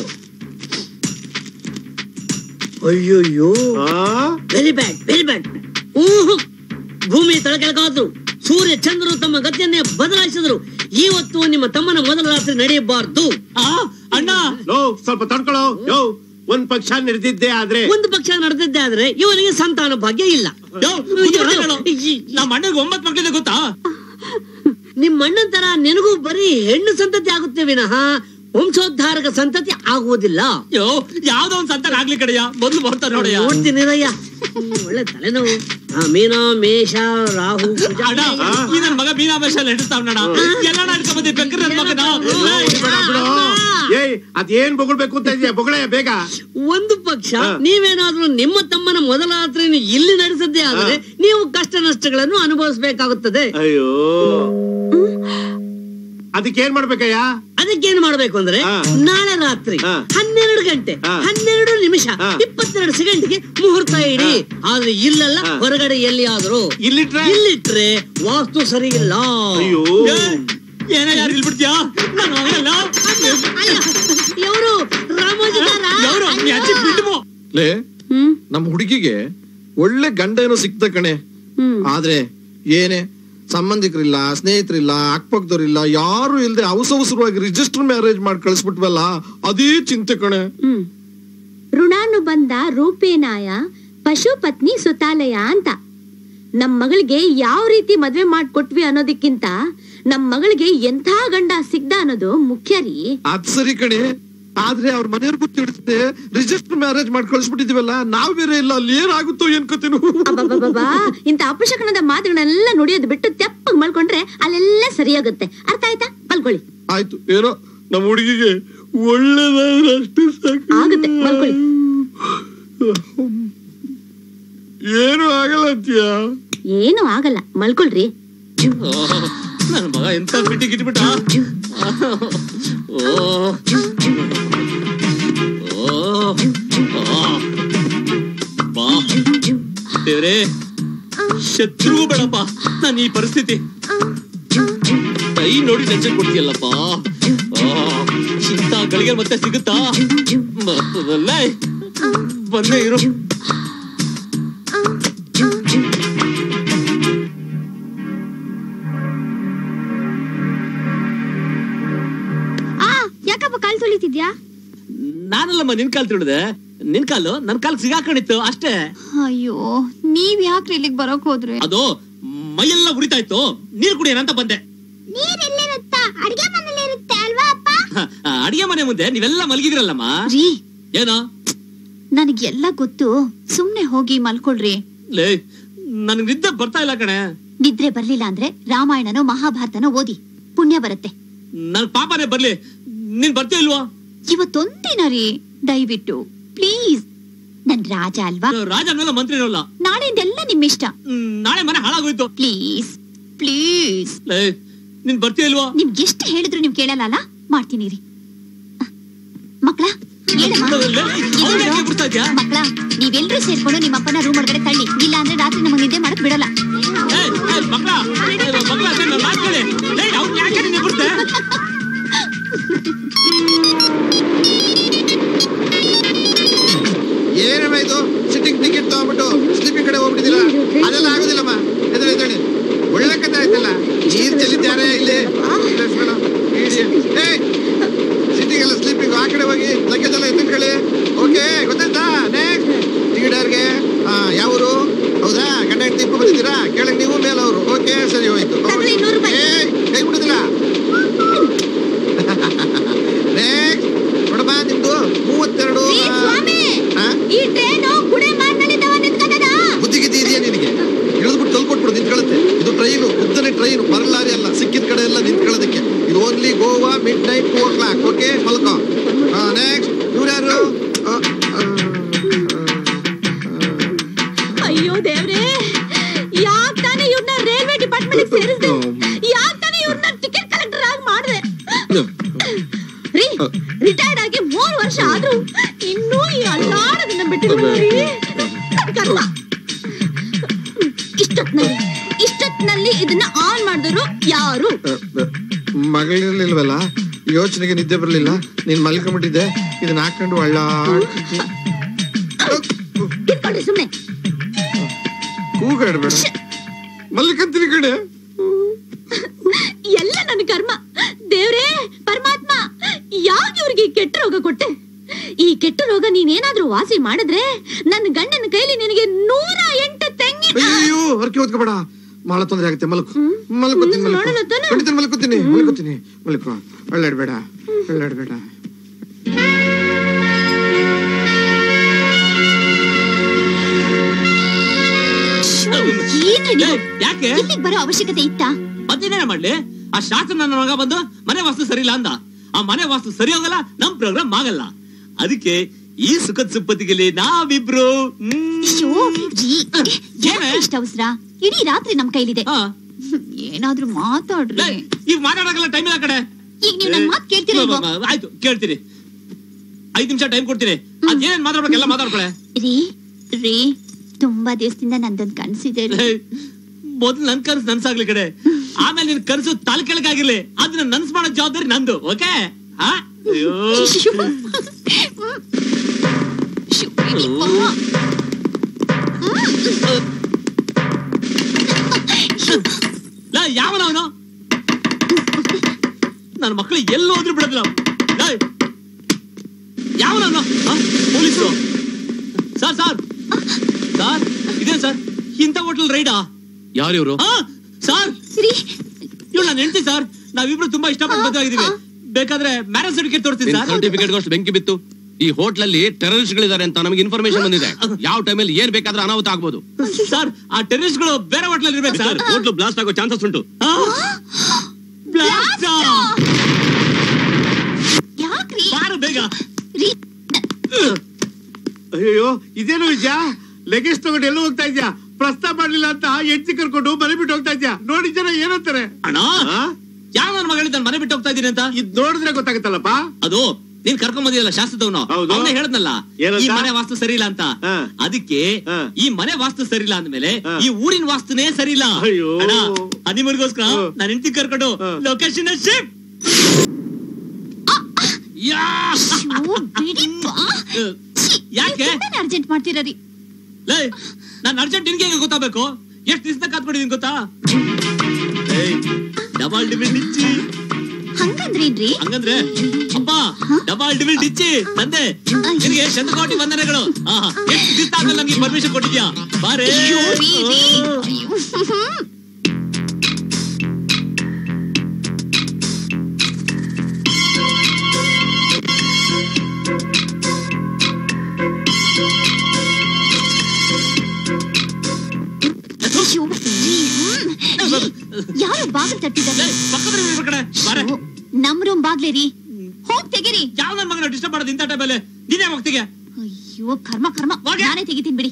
ಅಯ್ಯೋಯ್ಯೋ ಆ? ವೆರಿ ಬ್ಯಾಡ್ ವೆರಿ ಬ್ಯಾಡ್ ಭೂಮಿ ತಳಕೆಳಕಾದ್ರು ಸೂರ್ಯ ಚಂದ್ರರು ತಮ್ಮ ಗತಿಯನ್ನೇ ಬದಲಾಯಿಸಿದ್ರು ಇವತ್ತು ನಿಮ್ಮ ತಮ್ಮನ ಮೊದಲ ರಾತ್ರಿ ನಡೆಯಬಾರ್ದು ಆ, ಅಣ್ಣ ಲೋ ಸ್ವಲ್ಪ ತಡ್ಕೊಳ್ಳೋ ಯೋ ಒಂದ್ ಪಕ್ಷ ನಡೆದಿದ್ದೆ ಆದ್ರೆ ಒಂದು ಪಕ್ಷ ನಡೆದಿದ್ದೆ ಆದ್ರೆ ಇವನಿಗೆ ಸಂತಾನ ಭಾಗ್ಯ ಇಲ್ಲ ಯೋ ಮುಗ್ದ್ಬಿಡ್ತೀನಿ ಹೇಳು. ನಮ್ಮ ಅಣ್ಣಗೆ ಒಂಬತ್ತು ಮಕ್ಳಿದೆ ಗೊತ್ತಾ ನಿಮ್ಮ ಅಣ್ಣನ ತರ ನಿನಗೂ ಬರೀ ಹೆಣ್ಣು ಸಂತತಿ ಆಗುತ್ತೆ ವಿನಃ ವಂಶೋದ್ಧಾರಕ ಸಂತತಿ ಆಗುವುದಿಲ್ಲ ಯೋ ಯಾವ್ದೋ ಒಂದ್ ಸಂತಾನ ಆಗ್ಲಿ ಕಡೆಯ ಮೊದ್ಲು ಬರ್ತಾರೆ ನೋಡಯ್ಯ ನೋಡ್ತೀನಿ ರಯ್ಯ ಹ್ಮ್, ಒಳ್ಳೆ ತಲೆನೋವು ಆ, ಮೀನ ಮೇಷ ರಾಹು ಕುಜ. ಅಣ್ಣ ಈ ನನ್ ಮಗ ಮೀನಾಭೇಷ ಹಿಡಿಸ್ತಾವ್ ನೋಡ ಎಲ್ಲ ಹಿಡ್ಕೊಂಬಂದಿ ಬೆಕ್ಕರ್ ನನ್ ಮಗನ ಬೇಡ ಬಿಡು ಏಯ್ ಅದೇನ್ ಬೊಗಳ್ಬೇಕು ಅಂತ ಇದೆಯಾ ಬೊಗಳೆ ಬೇಗ ಒಂದು ಪಕ್ಷ ಹಾ. ನೀವೇನಾದ್ರೂ ನಿಮ್ಮ ತಮ್ಮನ ಮೊದಲ ರಾತ್ರಿಯನ್ನು ಇಲ್ಲಿ ನಡೆಸದ್ದೇ ಆದರೆ ನೀವು ಕಷ್ಟ ನಷ್ಟಗಳನ್ನು ಅನುಭವಿಸಬೇಕಾಗುತ್ತದೆ ಅಯ್ಯೋ ಅದಕ್ಕೆ ಏನ್ ಮಾಡ್ಬೇಕಯ್ಯ ಅದಕ್ಕೇನ್ ಮಾಡ್ಬೇಕು ಅಂದ್ರೆ ಹಾ. ನಾಳೆ ರಾತ್ರಿ ಹಾ. ಹನ್ನೆರಡು ಗಂಟೆ ಹಾ. ಹನ್ನೆರಡು ನಿಮಿಷ ಹಾ. ಇಪ್ಪತ್ತೆರಡು ಸೆಕೆಂಡ್ಗೆ ಮುಹೂರ್ತ ಇಡಿ ಆದ್ರೆ ಇಲ್ಲೆಲ್ಲ ಹಾ. ಹೊರಗಡೆ ಎಲ್ಲಿಯಾದ್ರೂ ಇಲ್ಲಿಟ್ರೆ ಇಲ್ಲಿಟ್ರೆ ವಾಸ್ತು ಸರಿ ಇಲ್ಲ ಅಯ್ಯೋ ಏನ ಯಾರು ಇಲ್ಬಿಡ್ತೀಯಾ ನನ್ನ ಮಗನಲ್ಲ ಎವರು ರಾಮೋಜಿದಾರ ಯಾರು ಅಜ್ಜಿ ಬಿಡ್ಮು ಲೇ ಹ್ಮ್ ನಮ್ಮ ಹುಡುಗಿಗೆ ಒಳ್ಳೆ ಗಂಡ ಏನೋ ಸಿಕ್ತ ಕಣೆ ಹ್ಮ್ ಆದ್ರೆ ಏನೇ ಸಂಬಂಧಿಕರಿಲ್ಲ ಸ್ನೇಹಿತರಿಲ್ಲ ಅಕ್ಕಪಕ್ಕದವ್ರಿಲ್ಲ ಯಾರು ಇಲ್ದೆ ಅವಸರವಾಗಿ ರಿಜಿಸ್ಟರ್ ಮ್ಯಾರೇಜ್ ಮಾಡಿ ಕಳಿಸ್ಬಿಟ್ವಲ್ಲ ಅದೇ ಚಿಂತೆ ಕಣೆ ಹ್ಮ್ ಋಣಾನುಬಂಧ ರೂಪೇನಾಯ ಪಶುಪತ್ನಿ ಸುತಾಲಯ ಅಂತ ನಮ್ ಮಗಳಿಗೆ ಯಾವ ರೀತಿ ಮದ್ವೆ ಮಾಡ್ಕೊಟ್ವಿ ಅನ್ನೋದಕ್ಕಿಂತ ನಮ್ ಮಗಳಿಗೆ ಎಂಥ ಗಂಡ ಸಿಗ್ದ ಅನ್ನೋದು ಮುಖ್ಯ ರೀ ಅದ್ ಸರಿ ಕಣೆ ಆದ್ರೆ ಅವ್ರ ಮನೆಯವ್ರಿಗೂ ತಿಳಿಸದೆ ರಿಜಿಸ್ಟರ್ ಮ್ಯಾರೇಜ್ ಮಾಡಿ ಕಳಿಸ್ಬಿಟ್ಟಿದೀವಲ್ಲ ನಾವ್ ಬೇರೆ ಇಲ್ಲ ಅಲ್ಲಿ ಏನಾಗುತ್ತೋ ಏನ್ಕೋತೀನು ಅಬ್ಬಬ್ಬಬ್ಬಾ, ಇಂಥ ಅಪಶಕನದ ಮಾತುಗಳನ್ನೆಲ್ಲ ನುಡಿಯೋದು ಬಿಟ್ಟು ತೆಪ್ಪಗ್ ಮಲ್ಕೊಂಡ್ರೆ ಅಲ್ಲೆಲ್ಲ ಸರಿಯಾಗುತ್ತೆ ಅರ್ಥ ಆಯ್ತಾ ಮಲ್ಕೊಳ್ಳಿ ಆಯ್ತು ಏನೋ ನಮ್ಮ ಹುಡುಗಿಗೆ ಒಳ್ಳೇದಾದ್ರೆ ಅಷ್ಟೇ ಸಾಕು ಆಗುತ್ತೆ ಮಲ್ಕೊಳ್ಳಿ ಏನು ಆಗಲ್ಲ ಅಂತೀಯ ಏನು ಆಗಲ್ಲ ಮಲ್ಕೊಳ್ರಿ ನನ್ನ ಮಗ ಎಂತ ಬಿಟ್ಟಿ ಗಿಟ್ಬಿಟ್ಟ ಓ ಓ ಬಾ ದೇವ್ರೇ ಶತ್ರುಗೂ ಬೇಡಪ್ಪ ನಾನು ಈ ಪರಿಸ್ಥಿತಿ ಕೈ ನೋಡಿ ಟೆನ್ಷನ್ ಕೊಡ್ತೀಯಲ್ಲಪ್ಪ ಆ, ಇಂಥ ಗಳಿಗೆ ಮತ್ತೆ ಸಿಗುತ್ತಾ ಬರ್ತದಲ್ಲ ಬಂದೇ ಇರು ಆ ಯಾಕಪ್ಪ ಕಾಲ್ ತೊಳಿತಿದ್ಯಾ ನಾನಲ್ಲಮ್ಮ ನಿನ್ ಕಾಲ್ ತಿಳಿದೆ ನಿನ್ ಕಾಲು ನನ್ ಕಾಲ್ ಸಿಗಾಕೊಂಡಿತ್ತು ಅಷ್ಟೇ ಅಯ್ಯೋ ನೀವ್ ಯಾಕ್ರಿ ಇಲ್ಲಿಗೆ ಬರೋಕ್ ಹೋದ್ರಿ ಅದು ಮೈಯೆಲ್ಲ ಉರಿತಾ ಇತ್ತು ನೀರ್ ಕುಡಿಯೋಣ ಬಂದೆ ನೀರ್ ಎಲ್ಲಿರುತ್ತ ಅಡ್ಗೆ ಮನೇಲಿ ಇರುತ್ತೆ ಅಲ್ವಾ ಅಪ್ಪ ಆ, ಅಡಿಗೆ ಮನೆ ಮುಂದೆ ನೀವೆಲ್ಲ ಮಲಗಿದ್ರಲ್ಲಮ್ಮ ರೀ ಏನೋ ನನಗೆಲ್ಲ ಗೊತ್ತು ಸುಮ್ನೆ ಹೋಗಿ ಮಲ್ಕೊಳ್ರಿ ಲೇ ನನ್ಗೆ ನಿದ್ದೆ ಬರ್ತಾ ಇಲ್ಲ ಕಣೆ ನಿದ್ರೆ ಬರ್ಲಿಲ್ಲ ಅಂದ್ರೆ ರಾಮಾಯಣನೋ ಮಹಾಭಾರತನೋ ಓದಿ ಪುಣ್ಯ ಬರುತ್ತೆ ನನ್ ಪಾಪನೇ ಬರ್ಲಿ ನೀನ್ ಬರ್ತೀಯ ಇಲ್ವಾ ಇವತ್ತೊಂದಿನ ರೀ ದಯವಿಟ್ಟು ಪ್ಲೀಸ್ ನನ್ ರಾಜ ಅಲ್ವಾ ರಾಜ ಅನ್ನೋಲ್ಲ ಮಂತ್ರಿ ಅನ್ನೋಲ್ಲ ನಾಳೆಯಿಂದ ಎಲ್ಲ ನಿಮ್ಮಿಷ್ಟ ನಾಳೆ ಮನೆ ಹಾಳಾಗೋಯ್ತು ಪ್ಲೀಸ್ ಪ್ಲೀಸ್ ಲೇ ನೀನ್ ಬರ್ತೀಯ ಇಲ್ವಾ ನಿಮ್ಗೆ ಎಷ್ಟು ಹೇಳಿದ್ರು ನೀವ್ ಕೇಳಲ್ಲ ಅಲ್ಲ? ಮಾಡ್ತೀನಿ ರೀ ಮಕ್ಳ ಹೇಳಮ್ಮ. ಅವ್ನ್ ಯಾಕೆ ಬಿಡ್ತಾ ಇದ್ಯಾ? ಮಕ್ಳ ನೀವೆಲ್ರೂ ಸೇರ್ಕೊಂಡು ನಿಮ್ಮ ಅಪ್ಪನ ರೂಮ್ ಒಳಗಡೆ ತಳ್ಳಿ ಇಲ್ಲ ಅಂದ್ರೆ ರಾತ್ರಿ ನಮಗೆ ನಿದ್ದೆ ಮಾಡಕ್ ಬಿಡಲ್ಲ ಏಯ್, ಏಯ್, ಮಕ್ಳ ಏಯ್, ಮಕ್ಳ ಅದೇ ನನ್ ಮಾತ್ ಕೇಳಿ. ಏಯ್, ಅವ್ನ್ ಯಾಕೆ ನಿನ್ನೆ ಬಿಡ್ತೆ? ಏನಮ್ಮ ಇದು ಸಿಟ್ಟಿಂಗ್ ಟಿಕೆಟ್ ತಗೊಂಡ್ಬಿಟ್ಟು ಸ್ಲೀಪಿಂಗ್ ಕಡೆ ಹೋಗ್ಬಿಟ್ಟಿದ್ದೀರಾ ಅದೆಲ್ಲ ಆಗೋದಿಲ್ಲಮ್ಮ ಎದುರು ಎದುರು ಒಳ್ಳೆ ಕತೆ ಆಯ್ತಲ್ಲ ನೀರ್ ಚೆಲ್ಲಿದ್ದಾರೆ ಇಲ್ಲಿ ಸಿಟ್ಟಿಂಗ್ ಎಲ್ಲ ಸ್ಲೀಪಿಂಗ್ ಆ ಕಡೆ ಹೋಗಿ ಲಗೇಜ್ ಎಲ್ಲ ಎತ್ತಿಟ್ಕೊಳ್ಳಿ ಓಕೆ ಗೊತ್ತಾಯ್ತಾ ನೆಕ್ಸ್ಟ್ ಟಿಕೆಟರ್ಗೆ ಯಾವರು ಹೌದಾ ಗಂಡ ಹೆಂಡತಿ ಇಬ್ರು ಬಂದಿದ್ದೀರಾ ಕೆಳಗೆ ನೀವು ಮೇಲೆ ಅವರು ಓಕೆ ಸರಿ ಹೋಯ್ತು ಏಯ್, ಕೈ ಬಿಡುದಿಲ್ಲ ನೆಕ್ಸ್ಟ್ ನೋಡಮ್ಮ ನಿಮ್ದು ಮೂವತ್ತೆರಡು ಆ, ಈ ಟ್ರೈನು ಗುಡೆ ಮಾರ್ನಲ್ಲಿದ್ದವ ನಿಂತ್ಕೊಂಡದ ಬುದ್ಧಿ ಗಿದ್ದಿ ಇದೆಯಾ ನಿನಗೆ ಇಳಿದ್ಬಿಟ್ಟು ತಲ್ಕೊಟ್ಬಿಡು ನಿಂತ್ಕೊಳ್ಳುತ್ತೆ ಇದು ಟ್ರೈನು ಉದ್ದನೆ ಟ್ರೈನು ಬರಲಾರಿ ಅಲ್ಲ ಸಿಕ್ಕಿದ ಕಡೆ ಎಲ್ಲ ನಿಂತ್ಕೊಳ್ಳೋದಕ್ಕೆ ಇದು only Goa midnight two o'clock okay ಮಲ್ಕೋ ನೆಕ್ಸ್ಟ್ ಇವ್ರು ಯಾರು ಆ, ಆ, ಅಯ್ಯೋ ದೇವ್ರೇ ಯಾಕ್ ತಾನೇ ಇವ್ರನ್ನ ರೈಲ್ವೆ ಡಿಪಾರ್ಟ್ಮೆಂಟ್ ಸೇರಿಸ್ದೆ ಯಾಕ್ ತಾನೇ ಇವ್ರನ್ನ ಟಿಕೆಟ್ ಕಲೆಕ್ಟರ್ ಆಗಿ ಮಾಡ್ದೆ ರೀ ರಿಟೈರ್ಡ್ ಆಗಿ ಮೂರ್ ವರ್ಷ ಆದ್ರೂ ಇನ್ನೂ ಈ ಅಲ್ಲಾಡದನ್ನ ಬಿಟ್ಟಿಲ್ಲ ರೀ ನನ್ ಕರ್ಮ ಇಷ್ಟೊತ್ನಲ್ಲಿ ಇಷ್ಟೊತ್ನಲ್ಲಿ ಇದನ್ನ ಆನ್ ಮಾಡಿದ್ರು ಯಾರು ಮಗಳಿರ್ಲಿಲ್ವಲ್ಲ ಯೋಚನೆಗೆ ನಿದ್ದೆ ಬರಲಿಲ್ಲ ನೀನ್ ಮಲ್ಕೊಂಡ್ಬಿಟ್ಟಿದ್ದೆ ಇದನ್ನ ಹಾಕೊಂಡು ಒಳ್ಳಾಡ್ತಿದ್ದೆ ಇಟ್ಕೊಳ್ಳಿ ಸುಮ್ನೆ ಕೂಗಾಡ್ಬೇಡ ಮಲ್ಕಂತೀನಿ ಕಡೆ ಎಲ್ಲ ನನ್ನ ಕರ್ಮ ದೇವ್ರೇ ಪರಮಾತ್ಮ ಯಾಕೆ ಇವ್ರಿಗೆ ಈ ಕೆಟ್ಟ ರೋಗ ಕೊಟ್ಟೆ ಈ ಕೆಟ್ಟ ರೋಗ ನೀನೇನಾದ್ರೂ ವಾಸಿ ಮಾಡಿದ್ರೆ ನನ್ನ ಗಂಡನ ಕೈಲಿ ನಿನಗೆ ನೂರ ಎಂಟು ತೆಂಗಿ ಅಯ್ಯೋ ಹೊರಕೆ ಓದ್ಕೋಬೇಡ ಬಹಳ ತೊಂದರೆ ಆಗುತ್ತೆ ಮಲ್ಕು ಮಲ್ಕೋತೀನಿ ಮಲ್ಕೊ ನೋಡೋಣ ತಾನೆ? ಖಂಡಿತ ಮಲ್ಕೋತೀನಿ ಮಲ್ಕೋತೀನಿ ಮಲ್ಕೋ ಒಳ್ಳಾಡ್ಬೇಡ ಒಳ್ಳಾಡ್ಬೇಡ ಏನ್ರಿ ನೀವು ಯಾಕೆ ಇಲ್ಲಿಗೆ ಬರೋ ಅವಶ್ಯಕತೆ ಇತ್ತಾ ಮತ್ತೇನೇನ ಮಾಡ್ಲಿ ಆ ಶಾಸ್ತ್ರ ನನ್ನ ಮಗ ಬಂದು ಮನೆ ವಾಸ್ತು ಸರಿ ಇಲ್ಲ ಅಂದ ಆ ಮನೆ ವಾಸ್ತು ಸರಿ ಹೋಗಲ್ಲ ನಮ್ ಪ್ರೋಗ್ರಾಮ್ ಆಗಲ್ಲ ಅದಕ್ಕೆ ಈ ಸುಖದ ಸುಪ್ಪತ್ತಿಗೆಲಿ ನಾವಿಬ್ರು ಹ್ಮ್. ಅಯ್ಯೋ, ರೀ, ಯಾಕೆ ಇಷ್ಟ ಅವಸರ ಇಡೀ ರಾತ್ರಿ ನಮ್ ಕೈಲಿದೆ ಏನಾದ್ರೂ ಮಾತಾಡ್ರಿ ಈಗ ಮಾತಾಡೋಕಲ್ಲ ಟೈಮ್ ಇಲ್ಲ ಕಡೆ ಈಗ ನೀವ್ ನನ್ ಮಾತ್ ಕೇಳ್ತೀರಾ ಇಲ್ವೋ? ಆಯ್ತು ಕೇಳ್ತೀನಿ ಐದ್ ನಿಮಿಷ ಟೈಮ್ ಕೊಡ್ತೀನಿ ಅದೇನ್ ಮಾತಾಡ್ಬೇಕೆಲ್ಲ ಮಾತಾಡ್ಕೊಳೆ ರೀ ರೀ ತುಂಬಾ ದಿವಸದಿಂದ ನಂದೊಂದ್ ಕನ್ಸಿದೆ ರೀ. ಮೊದ್ಲು ನನ್ ಕನ್ಸು ನನ್ಸಾಗ್ಲಿ ಕಡೆ ಆಮೇಲೆ ನಿನ್ ಕನ್ಸು ತಲೆ ಕೆಳಗಾಗಿರ್ಲಿ ಅದನ್ನ ನನ್ಸ್ ಮಾಡೋ ಜವಾಬ್ದಾರಿ ನಂದು ಓಕೆ ಹಾ ಅಯ್ಯೋ ಅಯ್ಯೋ. ಶೋ, ಇಡೀ ಪಾಪ. ಲಾ ಯಾವನ ಅವನು ನನ್ನ ಮಕ್ಕಳು ಎಲ್ಲಿ ಹೋದ್ರು ಬಿಡೋದಿಲ್ಲ ಲೇ, ಯಾವನವನು ಪೊಲೀಸರು ಸರ್ ಸರ್ ಸರ್ ಇದೇ ಸರ್ ಇಂಥ ಹೋಟೆಲ್ ರೈಡಾ ಯಾರು ಇವರು ಸರ್ ಇವಳು ನಾನು ಹೆಂಡತಿ ಸರ್ ನಾವಿಬ್ರು ತುಂಬಾ ಇಷ್ಟಪಟ್ಟು ಮದುವೆ ಆಗಿದ್ದೀವಿ ಬೇಕಾದ್ರೆ ಮ್ಯಾರೇಜ್ ಸರ್ಟಿಫಿಕೇಟ್ ತೋರಿಸ್ತೀನಿ ಸರ್ ಸರ್ಟಿಫಿಕೇಟ್ ಅಷ್ಟು ಬೆಂಕಿ ಬಿತ್ತು ಈ ಹೋಟ್ಲಲ್ಲಿ ಟೆರರಿಸ್ಟ್ ಗಳಿದ್ದಾರೆ ಅಂತ ನಮಗೆ ಇನ್ಫಾರ್ಮೇಶನ್ ಬಂದಿದೆ ಯಾವ ಟೈಮಲ್ಲಿ ಏನ್ ಬೇಕಾದ್ರೂ ಅನಾಹುತ ಆಗ್ಬೋದು ಸರ್ ಆ ಟೆರರಿಸ್ಟ್ ಗಳು ಬೇರೆ ಹೋಟ್ಲಲ್ಲಿ ಇರ್ಬೇಕು ಸರ್ ಹೋಟ್ಲು ಬ್ಲಾಸ್ಟ್ ಆಗೋ ಚಾನ್ಸಸ್ ಉಂಟು ಬ್ಲಾಸ್ಟ್ ಯಾಕ್ರಿ ಬಾರು ಬೇಗ ರೀ ಅಯ್ಯೋ ಇದೇನು ವಿಜಯ ಲಗೇಜ್ ತಗೊಂಡು ಎಲ್ಲ ಹೋಗ್ತಾ ಇದ್ಯಾ ಪ್ರಸ್ತಾವ ಮಾಡ್ಲಿಲ್ಲ ಅಂತ ಹೆಂಡತಿ ಕರ್ಕೊಂಡು ಮನೆ ಬಿಟ್ಟು ಹೋಗ್ತಾ ಇದ್ಯಾ ನೋಡಿ ಜನ ಏನಂತಾರೆ ಅಣ್ಣ ಆ? ಯಾವ ನನ್ನ ಮಗಳಿದ್ದ ಮನೆ ಬಿಟ್ಟು ಹೋಗ್ತಾ ಇದೀನಿ ಅಂತ ಇದ್ ನೋಡಿದ್ರೆ ಗೊತ್ತಾಗುತ್ತಲ್ಲಪ್ಪ ಅದು ನೀನ್ ಕರ್ಕೊಂಡ್ ಬಂದಿಯಲ್ಲ ಶಾಸ್ತ್ರದವನು ಹೌದು. ಅವನೇ ಹೇಳದ್ನಲ್ಲ ಏನಂತ? ಈ ಮನೆ ವಾಸ್ತು ಸರಿ ಇಲ್ಲ ಅಂತ ಹಾ. ಅದಕ್ಕೆ ಹಾ. ಈ ಮನೆ ವಾಸ್ತು ಸರಿ ಇಲ್ಲ ಅಂದ್ಮೇಲೆ ಹಾ. ಈ ಊರಿನ ವಾಸ್ತುನೇ ಸರಿ ಇಲ್ಲ ಅಯ್ಯೋ. ಹನಿಮೂರ್ಗೋಸ್ಕರ ಹಾ. ನಾನು ಹೆಂಡತಿ ಕರ್ಕೊಂಡು ಹಾ. ಲೊಕೇಶನ್ ಶಿಫ್ಟ್ ಯಾ ಅಯ್ಯೋ, ಬಿಡಿಪ್ಪ. ಛೀ, ಯಾಕೆ? ನೀವು ತುಂಬಾನೇ ಅರ್ಜೆಂಟ್ ಮಾಡ್ತೀರಿ ಲೇ ನಾನು ಅರ್ಜೆಂಟ್ ನಿನ್ಗೆ ಹೇಗೆ ಗೊತ್ತಾಗಬೇಕು ಎಷ್ಟು ದಿವಸ ಕಾತ್ಕೊಂಡಿದೀನಿ ಗೊತ್ತಾ ಡಬಲ್ ಡಿವಿಲ್ ಡಿಚ್ಚಿ ಹಂಗಂದ್ರೇನ್ರಿ ಹಂಗಂದ್ರೆ ಅಪ್ಪ ಡಬಲ್ ಡಿವಿಲ್ ಡಿಚ್ಚಿ ತಂದೆ ನಿನಗೆ ಶತಕೋಟಿ ವಂದನೆಗಳು ಆಹಾ, ಎಷ್ಟು ದಿವಸ ಆದ್ಮೇಲೆ ನಮ್ಗೆ ಪರ್ಮಿಷನ್ ಕೊಟ್ಟಿದ್ಯಾ ಬಾರೇ ಅಯ್ಯೋ, ರೀ, ರೀ. ಅಯ್ಯೋ. ಅಯ್ಯೋ, ರೀ, ಹ್ಮ್. ರೀ, ಯಾರು ಬಾಗಿಲು ತಟ್ಟಿದ್ದಾರೆ ಲೇ, ಪಕ್ಕದ room ಇರ್ಬೇಕು ಕಣೆ. ಬಾರೆ ನಮ್ ರೂಮ್ ಬಾಗ್ಲೇ ರೀ ಹೋಗ್ ತೆಗಿರಿ ಯಾವ ನನ್ನ ಮಗನ ಡಿಸ್ಟರ್ಬ್ ಮಾಡೋದು ಇಂಥ ಟೈಮಲ್ಲಿ ನೀನೇ ಹೋಗ್ತಿಗೆ ಅಯ್ಯೋ ಕರ್ಮ ಕರ್ಮ ಹೋಗೆ. ನಾನೇ ತೆಗಿತೀನಿ ಬಿಡಿ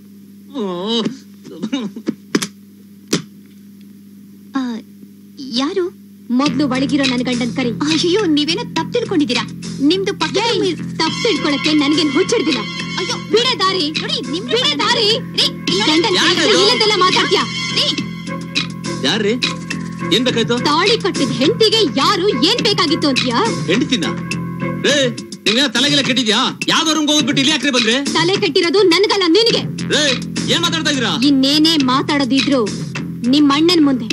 ಆ, ಯಾರು ಮೊದ್ಲು ಒಳಗಿರೋ ನನ್ ಗಂಡನ್ ಕರಿ ಅಯ್ಯೋ ನೀವೇನೋ ತಪ್ಪು ತಿಳ್ಕೊಂಡಿದ್ದೀರಾ ನಿಮ್ದು ಪಕ್ಕ ತಪ್ಪು ತಿಳ್ಕೊಳಕ್ಕೆ ನನ್ಗೇನ್ ಹುಚ್ಚಿಡ್ದಿಲ್ಲ ಅಯ್ಯೋ ಬಿಡೆ ದಾರಿ ನೋಡಿ ನಿಮ್ ಬಿಡೆ ದಾರಿ ರೀ, ಈ ಗಂಡನ್ ಕೈ ಯಾರದು? ಇಲ್ಲದೆಲ್ಲ ಮಾತಾಡ್ತೀಯಾ ರೀ ಯಾರ್ರಿ ಏನ್ ಬೇಕಾಯ್ತು ತಾಳಿ ಕಟ್ಟಿದ ಹೆಂಡತಿಗೆ ಯಾರು ಏನ್ ಬೇಕಾಗಿತ್ತು ಅಂತೀಯಾ ಹೆಂಡತಿನ ಏ ನಿಮ್ಗೆ ತಲೆಗೆಲ್ಲ ಕೆಟ್ಟಿದ್ಯಾ ಯಾವ್ದೋ ರೂಮ್ಗೆ ಹೋಗ್ಬಿಟ್ಟು ಇಲ್ಲಿ ಯಾಕ್ರಿ ಬಂದ್ರಿ ತಲೆ ಕೆಟ್ಟಿರೋದು ನನ್ಗಲ್ಲ ನಿನಗೆ ಏ ಏನ್ ಮಾತಾಡ್ತಾ ಇದೀರಾ ಇನ್ನೇನೇ ಮಾತಾಡೋದಿದ್ರು ನಿಮ್ ಅಣ್ಣನ್ ಮುಂದೆ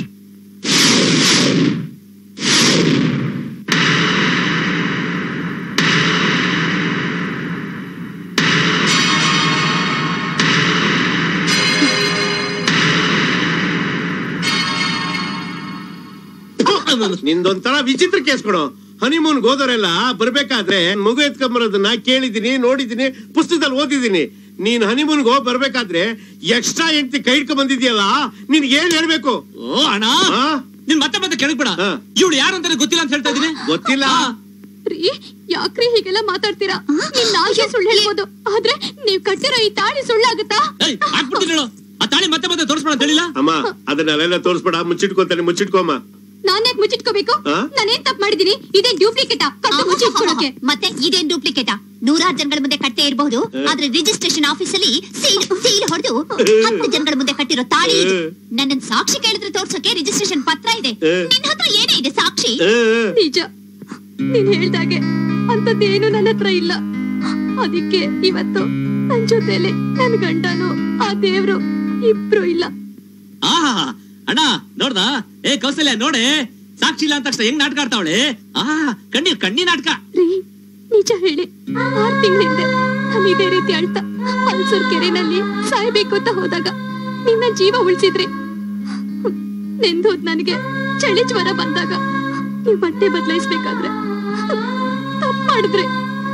ನಿಂದೊಂಥರ ವಿಚಿತ್ರ ಕೇಸ್ ಕೊಡು ಹನಿಮೂನ್ ಹೋದವರೆಲ್ಲ ಬರ್ಬೇಕಾದ್ರೆ ಮಗು ಎತ್ಕೊಂಬರೋದನ್ನ ಕೇಳಿದೀನಿ ನೋಡಿದೀನಿ ಪುಸ್ತಕದಲ್ಲಿ ಓದಿದೀನಿ ನೀನ್ ಹನಿಮೂನ್ಗೆ ಹೋಗಿ ಬರ್ಬೇಕಾದ್ರೆ ಎಕ್ಸ್ಟ್ರಾ ಹೆಂಡತಿ ಕೈ ಇಟ್ಕೊಂಡ್ ಬಂದಿದ್ಯಲ್ಲ ನಿನ್ಗೆ ಏನ್ ಹೇಳ್ಬೇಕು ಓ ಅಣ್ಣ ಆ? ನಿನ್ ಮತ್ತೆ ಮತ್ತೆ ಕೆಳಗ್ಬೇಡ ಹಾ. ಇವಳು ಯಾರು ಅಂತಾನೆ ಗೊತ್ತಿಲ್ಲ ಅಂತ ಹೇಳ್ತಾ ಇದೀನಿ ಗೊತ್ತಿಲ್ಲ ಆ, ರೀ ಯಾಕ್ರಿ ಹೀಗೆಲ್ಲ ಮಾತಾಡ್ತೀರಾ ನಿಮ್ ನಾಲ್ಗೆ ಸುಳ್ಳು ಹೇಳ್ಬೋದು ಆದ್ರೆ ನೀವ್ ಕಟ್ಟಿರೋ ಈ ತಾಳಿ ಸುಳ್ಳಾಗುತ್ತಾ ಏಯ್ ಹಾಕ್ಬಿಡ್ತೀನಿ ಹೇಳು ಆ ತಾಳಿ ಮತ್ತೆ ಮತ್ತೆ ತೋರಿಸ್ಬೇಡ ಅಂತ ಹೇಳಿಲ್ಲ ಅಮ್ಮ ಅದನ್ನೆಲ್ಲ ತೋರಿಸ್ಬೇಡ ಮುಚ್ಚಿಟ್ಕೊತಾನೆ ಮುಚ್ಚಿಟ್ಕೊಮ್ಮ ನಾನ್ಯಾಕ್ ಮುಚ್ಚಿಟ್ಕೋಬೇಕು ಆ? ನಾನೇನ್ ತಪ್ಪು ಮಾಡಿದೀನಿ ಇದೇ ಡ್ಯೂಪ್ಲಿಕೇಟಾ ಕಟ್ಟು ಮುಚ್ಚಿಟ್ಕೊಳಕ್ಕೆ ಮತ್ತೆ ಇದೇನ್ ಡೂಪ್ಲಿಕೇಟ್ ನೂರಾರು ಜನಗಳ ಮುಂದೆ ಕಟ್ಟೆ ಇರಬಹುದು ಆದ್ರೆ ರಿಜಿಸ್ಟ್ರೇಷನ್ ಆಫೀಸ್ ಅಲ್ಲಿ ಸೀಲ್ ಸೀಲ್ ಹೊಡೆದು ಹತ್ತು ಜನಗಳ ಮುಂದೆ ಕಟ್ಟಿರೋ ತಾಳಿ ಇದು ನನ್ನ ಸಾಕ್ಷಿ ಕೇಳಿದ್ರೆ ತೋರ್ಸೋಕೆ ರಿಜಿಸ್ಟ್ರೇಷನ್ ಪತ್ರ ಇದೆ ನಿನ್ ಹತ್ರ ಏನೇ ಇದೆ ಸಾಕ್ಷಿ ನಿಜ ನೀನ್ ಹೇಳ್ದಾಗೆ ಅಂತದ್ದೇನು ನನ್ನ ಹತ್ರ ಇಲ್ಲ ಅದಕ್ಕೆ ಇವತ್ತು ನನ್ ಜೊತೆಲಿ ನನ್ ಗಂಡನು ಆ ದೇವ್ರು ಇಬ್ರು ಇಲ್ಲ ಆಹಾ ಅಣ್ಣ ನೋಡ್ದ ಏ ಕೌಸಲ್ಯ ನೋಡೆ ಸಾಕ್ಷಿ ಇಲ್ಲ ಅಂತ ತಕ್ಷಣ ಹೆಂಗ್ ನಾಟಕ ಆಡ್ತಾವಳೆ ಆ ಕಣ್ಣಿ ಕಣ್ಣಿ ನಾಟಕ ರೀ ನಿಜ ಹೇಳಿ ಆರ್ ತಿಂಗಳ ಹಿಂದೆ ನಾನು ಇದೇ ರೀತಿ ಅಳ್ತಾ ಹಲ್ಸೂರ್ ಕೆರೆನಲ್ಲಿ ಸಾಯ್ಬೇಕು ಅಂತ ಹೋದಾಗ ನಿನ್ನ ಜೀವ ಉಳಿಸಿದ್ರಿ ನೆಂದೋದ್ ನನಗೆ ಚಳಿ ಜ್ವರ ಬಂದಾಗ ನೀವ್ ಬಟ್ಟೆ ಬದಲಾಯಿಸ್ಬೇಕಾದ್ರೆ ತಪ್ಪು ಮಾಡಿದ್ರಿ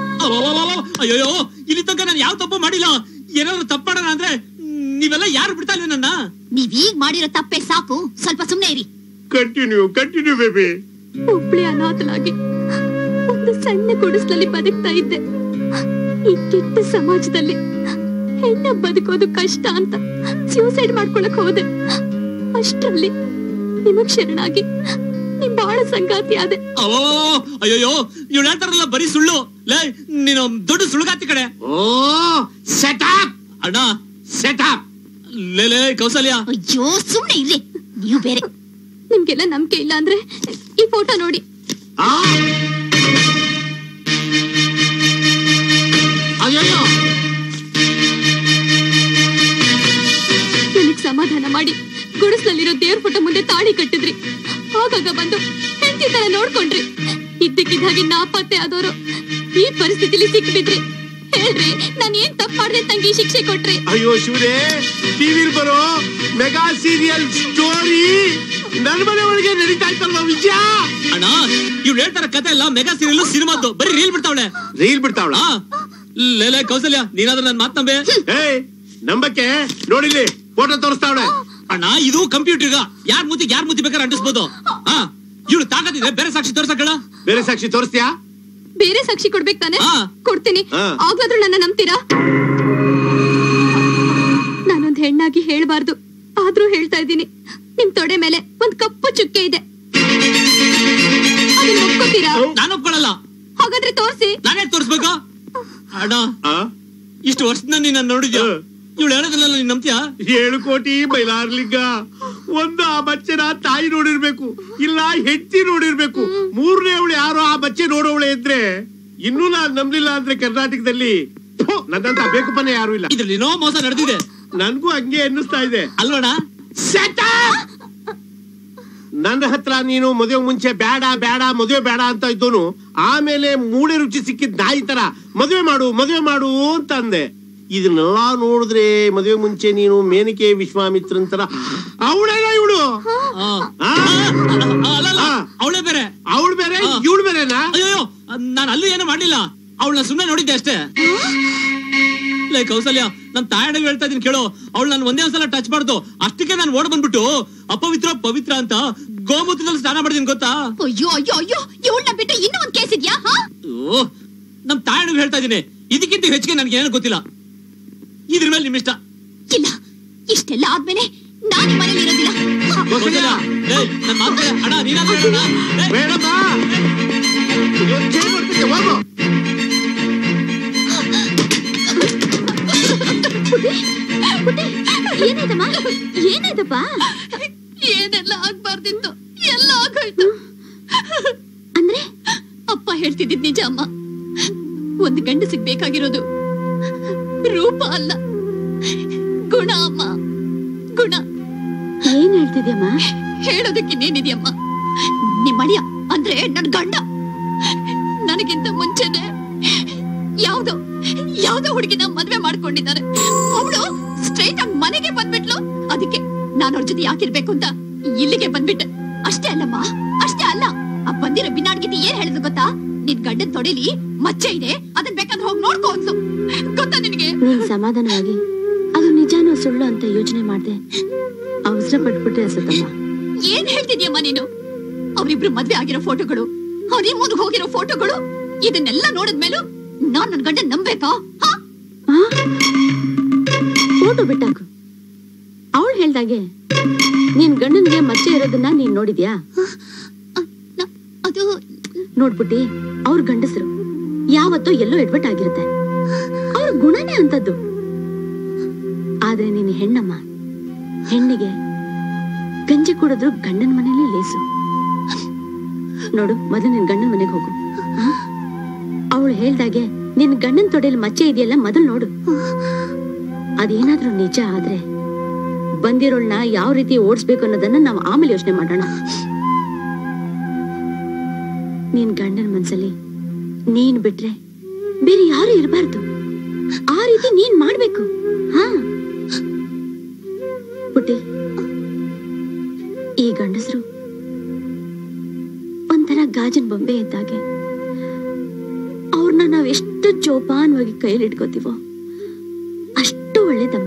ಅಯ್ಯೋ ಇಲ್ಲಿ ತನಕ ನಾನು ಯಾವ ತಪ್ಪು ಮಾಡಿಲ್ಲ ಏನಾದ್ರು ತಪ್ಪು ಮಾಡೋಣ ಅಂದ್ರೆ ನೀವೆಲ್ಲ ಯಾರು ಬಿಡ್ತಾ ಇಲ್ವೇ ನನ್ನ ನೀವ್ ಈಗ ಮಾಡಿರೋ ತಪ್ಪೆ ಸಾಕು ಸ್ವಲ್ಪ ಸುಮ್ನೆ ಇರಿ ಕಂಟಿನ್ಯೂ ಕಂಟಿನ್ಯೂ ಬೇಬಿ ಒಬ್ಳೆ ಅನಾಥಲಾಗಿ ಒಂದು ಸಣ್ಣ ಗುಡಿಸ್ಲಲ್ಲಿ ಬದುಕ್ತಾ ಇದ್ದೆ ಈ ಕೆಟ್ಟ ಸಮಾಜದಲ್ಲಿ ಹೆಣ್ಣ ಬದುಕೋದು ಕಷ್ಟ ಅಂತ ಸೂಸೈಡ್ ಮಾಡ್ಕೊಳಕ್ ಹೋದೆ ಅಷ್ಟ್ರಲ್ಲಿ ನಿಮಗ್ ಶರಣಾಗಿ ನಿಮ್ ಬಾಳ ಸಂಗಾತಿ ಆದೆ ಅವೋ ಅಯ್ಯೋ ಇವಳು ಹೇಳ್ತಾರಲ್ಲ ಬರೀ ಸುಳ್ಳು ಲೇ ನೀನು ದೊಡ್ಡ ಸುಳ್ಳುಗಾತಿ ಕಡೆ ಓ ಸೆಟಪ್ ಅಣ್ಣ ಸೆಟಪ್ ಲೇ ಲೇ ಕೌಸಲ್ಯ ಅಯ್ಯೋ ಸುಮ್ನೆ ಇರ್ರಿ ನೀವು ಬೇರೆ ನಿಮ್ಗೆಲ್ಲ ನಂಬಿಕೆ ಇಲ್ಲ ಅಂದ್ರೆ ಈ ಫೋಟೋ ನೋಡಿ ಅಯ್ಯಯ್ಯೋ ನನಗ್ ಸಮಾಧಾನ ಮಾಡಿ ಗುಡಿಸ್ಲಲ್ಲಿರೋ ದೇವ್ರ ಫೋಟೋ ಮುಂದೆ ತಾಳಿ ಕಟ್ಟಿದ್ರಿ ಆಗಾಗ ಬಂದು ಹೆಂಡತಿ ತರ ನೋಡ್ಕೊಂಡ್ರಿ ಇದ್ದಕ್ಕಿದ್ದ ಹಾಗೆ ನಾಪತ್ತೆ ಆದವರು ಈ ಪರಿಸ್ಥಿತಿಲಿ ಸಿಕ್ಬಿದ್ರಿ ಹೇಳ್ರಿ ನಾನ್ ಏನ್ ತಪ್ಪು ಮಾಡ್ದೆ ತಂಗಿ ಶಿಕ್ಷೆ ಕೊಟ್ರಿ ಅಯ್ಯೋ ಶಿವರೇ ಟಿವಿಲ್ ಬರೋ ಮೆಗಾ ಸೀರಿಯಲ್ ಸ್ಟೋರಿ ನನ್ನ ಮನೆ ಒಳಗೆ ನಡೀತಾ ಇತ್ತಲ್ವಾ ವಿಜಯ ಅಣ್ಣ ಇವ್ಳು ಹೇಳ್ತಾರ ಕತೆ ಎಲ್ಲ ಮೆಗಾ ಸೀರಿಯಲ್ ಸಿನಿಮಾದ್ದು ಬರೀ ರೀಲ್ ಬಿಡ್ತಾವಳೆ ರೀಲ್ ಬಿಡ್ತಾವಳ ಲೇಲೆ ಕೌಸಲ್ಯ ನೀನಾದ್ರೂ ನನ್ ಮಾತ್ ನಂಬೆ ಏಯ್ ನಂಬಕ್ಕೆ ನೋಡಿಲ್ಲಿ ಫೋಟೋ ತೋರಿಸ್ತಾವಳೆ ಅಣ್ಣ ಇದು ಕಂಪ್ಯೂಟರ್ ಈಗ ಯಾರ್ ಮೂತಿ ಯಾರ್ ಮೂತಿ ಬೇಕಾದ್ರೆ ಅಂಟಿಸ್ಬೋದು ಹಾ ಇವಳು ತಾಕತ್ತಿದ್ರೆ ಬೇರೆ ಸಾಕ್ಷಿ ತೋರ್ಸಕ್ಕಳ ಬೇರೆ ಸಾಕ್ಷಿ ತೋರಿಸ್ತೀಯಾ ಬೇರೆ ಸಾಕ್ಷಿ ಕೊಡ್ಬೇಕು ತಾನೆ ಕೊಡ್ತೀನಿ ಹಾ. ಆಗ್ಲಾದ್ರೂ ನನ್ನ ನಂಬ್ತೀರಾ ನಾನೊಂದ್ ಹೆಣ್ಣಾಗಿ ಹೇಳ್ಬಾರ್ದು ಆದ್ರೂ ಹೇಳ್ತಾ ಇದ್ದೀನಿ ನಿಮ್ ತೊಡೆ ಮೇಲೆ ಒಂದ್ ಕಪ್ಪು ಚುಕ್ಕೆ ಇದೆ ಅದನ್ನ ಒಪ್ಕೋತೀರಾ ನಾನು ಒಪ್ಕೊಳಲ್ಲ ಹಾಗಾದ್ರೆ ತೋರ್ಸಿ ನಾನೇ ತೋರಿಸ್ಬೇಕು ಅಣ್ಣ ಇಷ್ಟು ವರ್ಷದಿಂದ ನೀನ್ ನೋಡಿದ್ಯಾ ಇವಳು ಹೇಳೋದಿಲ್ಲ ನೀನ್ ನಂಬ್ತೀಯಾ ಏಳು ಕೋಟಿ ಬೈಲಾರ್ಲಿಂಗ ಒಂದು ಆ ಬಚ್ಚೆನ ತಾಯಿ ನೋಡಿರ್ಬೇಕು ಇಲ್ಲ ಹೆಂಡತಿ ನೋಡಿರ್ಬೇಕು ಮೂರನೇ ಅವಳು ಯಾರೋ ಆ ಬಚ್ಚೆ ನೋಡೋವಳೆ ಇದ್ರೆ ಇನ್ನೂ ನಾನ್ ನಂಬ್ಲಿಲ್ಲ ಅಂದ್ರೆ ಕರ್ನಾಟಕದಲ್ಲಿ ಥು, ನನ್ನಂತ ಬೇಕುಪನೆ ಯಾರು ಇಲ್ಲ ಇದ್ರಲ್ಲಿ ಏನೋ ಮೋಸ ನಡೆದಿದೆ ನನ್ಗೂ ಹಂಗೆ ಅನ್ನಿಸ್ತಾ ಇದೆ ಅಲ್ವಣ ನನ್ನ ಹತ್ರ ನೀನು ಮದುವೆ ಮುಂಚೆ ಬೇಡ ಬೇಡ ಮದುವೆ ಬೇಡ ಅಂತ ಇದ್ದೋನು ಆಮೇಲೆ ಮೂಳೆ ರುಚಿ ಸಿಕ್ಕಿದ್ ನಾಯಿ ತರ ಮದುವೆ ಮಾಡು ಮದುವೆ ಮಾಡು ಅಂತ ಅಂದೆ ಇದನ್ನೆಲ್ಲ ನೋಡಿದ್ರೆ ಮದುವೆ ಮುಂಚೆ ನೀನು ಮೇನಿಕೆ ವಿಶ್ವಾಮಿತ್ರನ್ ತರ ಅವಳೇನ ಇವಳು ಅವಳೇ ಬೇರೆ ಅವಳು ಬೇರೆ ಇವಳು ಬೇರೆನಾ ಅಯ್ಯೋ ನಾನು ಅಲ್ಲೂ ಏನೂ ಮಾಡ್ಲಿಲ್ಲ ಅವಳನ್ನ ಸುಮ್ನೆ ನೋಡಿದ್ದೆ ಅಷ್ಟೇ ಲೇ ಕೌಸಲ್ಯ ನಮ್ ತಾಯಣ್ಣ ಹೇಳ್ತಾ ಇದೀನಿ ಕೇಳು ಅವಳು ನಾನು ಒಂದೇ ಒಂದ್ಸಲ ಟಚ್ ಮಾಡ್ದು ಅಷ್ಟಕ್ಕೆ ನಾನು ಓಡ್ ಬಂದ್ಬಿಟ್ಟು ಅಪವಿತ್ರ ಪವಿತ್ರ ಅಂತ ಗೋಮೂತ್ರದಲ್ಲಿ ಸ್ನಾನ ಮಾಡಿದೀನಿ ಗೊತ್ತಾ ಅಯ್ಯೋ ಅಯ್ಯೋ ಅಯ್ಯೋ ಇವಳನ್ನ ಬಿಟ್ಟು ಇನ್ನೂ ಒಂದ್ ಕೇಸ್ ಇದ್ಯಾ ಹಾ ಓ ನಮ್ ತಾಯಣ್ಣ ಹೇಳ್ತಾ ಇದೀನಿ ಇದಕ್ಕಿಂತ ಹೆಚ್ಚಿಗೆ ನನ್ಗೆ ಏನು ಗೊತ್ತಿಲ್ಲ ಇದ್ರ ಮೇಲೆ ನಿಮ್ ಇಷ್ಟ ಇಲ್ಲ ಇಷ್ಟೆಲ್ಲ ಆದ್ಮೇಲೆ ನಾನು ಈ ಮನೇಲಿ ಇರೋದಿಲ್ಲ ಕೌಸಲ್ಯ ಏಯ್, ನನ್ ಮಾತ್ ಕೇಳು. ಅಣ್ಣ ನೀನಾದ್ರೂ ಹೇಳಣ್ಣ. ಏಯ್. ಬೇಡಮ್ಮ ಯೋಚ್ನೆ ಮಾಡ್ತಿದ್ದೆ, ಹೋಗು. ಪುಟ್ಟಿ ಏನಾಯ್ತಮ್ಮ ಏನಾಯ್ತಪ್ಪ ಏನೆಲ್ಲ ಆಗ್ಬಾರ್ದಿತ್ತು ಎಲ್ಲ ಆಗೋಯ್ತು ಅಂದ್ರೆ ಅಪ್ಪ ಹೇಳ್ತಿದ್ದಿದ್ ನಿಜ ಅಮ್ಮ ಒಂದು ಗಂಡಸಿಗ್ ಬೇಕಾಗಿರೋದು ರೂಪ ಅಲ್ಲ ಗುಣ ಅಮ್ಮ ಗುಣ ಏನ್ ಹೇಳ್ತಿದ್ಯಮ್ಮ ಹೇಳೋದಕ್ಕೆ ಇನ್ನೇನಿದೆಯಮ್ಮ ನಿಮ್ಮಳಿಯ ಅಂದ್ರೆ ನನ್ ಗಂಡ ನನಗಿಂತ ಮುಂಚೆನೆ ಯಾವ್ದೋ ಯಾವ್ದೋ ಹುಡುಗಿನ ಮದ್ವೆ ಮಾಡ್ಕೊಂಡಿದ್ದಾರೆ ಅವಳು ಸ್ಟ್ರೈಟ್ ಆಗಿ ಮನೆಗೆ ಬಂದ್ಬಿಟ್ಲು ಅದಕ್ಕೆ ನಾನು ಅವ್ರ ಜೊತೆ ಯಾಕಿರ್ಬೇಕು ಅಂತ ಇಲ್ಲಿಗೆ ಬಂದ್ಬಿಟ್ಟೆ ಅಷ್ಟೇ ಅಲ್ಲಮ್ಮ ಅಷ್ಟೇ ಅಲ್ಲ ಆ ಬಂದಿರೋ ಬಿನ್ನಾಡ್ಗಿತಿ ಏನ್ ಹೇಳಿದ್ರು ಗೊತ್ತಾ ನಿನ್ ಗಂಡನ್ ತೊಡೆಲಿ ಮಚ್ಚೆ ಇದೆ ಅದನ್ ಬೇಕಾದ್ರೆ ಹೋಗಿ ನೋಡ್ಕೋ ಅಂದ್ಲು ಗೊತ್ತಾ ನಿನಗೆ ನೀನ್ ಸಮಾಧಾನವಾಗಿ ಅದು ನಿಜಾನೋ ಸುಳ್ಳು ಅಂತ ಯೋಚನೆ ಮಾಡ್ದೆ ಅವಸರ ಪಟ್ಬಿಟ್ರೆ ಅನ್ಸುತ್ತಮ್ಮ ಏನ್ ಹೇಳ್ತಿದ್ಯಮ್ಮ ನೀನು ಅವ್ರಿಬ್ರು ಮದ್ವೆ ಆಗಿರೋ ಫೋಟೋಗಳು ಅವ್ರ ಮುಂದೆ ಹೋಗಿರೋ ಫೋಟೋಗಳು ಇದನ್ನೆಲ್ಲ ನೋಡಿದ್ಮೇಲೂ ನಾನ್ ನನ್ ಗಂಡ ನಂಬೇಕಾ ಹಾ? ಫೋಟೋ ಬಿಟ್ಟಾಕು ಅವಳು ಹೇಳ್ದಾಗೆ ನಿನ್ ಗಂಡನ್ಗೆ ಮಚ್ಚೆ ಇರೋದನ್ನ ನೀನ್ ನೋಡಿದ್ಯಾ ಅದು ನೋಡ್ಬಿಟ್ಟಿ ಅವ್ರ ಗಂಡಸರು ಯಾವತ್ತೋ ಎಲ್ಲೋ ಎಡ್ವರ್ಟ್ ಆಗಿರುತ್ತೆ ಅವ್ರ ಗುಣನೇ ಅಂತದ್ದು ಆದ್ರೆ ನೀನು ಹೆಣ್ಣಮ್ಮ ಹೆಣ್ಣಿಗೆ ಗಂಜಿ ಕುಡಿದ್ರು ಗಂಡನ ಮನೇಲಿ ಲೇಸು ನೋಡು ಮೊದಲು ನಿನ್ ಗಂಡನ ಮನೆಗೆ ಹೋಗು ಅವಳು ಹೇಳ್ದಾಗೆ ನಿನ್ ಗಂಡನ್ ತೊಡೆಯಲ್ಲಿ ಮಚ್ಚೆ ಇದೆಯಲ್ಲ ಮೊದಲು ನೋಡು ಅದೇನಾದ್ರೂ ನಿಜ ಆದ್ರೆ ಬಂದಿರೋಳ್ನ ಯಾವ ರೀತಿ ಓಡಿಸ್ಬೇಕು ಅನ್ನೋದನ್ನ ನಾವು ಆಮೇಲೆ ಯೋಚನೆ ಮಾಡೋಣ ನಿನ್ ಗಂಡನ ಮನ್ಸಲ್ಲಿ ನೀನ್ ಬಿಟ್ರೆ ಬೇರೆ ಯಾರು ಇರಬಾರ್ದು ಆ ರೀತಿ ನೀನ್ ಮಾಡ್ಬೇಕು ಹಾ ಪುಟ್ಟಿ ಈ ಗಂಡಸರು ಒಂಥರ ಗಾಜಿನ ಬೊಂಬೆ ಇದ್ದಾಗೆ ಅವ್ರನ್ನ ನಾವ್ ಎಷ್ಟು ಜೋಪಾನವಾಗಿ ಕೈಯಲ್ಲಿ ಇಟ್ಕೋತೀವೋ ಅಷ್ಟು ಒಳ್ಳೇದಮ್ಮ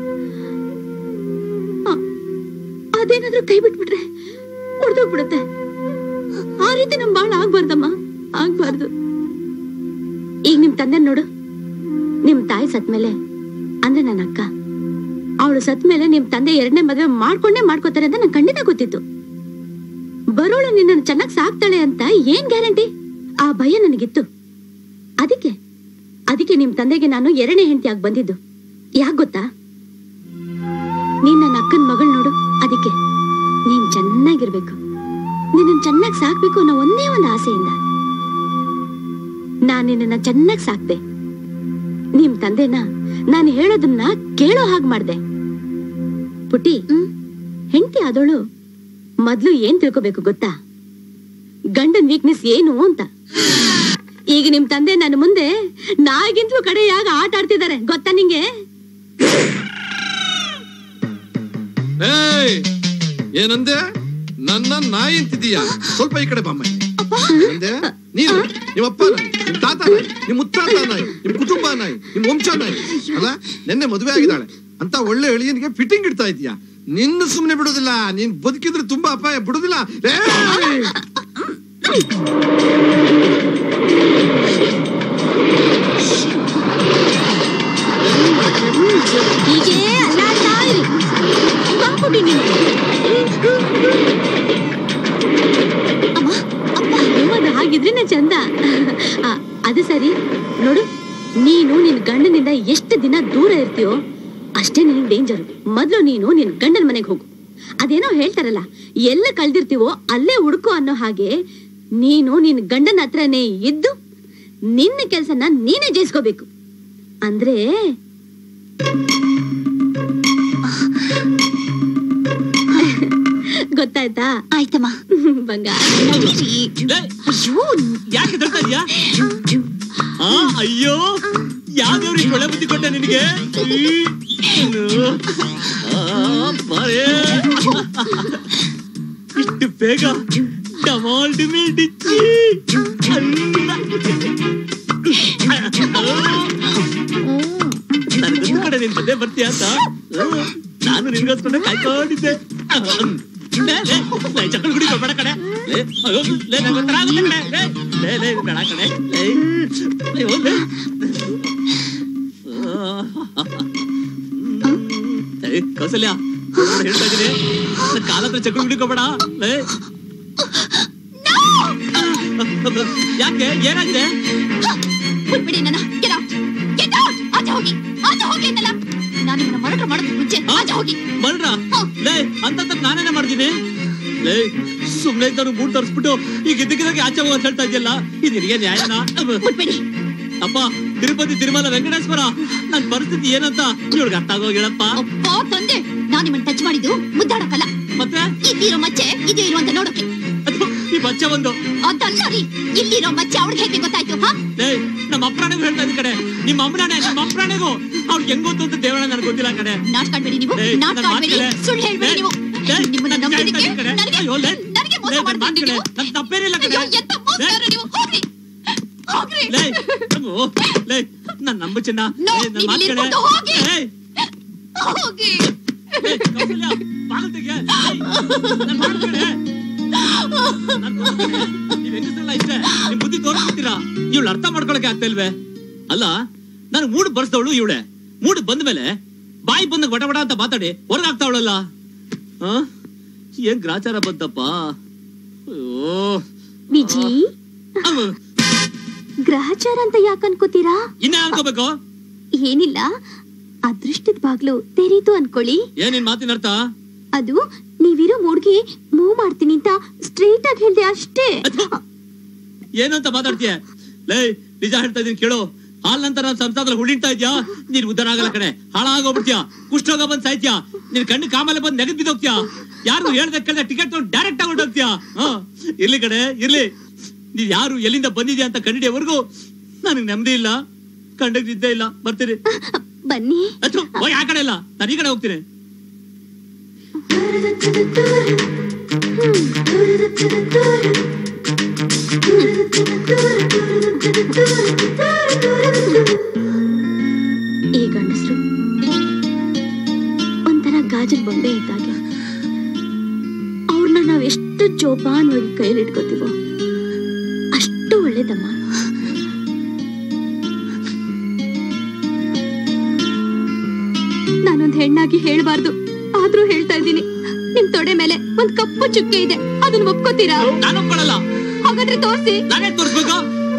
ಆ- ಅದೇನಾದ್ರೂ ಕೈ ಬಿಟ್ಬಿಟ್ರೆ ಹೊಡೆದೋಗ್ಬಿಡುತ್ತೆ ಆ ರೀತಿ ನಮ್ ಬಾಳ ಆಗ್ಬಾರ್ದಮ್ಮ ಆಗ್ಬಾರ್ದು ಈಗ ನಿಮ್ ತಂದೆ ನೋಡು ನಿಮ್ ತಾಯಿ ಸತ್ಮೇಲೆ ಅಂದ್ರೆ ನನ್ನ ಅಕ್ಕ ಅವಳು ಸತ್ಮೇಲೆ ನಿಮ್ ತಂದೆ ಎರಡನೇ ಮದುವೆ ಮಾಡ್ಕೊಂಡೇ ಮಾಡ್ಕೋತಾರೆ ಅಂತ ನಂಗೆ ಖಂಡಿತ ಗೊತ್ತಿತ್ತು ಬರೋಳು ನಿನ್ನನ್ನು ಚೆನ್ನಾಗಿ ಸಾಕ್ತಾಳೆ ಅಂತ ಏನ್ ಗ್ಯಾರಂಟಿ ಆ ಭಯ ನನಗಿತ್ತು ಅದಕ್ಕೆ ಅದಕ್ಕೆ ನಿಮ್ ತಂದೆಗೆ ನಾನು ಎರಡನೇ ಹೆಂಡತಿಯಾಗಿ ಬಂದಿದ್ದು ಯಾಕ್ ಗೊತ್ತಾ ನೀನ್ ನನ್ನ ಅಕ್ಕನ ಮಗಳು ನೋಡು ಅದಕ್ಕೆ ನೀನ್ ಚೆನ್ನಾಗಿರ್ಬೇಕು ನಿನ್ನ ಚೆನ್ನಾಗಿ ಸಾಕ್ಬೇಕು ಅನ್ನೋ ಒಂದೇ ಒಂದು ಆಸೆಯಿಂದ ನಾನ್ ನಿನ್ನ ಚೆನ್ನಾಗಿ ಸಾಕ್ದೆ ನಿಮ್ ತಂದೆನ ನಾನು ಹೇಳೋದನ್ನ ಕೇಳೋ ಹಾಗೆ ಮಾಡ್ದೆ ಪುಟಿ ಹೆಂಡತಿ ಆದೋಳು ಮೊದ್ಲು ಏನ್ ತಿಳ್ಕೊಬೇಕು ಗೊತ್ತಾ ಗಂಡನ್ ವೀಕ್ನೆಸ್ ಏನು ಅಂತ ಈಗ ನಿಮ್ ತಂದೆ ನನ್ನ ಮುಂದೆ ನಾಯಿಗಿಂತಲೂ ಕಡೆಯಾಗ ಆಟ ಆಡ್ತಿದ್ದಾರೆ ಗೊತ್ತಾ ನಿಂಗೆ ಏಯ್ ಏನಂದೆ ನನ್ನ ನಾಯಿ ಅಂತಿದೀಯಾ ಸ್ವಲ್ಪ ಈ ಕಡೆ ಬಾಮ್ಮ ಅಂದೆ ನೀನು ನಿಮ್ಮ ಅಪ್ಪ ನಾಯಿ ನಿಮ್ ತಾತ ನಾಯಿ ನಿಮ್ ಮುತ್ತಾತ ನಾಯಿ ನಿಮ್ ಕುಟುಂಬ ನಾಯಿ ನಿಮ್ ವಂಶ ನಾಯಿ ಅಲ್ಲ ನಿನ್ನೆ ಮದುವೆ ಆಗಿದ್ದಾಳೆ ಅಂತ ಒಳ್ಳೆ ಎಳಿಯನಿಗೆ ಫಿಟ್ಟಿಂಗ್ ಇಡ್ತಾ ಇದೀಯಾ ನಿನ್ನ ಸುಮ್ನೆ ಬಿಡುದಿಲ್ಲ ನೀನ್ ಬದುಕಿದ್ರೆ ತುಂಬಾ ಅಪಾಯ ಬಿಡುದಿಲ್ಲ ಏಯ್! ಹೀಗೆ ಅಲ್ಲಾಡ್ತಾ ಇರಿ ಬಾಪುಡಿ ನೀನು ಅದು ಹಾಗಿದ್ರೇನೆ ಚಂದ ಆ, ಅದು ಸರಿ ನೋಡು ನೀನು ನಿನ್ ಗಂಡನಿಂದ ಎಷ್ಟು ದಿನ ದೂರ ಇರ್ತೀಯೋ ಅಷ್ಟೇ ನಿನಗೆ ಡೇಂಜರ್ ಮೊದ್ಲು ನೀನು ನಿನ್ ಗಂಡನ ಮನೆಗೆ ಹೋಗು ಅದೇನೋ ಹೇಳ್ತಾರಲ್ಲ ಎಲ್ಲ ಕಳ್ದಿರ್ತೀವೋ ಅಲ್ಲೇ ಹುಡುಕು ಅನ್ನೋ ಹಾಗೆ ನೀನು ನಿನ್ ಗಂಡನ ಹತ್ರನೇ ಇದ್ದು ನಿನ್ನ ಕೆಲ್ಸನ ನೀನೇ ಜಯಿಸ್ಕೋಬೇಕು ಅಂದ್ರೆ ಗೊತ್ತಾಯ್ತಾ ಆಯ್ತಮ್ಮ ಬಂಗಾರ ಯಾಕೆ ತಳ್ತಾ ಇದ್ಯಾ ಆ, ಅಯ್ಯೋ ಯಾವ್ದವ್ರಿಗೆ ಒಳ್ಳೆ ಬುದ್ಧಿ ಕೊಟ್ಟೆ ನಿನಗೆ ಈ, ಏನು? ಆ, ಬಾರೇ. ಇಷ್ಟು ಬೇಗ ಡಮಾಲ್ ಡಿಮಿಲ್ ಡಿಚ್ಚಿ ನನಗೊಂದು ಕಡೆ ನೀನ್ ಬಂದೇ ಬರ್ತೀಯ ಅಂತ ಹ್ಮ್. ನಾನು ನಿನ್ಗೋಸ್ಕೊಂಡೆ ಕಾಯ್ಕೊಂಡಿದ್ದೆ ಲೇ, ಲೇ, ಲೇ, ಚಕ್ಕಲ್ ಗುಡಿ ಬೇಡ ಕಡೆ ಲೇ, ಅಯ್ಯೋ, ಲೇ, ನಂಗ್ ಒಂಥರ ಆಗುತ್ತೆ ಕಣೆ. ಲೇ, ಲೇ, ಲೇ, ಬೇಡ ಕಣೆ. ಲೇ, ಅಯ್ಯೋ, ಲೇ. ಏ, ಕೌಸಲ್ಯ ನೋಡು, ಹೇಳ್ತಾ ಇದೀನಿ ನನ್ ಕಾಲ ಹತ್ರ ಚಕ್ಕಲ್ ಗುಡಿಕೋಬೇಡ ಲೇ ಯಾಕೆ ಏನಾಗಿದೆ ಬಿಟ್ಬಿಡಿ ನನ್ನ ಗೆಟ್ ಔಟ್ ಗೆಟ್ ಔಟ್ ಆಚೆ ಹೋಗಿ ಆಚೆ ಹೋಗಿ ಅನ್ನಲ್ಲ ನಾನು ನಿಮ್ಮನ್ನ ಮರಕ ಮಾಡೋದಕ್ಕೆ ಮುಂಚೆ ಆಚೆ ಹೋಗಿ ಮಲ್ರ ಲೇ ಅಂತ ತಪ್ಪು ನಾನೇನೆ ಮಾಡ್ತೀನಿ ಲೇ ಸುಮ್ನೆ ಇದ್ದವ್ರು ಮೂಡ್ ತರಿಸ್ಬಿಟ್ಟು ಈಗ ಇದ್ದಕ್ಕಿದ್ದಾಗೆ ಆಚೆ ಹೋಗ ಅಂತ ಹೇಳ್ತಾ ಇದೆಯಲ್ಲ ಇದು ನಿನಗೆ ನ್ಯಾಯನಾ ಅಪ್ಪ ತಿರುಪತಿ ತಿರುಮಲ ವೆಂಕಟೇಶ್ವರ ನನ್ ಪರಿಸ್ಥಿತಿ ಏನಂತ ಇವ್ರಿಗೆ ಅರ್ಥ ಆಗೋಗಿಳಪ್ಪ ಅಪ್ಪ ತಂದೆ ನಾನು ನಿಮ್ಮನ್ನ ಟಚ್ ಮಾಡಿದ್ದು ಮುದ್ದಾಡಕ್ಕಲ್ಲ ಮತ್ತೆ ಇಲ್ಲಿರೋ ಮಚ್ಚೆ ಇದು ಇರು ಅಂತ ನೋಡೋಕೆ ಈ ಬಚ್ಚ ಒಂದು ಅದಲ್ಲ ರೀ ಇಲ್ಲಿರೋ ಮಚ್ಚೆ ಅವ್ಳಿಗೆ ಹೇಗೆ ಗೊತ್ತಾಯ್ತು ಹಾ ಲೇ ನಮ್ಮ ಅಪ್ರಾಣಿಗೂ ಹೇಳ್ತಾ ಇದ್ದ ಕಡೆ ನಿಮ್ಮ ಅಮ್ಮನಾಣೆ ನಿಮ್ಮ ಅಪ್ರಾಣಿಗೂ ಅವ್ರಿಗೆ ಹೆಂಗ್ ಗೊತ್ತು ಅಂತ ದೇವಳ ನನಗೆ ಗೊತ್ತಿಲ್ಲ ಕಡೆ ನಾಟಕ ಆಡ್ಬೇಡಿ ನೀವು ಲೇ, ನಾಟಕ ನನ್ ಮಾತ್ ಆಡ್ಬೇಡಿ ಕೇಳೆ. ಸುಳ್ಳು ಹೇಳ್ಬೇಡಿ ನೀವು ಲೇ, ನಿಮ್ಮನ್ನ ನನ್ ನಂಬಿದ್ದಕ್ಕೆ ಕೇಳ್ತಾ ಇದ್ದ ಕಡೆ. ನನಗೆ ಅಯ್ಯೋ, ಲೇ. ನನಗೆ ಮೋಸ ಲೇ, ನನ್ ಮಾಡ್ತಾ ಮಾತ್ ಇದ್ದೀರಿ ಕೇಳೆ. ನೀವು ನನ್ ತಪ್ಪೇನಿಲ್ಲ ಕಡೆ. ಅಯ್ಯೋ, ಎಂತ ಮೋಸಗಾರ ನೀವು ಹೋಗ್ರಿ ಹೋಗ್ರಿ ಲೇ ಓ, ಲೇ ನನ್ ನಂಬು ಚಿನ್ನ ನೋ, ಲೇ, ನನ್ ನೀವ್ ಮಾತ್ ಇಲ್ಲಿ ಕೇಳೆ. ಇರ್ಕೊಂಡು ಹೋಗಿ. ಲೇ, ಹೋಗಿ ಲೇ, ಕೌಸಲ್ಯ, ಬಾಗಿಲು ತೆಗೆ. ಲೇ, ನನ್ ಮಾತ್ ಕೇಳೆ. ನನ್ ಮಾತ್ ಕೇಳೆ. ನೀವ್ ಹೆಂಗಸ್ರಲ್ಲ ಇಷ್ಟೇ ನಿಮ್ ಬುದ್ಧಿ ತೋರಿಸ್ಬಿಡ್ತೀರಾ ಇವಳು ಅರ್ಥ ಮಾಡ್ಕೊಳಕ್ಕೆ ಆಗ್ತಾ ಇಲ್ವೇ ಅಲ್ಲ ನಾನು ಮೂಡ್ ಬರ್ಸ್ದವಳು ಇವಳೆ ಮೂಡ್ ಬಂದ್ಮೇಲೆ ಬಾಯಿ ಬಂದ ಬಡ ಬಡ ಅಂತ ಮಾತಾಡಿ ಹೊರಗಾಗ್ತಾವಳಲ್ಲ ಆ ಏನ್ ಗ್ರಾಚಾರ ಬಂತಪ್ಪ ಅಯ್ಯೋ ವಿಜಿ ಅಮ್ಮ, ಗ್ರಹಚಾರ ಅಂತ ಯಾಕೆ ಅನ್ಕೋತೀರಾ ಇನ್ನ ಅನ್ಕೋಬೇಕು ಏನಿಲ್ಲ ಅದೃಷ್ಟದ ಬಾಗ್ಲು ತೆರೀತು ಅನ್ಕೊಳ್ಳಿ ಏನ್ ನಿನ್ ಮಾತಿನ ಅರ್ಥ ಅದು ನೀವಿರೋ ಮೂಡ್ಗೆ ಮೂವ್ ಮಾಡ್ತೀನಿ ಅಂತ ಸ್ಟ್ರೈಟ್ ಆಗಿ ಹೇಳ್ದೆ ಅಷ್ಟೇ ಏನು ಅಂತ ಮಾತಾಡ್ತೀಯ ಲೇ ನಿಜ ಹೇಳ್ತಾ ಇದೀನಿ ಕೇಳು ಹಾಲ್ ನಂತರ ನಾನು ಸಂಸಾರದಲ್ಲಿ ಹುಳಿಡ್ತಾ ಇದ್ಯಾ ನೀನ್ ಉದ್ದಾರ ಆಗಲ್ಲ ಕಡೆ ಹಾಳಾಗೋಗ್ಬಿಡ್ತೀಯ ಕುಷ್ಠೋಗ ಬಂದ್ ಸಾಯ್ತೀಯ ನಿನ್ ಕಣ್ಣು ಕಾಮಲೆ ಬಂದ್ ನೆಗದ್ ಬಿದ್ದೋಗ್ತೀಯ ಯಾರು ಹೇಳ್ದ ಕೇಳ್ದ ಟಿಕೆಟ್ ಡೈರೆಕ್ಟ್ ಆಗಿ ಹೊರಟೋಗ್ತೀಯ ಹಾ ಇರ್ಲಿ ಕಡೆ ಇರ್ಲಿ ನೀವ್ ಯಾರು ಎಲ್ಲಿಂದ ಬಂದಿದ್ಯಾ ಅಂತ ಕಂಡಿಡಿಯವರೆಗೂ ನನಗ್ ನೆಮ್ಮದಿ ಇಲ್ಲ ಕಂಡಕ್ ನಿದ್ದೆ ಇಲ್ಲ ಬರ್ತೀರಿ ಬನ್ನಿ ಅಥು ಹೋಗಿ ಆ ಕಡೆ ಇಲ್ಲ ನಾನು ಈ ಕಡೆ ಹೋಗ್ತೀನಿ ಈ ಗಂಡಸರು ಒಂಥರ ಗಾಜಲ್ ಬೊಂಬೆ ಇದ್ದಾಗೆ ಅವ್ರನ್ನ ನಾವ್ ಎಷ್ಟು ಜೋಪಾನವಾಗಿ ಕೈಲಿ ಇಟ್ಕೋತೀವೋ ಅಷ್ಟು ಒಳ್ಳೇದಮ್ಮ ನಾನೊಂದ್ ಹೆಣ್ಣಾಗಿ ಹೇಳ್ಬಾರ್ದು ಆದ್ರೂ ಹೇಳ್ತಾ ಇದ್ದೀನಿ ನಿಮ್ ತೊಡೆ ಮೇಲೆ ಒಂದ್ ಕಪ್ಪು ಚುಕ್ಕೆ ಇದೆ ಅದನ್ನ ಒಪ್ಕೋತೀರಾ ನಾನು ಒಪ್ಕೊಳ್ಳಲ್ಲ ಹಾಗಾದ್ರೆ ತೋರ್ಸಿ ನಾನೇ ತೋರಿಸ್ಬೇಕು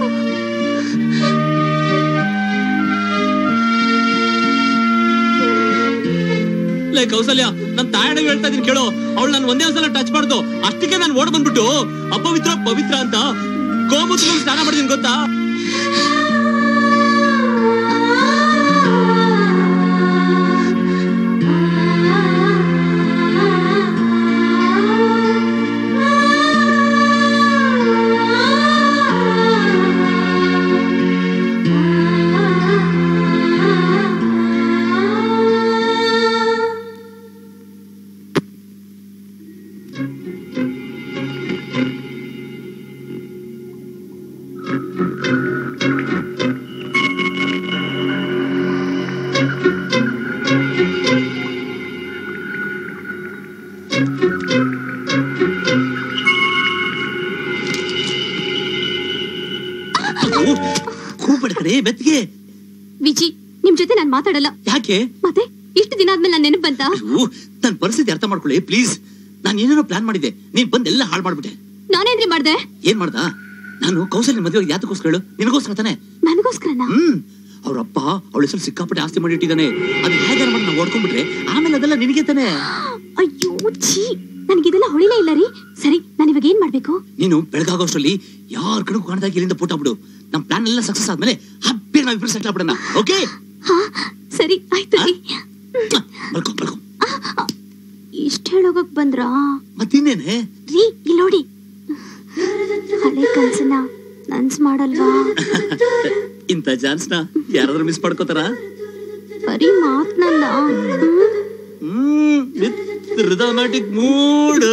ಲೇ ಕೌಸಲ್ಯ ನನ್ ತಾಯಡಿಗೆ ಹೇಳ್ತಾ ಇದೀನಿ ಕೇಳು ಅವಳು ನಾನು ಒಂದೇ ಒಂದ್ಸಲ ಟಚ್ ಮಾಡ್ದು ಅಷ್ಟಕ್ಕೆ ನಾನು ಓಡ್ ಬಂದ್ಬಿಟ್ಟು ಅಪವಿತ್ರ ಪವಿತ್ರ ಅಂತ ಗೋಮೂತ್ರದಲ್ಲಿ ಸ್ನಾನ ಮಾಡಿದೀನಿ ಗೊತ್ತಾ ಬೆತ್ತಿಗೆ ವಿಜಿ ನಿಮ್ ಜೊತೆ ನಾನ್ ಮಾತಾಡಲ್ಲ ಯಾಕೆ ಮತ್ತೆ ಇಷ್ಟು ದಿನ ಆದ್ಮೇಲೆ ನನ್ ನೆನಪು ಬಂತ ಅಯ್ಯೋ, ನನ್ ಪರಿಸ್ಥಿತಿ ಅರ್ಥ ಮಾಡ್ಕೊಳ್ಳಿ ಪ್ಲೀಸ್ ನಾನು ಏನೇನೋ ಪ್ಲಾನ್ ಮಾಡಿದ್ದೆ ನೀನ್ ಬಂದ್ ಎಲ್ಲ ಹಾಳು ಮಾಡ್ಬಿಟ್ಟೆ ನಾನೇನ್ರಿ ಮಾಡ್ದೆ ಏನ್ ಮಾಡ್ದ ನಾನು ಕೌಶಲ್ಯ ಮದುವೆ ಯಾತಕ್ಕೋಸ್ಕರ ಹೇಳು ನಿನಗೋಸ್ಕರ ತಾನೆ ನನಗೋಸ್ಕರನ ಹ್ಮ್ ಅವ್ರಪ್ಪ ಅವಳ ಹೆಸರು ಸಿಕ್ಕಾಪಟ್ಟೆ ಆಸ್ತಿ ಮಾಡಿಟ್ಟಿದ್ದಾನೆ ಅದು ಹೇಗಾರ ಮಾಡಿ ನಾವು ಓಡ್ಕೊಂಡ್ಬಿಟ್ರೆ ಆಮೇಲೆ ಅದೆಲ್ಲ ನಿನಗೆ ತಾನೆ ಅಯ್ಯೋ ಛೀ ನನಗಿದೆಲ್ಲ ಹೊಳಿಲೇ ಇಲ್ಲ ರೀ ಸರಿ ನಾನು ಇವಾಗ ಏನ್ ಮಾಡ್ಬೇಕು ನೀನು ಬೆಳಗಾಗೋಷ್ಟರಲ್ಲಿ ಯಾರ ಕಡೆಗೂ ಕಾಣ್ದಾಗ ಇಲ್ಲಿಂದ ಪುಟ ಬಿಡು ನಮ್ ಪ್ಲಾನ್ ಎಲ್ಲ ಸಕ್ಸಸ್ ಆದ್ಮೇಲೆ ಹಬ್ಬಿ ನಾವಿಬ್ರು ಸೆಟ್ಲ್ ಆಗ್ಬಿಡೋಣ ಓಕೆ ಹಾ ಸರಿ ಆಯ್ತು ರೀ ಬಲ್ಕೊ ಬಲ್ಕೊ ಇಷ್ಟ ಹೇಳೋಗಕ್ ಬಂದ್ರಾ ಮತ್ತಿನ್ನೇನೆ ರೀ ಇಲ್ಲಿ ನೋಡಿ ಹಳೆ ಕನ್ಸನ್ನ ನನ್ಸ್ ಮಾಡಲ್ವಾ ಇಂಥ ಚಾನ್ಸ್ನ ಯಾರಾದ್ರೂ ಮಿಸ್ ಮಾಡ್ಕೋತಾರ ಬರೀ ಮಾತ್ನಲ್ಲ ಹ್ಮ್ ವಿತ್ ರಿದಮ್ಯಾಟಿಕ್ ಮೂಡ್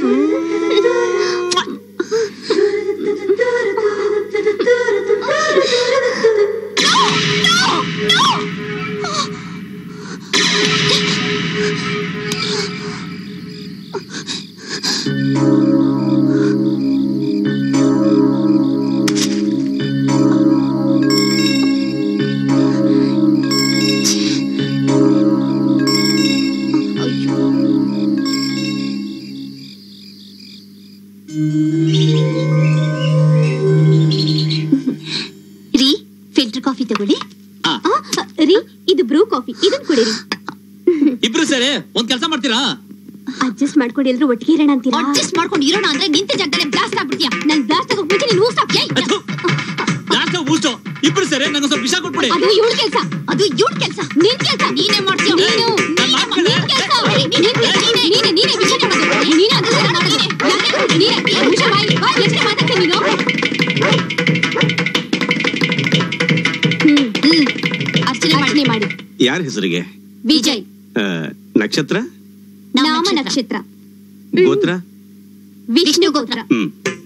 ರೀ ಫಿಲ್ಟರ್ ಕಾಫಿ ತಗೊಳ್ಳಿ ಆ. ಆ, ರೀ ಇದು ಬ್ರೂ ಕಾಫಿ ಇದನ್ ಕುಡೀರಿ ಇಬ್ರು ಸರಿ ಒಂದ್ ಕೆಲಸ ಮಾಡ್ತೀರಾ ಅಡ್ಜಸ್ಟ್ ಮಾಡ್ಕೊಂಡು ಎಲ್ರು ಒಟ್ಟಿಗೆ ಇರೋಣ ಅಂತೀರಾ ಅಡ್ಜಸ್ಟ್ ಮಾಡ್ಕೊಂಡು ಇರೋಣ ಅಂದ್ರೆ ನಿಂತ ಜಾಗದಲ್ಲಿ ಬ್ಲಾಸ್ಟ್ ಆಗ್ಬಿಡ್ತೀಯಾ ನನ್ ಬ್ಲಾಸ್ಟ್ ಆಗೋಕ್ ಮುಂಚೆ ನೀನು ಊಸಾಕ್ ಲಾಸ್ಟ್ ಊಸ್ಟು ಇಬ್ರು ಸರಿ ನಂಗೆ ಸ್ವಲ್ಪ ವಿಷ ಕೊಟ್ಬಿಡಿ ಅದು ಇವಳ ಕೆಲ್ಸ ಅದು ಇವಳ ಕೆಲ್ಸ ನಿನ್ ಕೆಲ್ಸ ನೀನೇ ಮಾಡ್ತೀಯ ನೀನು ನಿನ್ ಕೆಲ್ಸ ನೀನೇ ನೀನೇ ನೀನೇ ವಿಷಯ ಮಾಡೋದು ನೀನೇ ಅದು ಸರಿ ಮಾಡೋದು ಯಾಕೆ? ನೀನೇ ನೀನೇ ವಿಷಯ ಬಾಯ್ ಬಾಯ್ ಎಷ್ಟು ಮಾತಾಡ್ತೀಯ ನೀನು ಹ್ಮ್ ಹ್ಮ್ ಅರ್ಚನೆ ಅರ್ಚನೆ ಮಾಡಿ ಯಾರ ಹೆಸರಿಗೆ ವಿಜಯ್ ಆ, ನಕ್ಷತ್ರ ನಾಮ ನಕ್ಷತ್ರ ಗೋತ್ರ ವಿಷ್ಣು ಗೋತ್ರ ಹ್ಮ್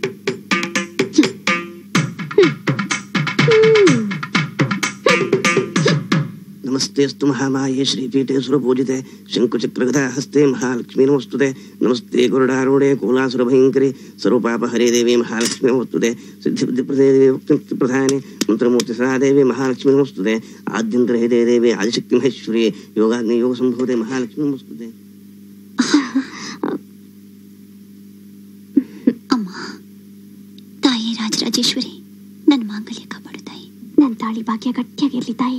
ನಮಸ್ತೆಸ್ತು ಮಹಾಮಾಯೆ ಶ್ರೀಪೀಠೆ ಸುರಪೂಜಿತೆ ಶಂಕುಚಕ್ರಗದ ಹಸ್ತೆ ಮಹಾಲಕ್ಷ್ಮೀ ನಮಸ್ತುತೆ ನಮಸ್ತೆ ಗುರುಡಾರೂಢೆ ಕೋಲಾಸುರ ಭಯಂಕರಿ ಸರ್ವಪಾಪ ಹರೇ ದೇವಿ ಮಹಾಲಕ್ಷ್ಮೀ ನಮಸ್ತುತೆ ಸಿದ್ಧಿಬುದ್ಧಿಪ್ರದೇ ದೇವಿ ಮುಕ್ತಿ ಪ್ರಧಾನೆ ಮಂತ್ರಮೂರ್ತಿ ಸದಾ ದೇವಿ ಮಹಾಲಕ್ಷ್ಮೀ ನಮಸ್ತುತೆ ಆದ್ಯಂತರ ಹೇ ದೇವಿ ಆದಿಶಕ್ತಿ ಮಹೇಶ್ವರಿ ಯೋಗಾಗ್ನಿ ಯೋಗ ಸಂಭೂತೆ ಮಹಾಲಕ್ಷ್ಮೀ ನಮಸ್ತುತೆ ಅಮ್ಮ ತಾಯಿ ರಾಜರಾಜೇಶ್ವರಿ ನನ್ನ ಮಾಂಗಲ್ಯ ಕಾಪಾಡು ತಾಯಿ ನನ್ನ ತಾಳಿ ಭಾಗ್ಯ ಗಟ್ಟಿಯಾಗಿರ್ಲಿ ತಾಯಿ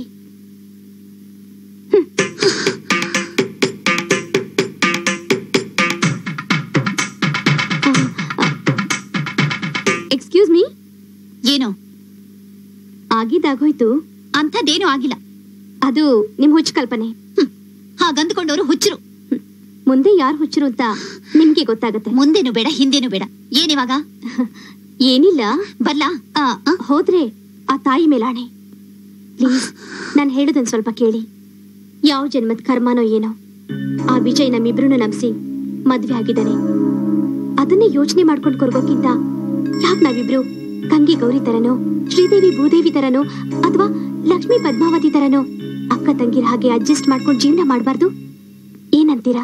ಎಕ್ಸ್ಕ್ಯೂಸ್ ಮೀ ಏನು ಆಗಿದ್ದಾಗೋಯ್ತು ಅಂಥದ್ದೇನೂ ಆಗಿಲ್ಲ ಅದು ನಿಮ್ ಹುಚ್ಚು ಕಲ್ಪನೆ ಹಾಗಂದ್ಕೊಂಡವರು ಹುಚ್ಚರು ಮುಂದೆ ಯಾರು ಹುಚ್ಚರು ಅಂತ ನಿಮ್ಗೆ ಗೊತ್ತಾಗತ್ತೆ ಮುಂದೇನು ಬೇಡ ಹಿಂದೇನು ಬೇಡ ಏನಿವಾಗ ಏನಿಲ್ಲ ಬರ್ಲಾ ಆ, ಆ, ಹೋದ್ರೆ ಆ ತಾಯಿ ಮೇಲಾಣೆ ಪ್ಲೀಸ್ ನಾನು ಹೇಳೋದೊಂದು ಸ್ವಲ್ಪ ಕೇಳಿ ಯಾವ ಜನ್ಮದ ಕರ್ಮನೋ ಏನೋ ಆ ವಿಜಯ್ ನಮ್ಮಿಬ್ರನ್ನ ನಂಬಿಸಿ ಮದ್ವೆ ಆಗಿದ್ದಾನೆ ಅದನ್ನೇ ಯೋಚನೆ ಮಾಡ್ಕೊಂಡು ಕೊರ್ಗೋಕ್ಕಿಂತ ಯಾಕೆ ನಾವಿಬ್ರು ಕಂಗಿ ಗೌರಿ ತರನೋ ಶ್ರೀದೇವಿ ಭೂದೇವಿ ತರನೋ ಅಥವಾ ಲಕ್ಷ್ಮೀ ಪದ್ಮಾವತಿ ತರನೋ ಅಕ್ಕ ತಂಗಿರ ಹಾಗೆ ಅಡ್ಜಸ್ಟ್ ಮಾಡ್ಕೊಂಡು ಜೀವನ ಮಾಡಬಾರ್ದು ಏನಂತೀರಾ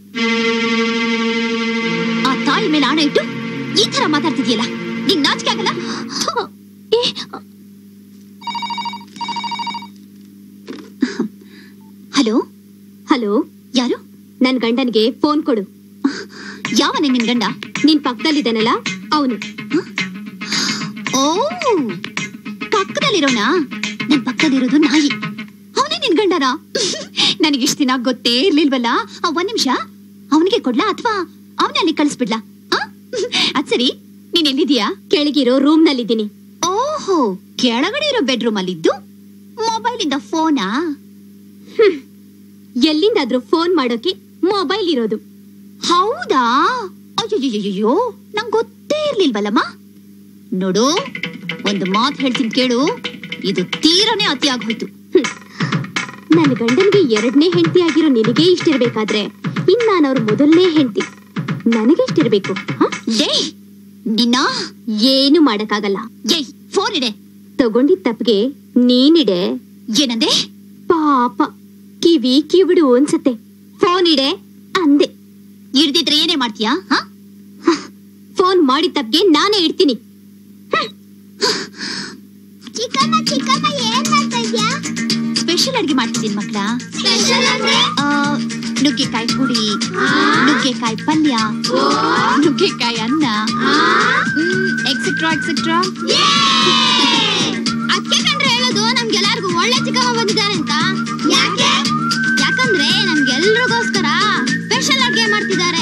ಆ ತಾಯಿ ಮೇಲೆ ಆಣ ಇಟ್ಟು ಈ ತರ ಮಾತಾಡ್ತಿದ್ಯಲ್ಲ ನಿಂಗ್ ನಾಚಿಕೆ ಆಗಲ್ಲ ಥು, ಏ, ಹಲೋ ಹಲೋ ಯಾರು ನನ್ ಗಂಡನ್ಗೆ ಫೋನ್ ಕೊಡು ಯಾವನೇ ನಿನ್ ಗಂಡ ನಿನ್ ಪಕ್ಕದಲ್ಲಿದ್ದಾನಲ್ಲ ಅವನು ಓ ಪಕ್ಕದಲ್ಲಿರೋನಾ ನನ್ ಪಕ್ಕದಲ್ಲಿರೋದು ನಾಯಿ ಅವನೇ ನಿನ್ ಗಂಡನ ನನಗಿಷ್ಟ ದಿನ ಗೊತ್ತೇ ಇರ್ಲಿಲ್ವಲ್ಲ ಆ, ಒಂದ್ ನಿಮಿಷ ಅವನಿಗೆ ಕೊಡ್ಲಾ ಅಥವಾ ಅವನೇ ಅಲ್ಲಿ ಕಳಿಸ್ಬಿಡ್ಲಾ ಆ? ಅದ್ ಸರಿ ನೀನ್ ಎಲ್ಲಿದೀಯಾ ಕೆಳಗಿರೋ ರೂಮ್ ನಲ್ಲಿದ್ದೀನಿ ಓಹೋ ಕೆಳಗಡೆ ಇರೋ ಬೆಡ್ರೂಮ್ ಅಲ್ಲಿದ್ದು ಮೊಬೈಲ್ ಇಂದ ಫೋನಾ ಎಲ್ಲಿಂದಾದ್ರೂ ಫೋನ್ ಮಾಡೋಕೆ ಮೊಬೈಲ್ ಇರೋದು ಹೌದಾ ಅಯ್ಯಯ್ಯಯ್ಯೋ ನಂಗೆ ಗೊತ್ತೇ ಇರ್ಲಿಲ್ವಲ್ಲಮ್ಮ ನೋಡು ಒಂದು ಮಾತು ಹೇಳ್ತೀನಿ ಕೇಳು ಇದು ತೀರನೇ ಅತಿ ಆಗೋಯ್ತು ನನ್ನ ಗಂಡನ್ಗೆ ಎರಡನೇ ಹೆಂಡತಿ ಆಗಿರೋ ನಿನಗೆ ಇಷ್ಟಿರ್ಬೇಕಾದ್ರೆ ಇನ್ ನಾನು ಅವ್ರ ಮೊದಲನೇ ಹೆಂಡತಿ ನನಗೆ ಇಷ್ಟಿರ್ಬೇಕು ಲೇ ನಿನ್ನ ಏನು ಮಾಡಕ್ಕಾಗಲ್ಲ ಏಯ್ ಫೋನ್ ಇಡೆ ತಗೊಂಡಿದ್ ತಪ್ಪಿಗೆ ನೀನಿಡೆ ಏನಂದೆ ಪಾಪ ಕಿವಿ ಕಿವಿಡು ಅನ್ಸತ್ತೆ ಫೋನ್ ಇಡೆ ಅಂದೆ ಇಡ್ದಿದ್ರೆ ಏನೇ ಮಾಡ್ತೀಯಾ ಹ? ಫೋನ್ ಮಾಡಿದ ತಪ್ಪಿಗೆ ನಾನೇ ಇಡ್ತೀನಿ ಹ್ಮ್. ಚಿಕ್ಕಮ್ಮ ಚಿಕ್ಕಮ್ಮ ಏನ್ ಮಾಡ್ತಾ ಇದ್ಯಾ ಸ್ಪೆಷಲ್ ಅಡಿಗೆ ಮಾಡ್ತಿದ್ದೀನಿ ಮಕ್ಕಳ ನುಗ್ಗೆಕಾಯಿ ಪುಡಿ ನುಗ್ಗೆಕಾಯಿ ಪಲ್ಯ ನುಗ್ಗೆಕಾಯಿ ಅನ್ನ ಎಕ್ಸೆಟ್ರಾ ಎಕ್ಸೆಟ್ರಾ ಅದಕ್ಕೆ ಕಂಡ್ರೆ ಹೇಳೋದು ನಮ್ಗೆಲ್ಲರಿಗೂ ಒಳ್ಳೆ ಚಿಕ್ಕಮ್ಮ ಬಂದಿದ್ದಾರೆ ಅಂತ ಯಾಕೆ ಯಾಕಂದ್ರೆ ನಮ್ಗೆಲ್ರಿಗೋಸ್ಕರ ಸ್ಪೆಷಲ್ ಅಡಿಗೆ ಮಾಡ್ತಿದ್ದಾರೆ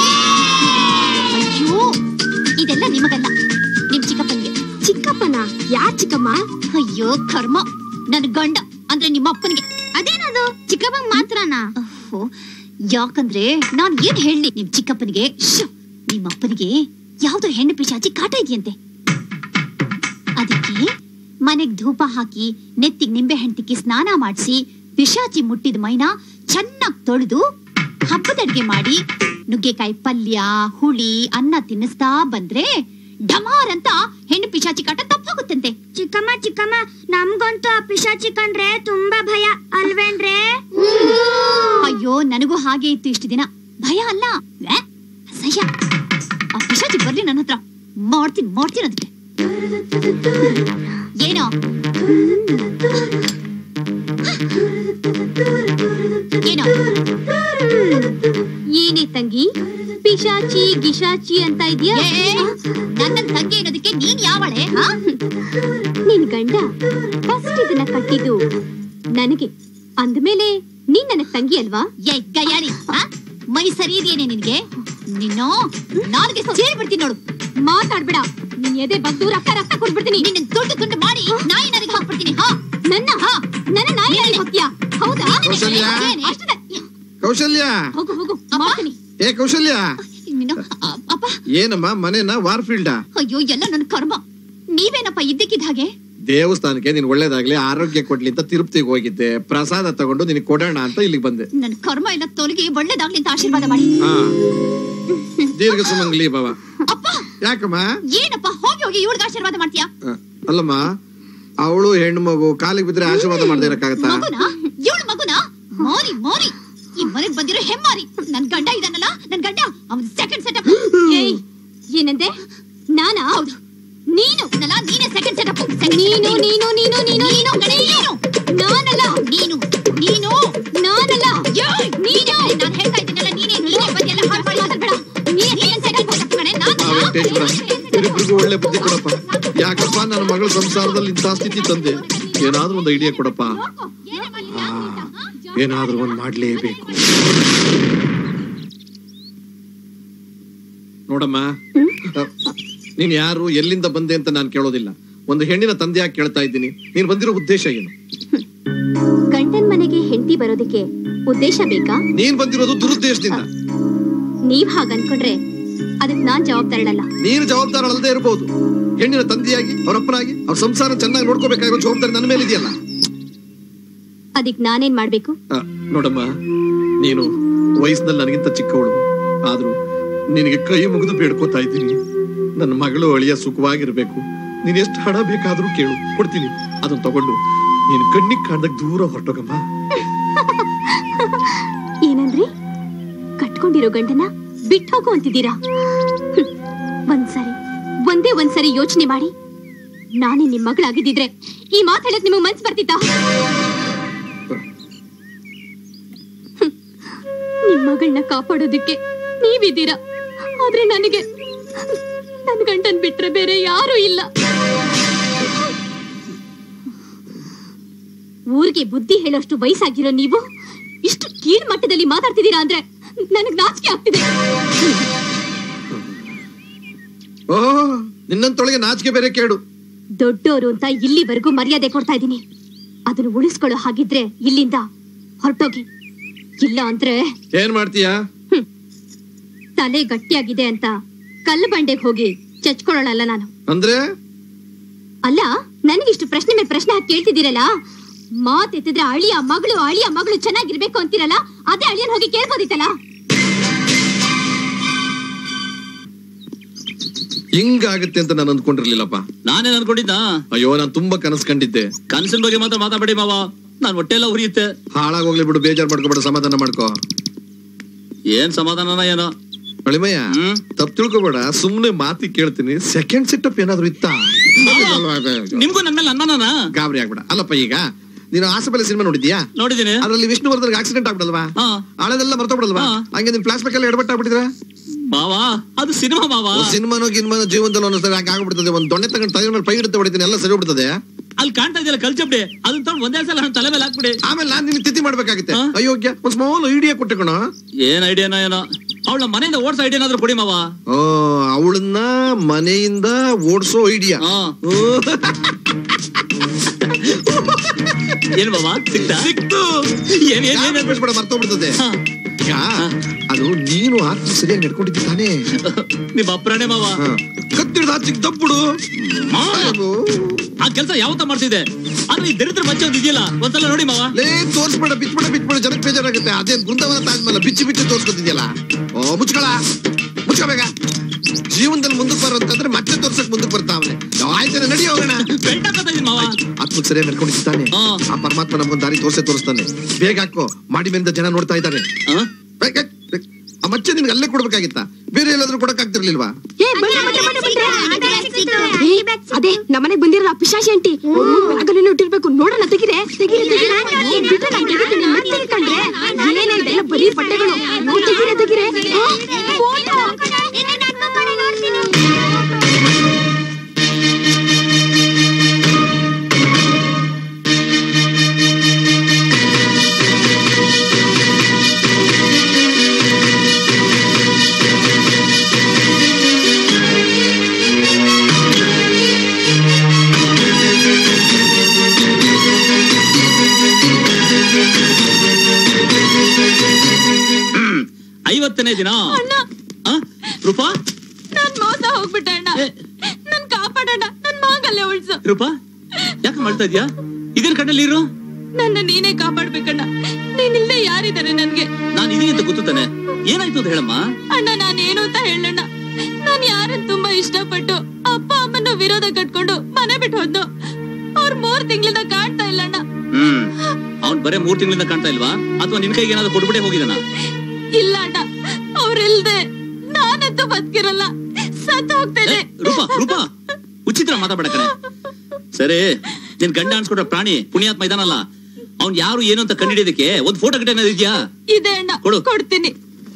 ಅಯ್ಯೋ ಇದೆಲ್ಲ ನಿಮಗಲ್ಲ ನಿಮ್ ಚಿಕ್ಕಪ್ಪನ್ಗೆ ಚಿಕ್ಕಪ್ಪನ ಯಾರ್ ಚಿಕ್ಕಮ್ಮ ಅಯ್ಯೋ ಕರ್ಮ ನನ್ ಗಂಡ ಅಂದ್ರೆ ನಿಮ್ಮ ಅಪ್ಪನಿಗೆ ಅದೇನದು ಚಿಕ್ಕಪ್ಪಂಗ್ ಮಾತ್ರನಾ ಯಾಕಂದ್ರೆ ನಾನ್ ಏನ್ ಹೇಳಿ ನಿಮ್ ಚಿಕ್ಕಪ್ಪನಿಗೆ ಶ್ಶ್, ನಿಮ್ಮ ಅಪ್ಪನಿಗೆ ಯಾವ್ದೋ ಹೆಣ್ಣು ಪಿಶಾಚಿ ಕಾಟ ಇದೆಯಂತೆ ಅದಕ್ಕೆ ಮನೆಗ್ ಧೂಪ ಹಾಕಿ ನೆತ್ತಿಗ್ ನಿಂಬೆ ಹಣ್ಣಿಕ್ಕಿ ಸ್ನಾನ ಮಾಡಿಸಿ ಪಿಶಾಚಿ ಮುಟ್ಟಿದ ಮೈನ ಚೆನ್ನಾಗ್ ತೊಳೆದು ಹಬ್ಬದ ಅಡ್ಗೆ ಮಾಡಿ ನುಗ್ಗೆಕಾಯಿ ಪಲ್ಯ ಹುಳಿ ಅನ್ನ ತಿನ್ನಿಸ್ತಾ ಬಂದ್ರೆ ಡಮಾರ್ ಅಂತ ಹೆಣ್ಣು ಪಿಶಾಚಿ ಕಾಟ ತಪ್ಪಾಗುತ್ತಂತೆ ಚಿಕ್ಕಮ್ಮ ಚಿಕ್ಕಮ್ಮ ನಮ್ಗಂತೂ ಆ ಪಿಶಾಚಿ ಕಂಡ್ರೆ ತುಂಬಾ ಭಯ ಅಲ್ವೇನ್ರೆ ಅಯ್ಯೋ ನನಗೂ ಹಾಗೆ ಇತ್ತು ಇಷ್ಟು ದಿನ ಭಯ ಅಲ್ಲ ವ್ಯಾ, ಅಸಹ್ಯ ಆ ಪಿಶಾಚಿ ಬರ್ಲಿ ನನ್ನ ಹತ್ರ ಮಾಡ್ತೀನಿ ಮಾಡ್ತೀನಿ ಅದಕ್ಕೆ ಏನೋ ಏನೋ ಏನೇ ತಂಗಿ ಪಿಶಾಚಿ ಗಿಶಾಚಿ ಅಂತ ಇದೆಯಾ ನನ್ನ ತಂಗಿ ಅನ್ನೋದಕ್ಕೆ ನೀನ್ ಯಾವಳೆ ಹಾ? ನಿನ್ ಗಂಡ ಫಸ್ಟ್ ಇದನ್ನ ಕಟ್ಟಿದ್ದು ನನಗೆ ಅಂದ್ಮೇಲೆ ನೀನ್ ನನ್ನ ತಂಗಿ ಅಲ್ವಾ ಏ ಗಯಾಳಿ ಹಾ? ಮೈ ಸರಿ ಇದೆಯೇನೆ ನಿನ್ಗೆ ನಿನ್ನೋ ನಾಲ್ಗೆ ಸೇರಿ ಬಿಡ್ತೀನಿ ನೋಡು ಮಾತಾಡ್ಬೇಡ ನೀನ್ ಎದೆ ಬಗ್ದು ರಕ್ತ ರಕ್ತ ಕೊಟ್ಬಿಡ್ತೀನಿ ನಿನ್ನ ತುಂಡು ತುಂಡು ಮಾಡಿ ನಾಯಿ ನರಿಗೆ ಹಾಕ್ಬಿಡ್ತೀನಿ ಹಾ ನನ್ನ ನನ್ನ ನಾಯಿ ಅಲ್ಲಿ ಹೋಗ್ತೀಯಾ ಹೌದಾ ಕೌಸಲ್ಯ? ಅಷ್ಟೇ. ಕೌಶಲ್ಯ ಹೋಗು ಹೋಗು ಮಾಡ್ತೀನಿ ಏ ಕೌಶಲ್ಯ ನೀನು ಅ- ಅಪ್ಪ ಏನಮ್ಮ ಮನೇನ ವಾರ್ಫೀಲ್ಡಾ ಅಯ್ಯೋ ಎಲ್ಲ ನನ್ನ ಕರ್ಮ ನೀವೇನಪ್ಪ ಇದ್ದಕ್ಕಿದ್ದ ಹಾಗೆ ದೇವಸ್ಥಾನಕ್ಕೆ ನೀನ್ ಒಳ್ಳೇದಾಗ್ಲಿ ಆರೋಗ್ಯ ಕೊಡ್ಲಿ ಅಂತ ತಿರುಪತಿಗೆ ಹೋಗಿದ್ದೆ ಪ್ರಸಾದ ತಗೊಂಡು ನಿನಗೆ ಕೊಡೋಣ ಅಂತ ಇಲ್ಲಿಗೆ ಬಂದೆ ನನ್ನ ಕರ್ಮ ಎಲ್ಲ ತೊಲಗಿ ಒಳ್ಳೇದಾಗ್ಲಿ ಅಂತ ಆಶೀರ್ವಾದ ಮಾಡಿ ಹಾ ದೀರ್ಘ ಸುಮಂಗ್ಲಿ ಭವ ಯಾಕಮ್ಮ ಏನಪ್ಪ ಹೋಗಿ ಹೋಗಿ ಇವಳಿಗೆ ಆಶೀರ್ವಾದ ಮಾಡ್ತೀಯಾ ಆ, ಅಲ್ಲಮ್ಮ ಅವಳು ಹೆಣ್ಣು ಮಗು ಕಾಲಿಗೆ ಬಿದ್ರೆ ಆಶೀರ್ವಾದ ಮಾಡದೇ ಇರಕ್ಕಾಗತ್ತಾ ಮಗುನ ಇವಳು ಮಗುನ ಮಾರಿ ಮಾರಿ ಈ ಮನೆಗ್ ಬಂದಿರೋ ಹೆಮ್ಮಾರಿ ನನ್ ಗಂಡ ಇದಾನಲ್ಲ ನನ್ ಗಂಡ ಅವನ್ ಸೆಕೆಂಡ್ ಸೆಟಪ್ ಏಯ್ ಏನಂದೆ ನಾನಾ ಹೌದು ನೀನು ನಲ್ಲ ನೀನೇ ಸೆಕೆಂಡ್ ಸೆಟಪ್ ನೀನು ನೀನು ನೀನು ನೀನು ನೀನು ಗಣೇ ನೀನು ನಾನಲ್ಲ ನೀನು ನೀನು ನಾನಲ್ಲ ಏಯ್, ನೀನು ನಾನು ಹೇಳ್ತಾ ಇದ್ದೀನಲ್ಲ ನೀನೇ ನೀನೇ ಬಂದೆಲ್ಲ ಹಾಳು ಮಾಡಿ ಮಾತಾಡ್ಬೇಡ ನೀನೇ ನೀನೇ ಸೆಕೆಂಡ್ ಸೆಟಪ್ ಕಣೆ ನಾನು ಆ ವೆಂಕಟೇಶ್ವರ ಇವರಿಬ್ರಿಗೂ ಒಳ್ಳೆ ಬುದ್ಧಿ ಕೊಡಪ್ಪ ಯಾಕಪ್ಪ ನನ್ನ ಮಗಳ ಸಂಸಾರದಲ್ಲಿ ಇಂಥ ಸ್ಥಿತಿ ತಂದೆ ಏನಾದ್ರೂ ಒಂದು ಐಡಿಯಾ ಕೊಡಪ್ಪ ಆ, ಏನಾದ್ರೂ ಒಂದ್ ಮಾಡ್ಲೇಬೇಕು ನೋಡಮ್ಮ ಆ, ನೀನ್ ಯಾರು ಎಲ್ಲಿಂದ ಬಂದೆ ಅಂತ ನಾನು ಕೇಳೋದಿಲ್ಲ ಒಂದು ಹೆಣ್ಣಿನ ತಂದೆಯಾಗಿ ಕೇಳ್ತಾ ಇದ್ದೀನಿ ನೀನ್ ಬಂದಿರೋ ಉದ್ದೇಶ ಏನು ಗಂಡನ್ ಮನೆಗೆ ಹೆಂಡತಿ ಬರೋದಕ್ಕೆ ಉದ್ದೇಶ ಬೇಕಾ ನೀನ್ ಬಂದಿರೋದು ದುರುದ್ದೇಶದಿಂದ ನೀವ್ ಹಾಗ ಅನ್ಕೊಂಡ್ರೆ ಅದಕ್ ನಾನ್ ಜವಾಬ್ದಾರಳಲ್ಲ ನೀನು ಜವಾಬ್ದಾರಳಲ್ಲದೆ ಇರಬಹುದು ಹೆಣ್ಣಿನ ತಂದೆಯಾಗಿ ಅವರಪ್ಪನಾಗಿ ಅವ್ರ ಸಂಸಾರ ಚೆನ್ನಾಗಿ ನೋಡ್ಕೋಬೇಕಾಗಿರೋ ಜವಾಬ್ದಾರಿ ನನ್ನ ಮೇಲೆ ಇದೆಯಲ್ಲ ಅದಕ್ ನಾನೇನ್ ಮಾಡ್ಬೇಕು ಆ, ನೋಡಮ್ಮ ನೀನು ವಯಸ್ಸಿನಲ್ಲಿ ನನಗಿಂತ ಚಿಕ್ಕವಳು ಆದ್ರೂ ನಿನಗೆ ಕೈ ಮುಗಿದು ಬೇಡ್ಕೋತಾ ಇದ್ದೀನಿ ನನ್ನ ಮಗಳು ಅಳಿಯ ಸುಖವಾಗಿರ್ಬೇಕು ನೀನ್ ಎಷ್ಟು ಹಣ ಬೇಕಾದ್ರೂ ಕೇಳು ಕೊಡ್ತೀನಿ ಅದನ್ನ ತಗೊಂಡು ನೀನು ಕಣ್ಣಿಗೆ ಕಾಣ್ದಾಗ ದೂರ ಹೊರಟೋಗಮ್ಮ ಏನಂದ್ರಿ ಕಟ್ಕೊಂಡಿರೋ ಗಂಡನ ಬಿಟ್ಟು ಹೋಗು ಅಂತಿದ್ದೀರಾ ಹ್ಮ್. ಒಂದ್ಸರಿ ಒಂದೇ ಒಂದ್ಸರಿ ಯೋಚನೆ ಮಾಡಿ ನಾನೇ ನಿಮ್ ಮಗಳಾಗಿದ್ದಿದ್ರೆ ಈ ಮಾತು ಹೇಳಕ್ ನಿಮಗ್ ಮನ್ಸ್ ಬರ್ತಿತ್ತಾ ಹ್ಮ್. ನಿಮ್ ಮಗಳನ್ನ ಕಾಪಾಡೋದಕ್ಕೆ ನೀವಿದ್ದೀರಾ ಆದ್ರೆ ನನಗೆ ನನ್ ಗಂಡನ್ ಬಿಟ್ರೆ ಬೇರೆ ಯಾರೂ ಇಲ್ಲ ಊರಿಗೆ ಬುದ್ಧಿ ಹೇಳೋಷ್ಟು ವಯಸ್ಸಾಗಿರೋ ನೀವು ಇಷ್ಟು ಕೀಳ್ ಮಟ್ಟದಲ್ಲಿ ಮಾತಾಡ್ತಿದ್ದೀರಾ ಅಂದ್ರೆ ನನಗ್ ನಾಚಿಕೆ ಆಗ್ತಿದೆ ಓ ನಿನ್ನಂತೊಳಗೆ ನಾಚಿಕೆ ಬೇರೆ ಕೇಳು ದೊಡ್ಡೋರು ಅಂತ ಇಲ್ಲಿವರೆಗೂ ಮರ್ಯಾದೆ ಕೊಡ್ತಾ ಇದ್ದೀನಿ ಅದನ್ನು ಉಳಿಸ್ಕೊಳ್ಳೋ ಹಾಗಿದ್ರೆ ಇಲ್ಲಿಂದ ಹೊರಟೋಗಿ ಇಲ್ಲ ಅಂದ್ರೆ ಏನ್ ಮಾಡ್ತೀಯಾ ತಲೆ ಗಟ್ಟಿಯಾಗಿದೆ ಅಂತ ಕಲ್ಲು ಬಂಡೆಗೆ ಹೋಗಿ ಚಚ್ಕೊಳ್ಳೋಣಲ್ಲ ನಾನು ಅಂದ್ರೆ ಅಲ್ಲ ನನಗಿಷ್ಟು ಪ್ರಶ್ನೆ ಮೇಲೆ ಪ್ರಶ್ನೆ ಹಾಕಿ ಕೇಳ್ತಿದ್ದೀರಲ್ಲ ಮಾತ್ ಎತ್ತಿದ್ರೆ ಅಳಿಯ ಮಗಳು ಅಳಿಯ ಮಗಳು ಚೆನ್ನಾಗಿರ್ಬೇಕು ಅಂತೀರಲ್ಲ ಅದೇ ಅಳಿಯನ್ ಹೋಗಿ ಕೇಳ್ಬೋದಿತ್ತಲ್ಲ ಹಿಂಗಾಗುತ್ತೆ ಅಂತ ನಾನು ಅಂದ್ಕೊಂಡಿರ್ಲಿಲ್ಲಪ್ಪ ನಾನೇನ್ ಅನ್ಕೊಂಡಿದ್ದ ಅಯ್ಯೋ ನಾನು ತುಂಬಾ ಕನಸು ಕಂಡಿದ್ದೆ ಕನಸಿನ ಬಗ್ಗೆ ಮಾತ್ರ ಮಾತಾಡಿ ಮಾವ ನಾನ್ ಹೊಟ್ಟೆ ಎಲ್ಲ ಉರಿಯುತ್ತೆ ಹಾಳಾಗೋಗ್ಲಿ ಬಿಡು ಬೇಜಾರ್ ಮಾಡ್ಕೋಬೇಡ ಸಮಾಧಾನ ಮಾಡ್ಕೋ ಏನ್ ಸಮಾಧಾನನ ಏನೋ ಅಳಿಮಯ್ಯ ತಪ್ಪು ತಿಳ್ಕೊಬೇಡ ಸುಮ್ನೆ ಮಾತಿ ಕೇಳ್ತೀನಿ ಸೆಕೆಂಡ್ ಸೆಟಪ್ ಏನಾದ್ರು ಇತ್ತಾ ನಿಮ್ಗೂ ನನ್ನ ಮೇಲೆ ಅನ್ನಾನ ಗಾಬರಿ ಆಗ್ಬೇಡ ಅಲ್ಲಪ್ಪ ಈಗ ನೀನು ಆಸೆಬಲೆ ಸಿನಿಮಾ ನೋಡಿದ್ಯಾ ನೋಡಿದ್ದೀನಿ ಅದ್ರಲ್ಲಿ ವಿಷ್ಣುವರ್ಧನ್ ಆಕ್ಸಿಡೆಂಟ್ ಆಗ್ಬಿಡಲ್ವಾ ಹಾ. ಹಳೆದೆಲ್ಲ ಮರ್ತೋಗ್ಬಿಡಲ್ವಾ ಹಾ. ಹಂಗೆ ನಿನ್ ಫ್ಲಾಶ್ ಬ್ಯಾಕ್ ಎಲ್ಲ ಎಡಬಟ್ಟ ಆಗ್ಬಿಟ್ಟಿದ್ರ ಬಾವಾ ಅದು ಸಿನಿಮಾ ಬಾವಾ ಸಿನಿಮಾನೋ ಗಿನ್ಮಾನೋ ಜೀವನದಲ್ಲಿ ಒಂದೊಂದ್ಸರಿ ಹಂಗೆ ಆಗ್ಬಿಡ್ತದೆ ಒಂದ್ ದೊಣ್ಣೆ ತಗೊಂಡು ತಲೆ ಮೇಲೆ ಪೈ ಹಿಡಿದು ಹೊಡಿತೀನಿ ಎಲ್ಲ ಸರಿ ಹೋಗ್ಬಿಡ್ತದೆ ಅಲ್ಲಿ ಕಾಣ್ತಾ ಇದೆಯಲ್ಲ ಕಲ್ಚಬ್ಡಿ ಅದನ್ನ ತಗೊಂಡು ಒಂದೇ ಸಲ ನನ್ನ ತಲೆ ಮೇಲೆ ಹಾಕ್ಬಿಡಿ ಆಮೇಲೆ ನಾನ್ ನಿನ್ ತಿಥಿ ಮಾಡ್ಬೇಕಾಗಿತ್ತೆ ಹಾ? ಅಯೋಗ್ಯ ಒಂದ್ ಸ್ಮಾಲ್ ಐಡಿಯಾ ಕೊಟ್ಟೆ ಕಣ ಏನ್ ಐಡಿಯಾನೋ ಏನೋ ಅವಳ ಮನೆಯಿಂದ ಓಡ್ಸೋ ಐಡಿಯಾ ಏನಾದ್ರು ಕೊಡಿ ಮಾವ ಓ ಅವಳನ್ನ ಮನೆಯಿಂದ ಓಡಿಸೋ ಐಡಿಯಾ ಹಾ. ಏನ್ ಬಾವಾ ಸಿಕ್ತಾ ಸಿಕ್ತು ಏನ್ ಏನ್ ಏನ್ ಏನ್ ಬೇಡ ಮರ್ತೋಗ್ಬಿಡ್ತದೆ ಹಾ. ಈಗ ಅದು ನೀನು ಆತ್ಮ ಸರಿಯಾಗಿ ನಡ್ಕೊಂಡಿದ್ದಿ ತಾನೇ ನಿಮ್ಮ ಅಪ್ರಾಣೆ ಮಾವ ಕತ್ತಿಡ್ದ ಚಿಕ್ಕ ದಪ್ಪುಡು ಮಾವ, ಆ ಕೆಲಸ ಯಾವತ್ತ ಮಾಡ್ತಿದ್ದೆ ಆದ್ರೆ ಈ ದರಿದ್ರ ಮಚ್ಚ ಒಂದ್ ಇದೆಯಲ್ಲ ಒಂದ್ಸಲ ನೋಡಿ ಮಾವ ಲೇ ತೋರ್ಸ್ಬೇಡ ಬಿಚ್ಬೇಡ ಬಿಚ್ಬೇಡ ಜನಕ್ಕೆ ಬೇಜಾರಾಗುತ್ತೆ ಅದೇನ್ ಬೃಂದಾವನ ತಾಜ್ಮಲ್ಲ ಬಿಚ್ಚಿ ಬಿಚ್ಚಿ ತೋರ್ಸ್ಕೊತಿದ್ಯಲ್ಲ ಓ ಮುಚ್ಕೊಳ ಮುಚ್ಕೋಬೇಕ ಜೀವನದಲ್ಲಿ ಮುಂದಕ್ಕೆ ಬರೋ ಅಂತಂದ್ರೆ ಮತ್ತೆ ತೋರ್ಸಕ್ ಮುಂದಕ್ಕೆ ಬರ್ತಾವನೆ ಆಯ್ತಾನೆ ನಡಿ ಹೋಗೋಣ ಬೆಲ್ಟ್ ಹಾಕೋತಾ ಇದೀನಿ ಮಾವ ಆತ್ಮಕ್ ಸರಿಯಾಗಿ ನಡ್ಕೊಂಡಿದ್ದಾನೆ ಹಾ. ಆ ಪರಮಾತ್ಮ ನಮ್ಗೊಂದು ದಾರಿ ತೋರ್ಸೇ ತೋರಿಸ್ತಾನೆ ಬೇಗ ಹಾಕೋ ಮಾಡಿ ಮೇಲಿಂದ ಜನ ನೋಡ್ತಾ ಇದ್ದಾರೆ ಆ? ಬೇಗ, ಬೇಗ. ಆ ಮಚ್ಚೆ ನಿನ್ಗೆ ಅಲ್ಲೇ ಕೊಡ್ಬೇಕಾಗಿತ್ತ ಬೇರೆ ಎಲ್ಲಾದ್ರೂ ಕೊಡಕ್ ಆಗ್ತಿರ್ಲಿಲ್ವಾ ಅದೇ ನಮ್ಮನೆಗ್ ಬಂದಿರಲ್ಲ ಪಿಶಾಚಿ ಅಂಟಿ ಬ್ಯಾಗಲ್ಲಿ ಇಟ್ಟಿರ್ಬೇಕು ನೋಡೋಣ ತೆಗಿರೆ ತೆಗಿರೆ ತೆಗಿರೆ ಏ, ಬಿಟ್ರೆ ನಾನ್ ತೆಗಿತೀನಿ, ಮತ್ತೆ ಕಂಡ್ರೆ ಏನೇ ಇದೆಲ್ಲ ಬರೀ ಬಟ್ಟೆಗಳು ಅಯ್ಯೋ, ತೆಗಿರೆ ತೆಗಿರೆ ಆ, ಫೋಟೋ. ಐವತ್ತನೇ ದಿನ ಆ? ರೂಪಾ ನಾನ್ ಮೋಸ ಹೋಗ್ಬಿಟ್ಟೆ ಅಣ್ಣ ಏ. ನನ್ ಕಾಪಾಡಣ್ಣ ನನ್ ಮಾಂಗಲ್ಯ ಉಳ್ಸು ರೂಪಾ ಯಾಕೆ ಮಾಡ್ತಾ ಇದ್ಯಾ ಇದೇನ್ ಕಣ್ಣಲ್ಲಿ ಇರು ನನ್ನ ನೀನೇ ಕಾಪಾಡ್ಬೇಕಣ್ಣ ನೀನಿಲ್ದೆ ಯಾರಿದ್ದಾರೆ ನನ್ಗೆ ನಾನು ಇದೀನಿ ಅಂತ ಗೊತ್ತು ತಾನೆ ಏನಾಯ್ತು ಅಂತ ಹೇಳಮ್ಮ ಅಣ್ಣ ನಾನೇನು ಅಂತ ಹೇಳಣ್ಣ ನಾನ್ ಯಾರನ್ನ ತುಂಬಾ ಇಷ್ಟಪಟ್ಟು ಅಪ್ಪ ಅಮ್ಮನ ವಿರೋಧ ಕಟ್ಕೊಂಡು ಮನೆ ಬಿಟ್ಟು ಹೋದ್ನು ಅವ್ರ ಮೂರ್ ತಿಂಗಳಿಂದ ಕಾಣ್ತಾ ಇಲ್ಲ ಅಣ್ಣ ಹ್ಮ್ ಅವ್ನ್ ಬರೇ ಮೂರ್ ತಿಂಗಳಿಂದ ಕಾಣ್ತಾ ಇಲ್ವಾ ಅಥವಾ ನಿನ್ ಕೈಗೆ ಏನಾದ್ರು ಕೊಟ್ಬಿಟ್ಟೆ ಹೋಗಿದಾನ ಇಲ್ಲ ಅಣ್ಣ ಅವ್ರಿಲ್ದೆ ನಾನಂತೂ ಬದುಕಿರಲ್ಲ ಸತ್ತು ಹೋಗ್ತೇನೆ ರೂಪಾ ರೂಪಾ ಉಚಿತ್ರ ಮಾತಾಡ್ಬೇಡ ಕಣೆ ಸರಿ ನಿನ್ ಗಂಡ ಅನ್ಸ್ಕೊಟ್ರ ಪ್ರಾಣಿ ಪುಣ್ಯಾತ್ಮ ಇದಾನಲ್ಲ ಅವ್ನ್ ಯಾರು ಏನು ಅಂತ ಕಂಡಿಡಿಯೋದಕ್ಕೆ ಒಂದ್ ಫೋಟೋ ಗಿಟ ಏನಾದ್ರು ಇದ್ಯಾ ಇದೆ ಅಣ್ಣ ಕೊಡು. ಕೊಡ್ತೀನಿ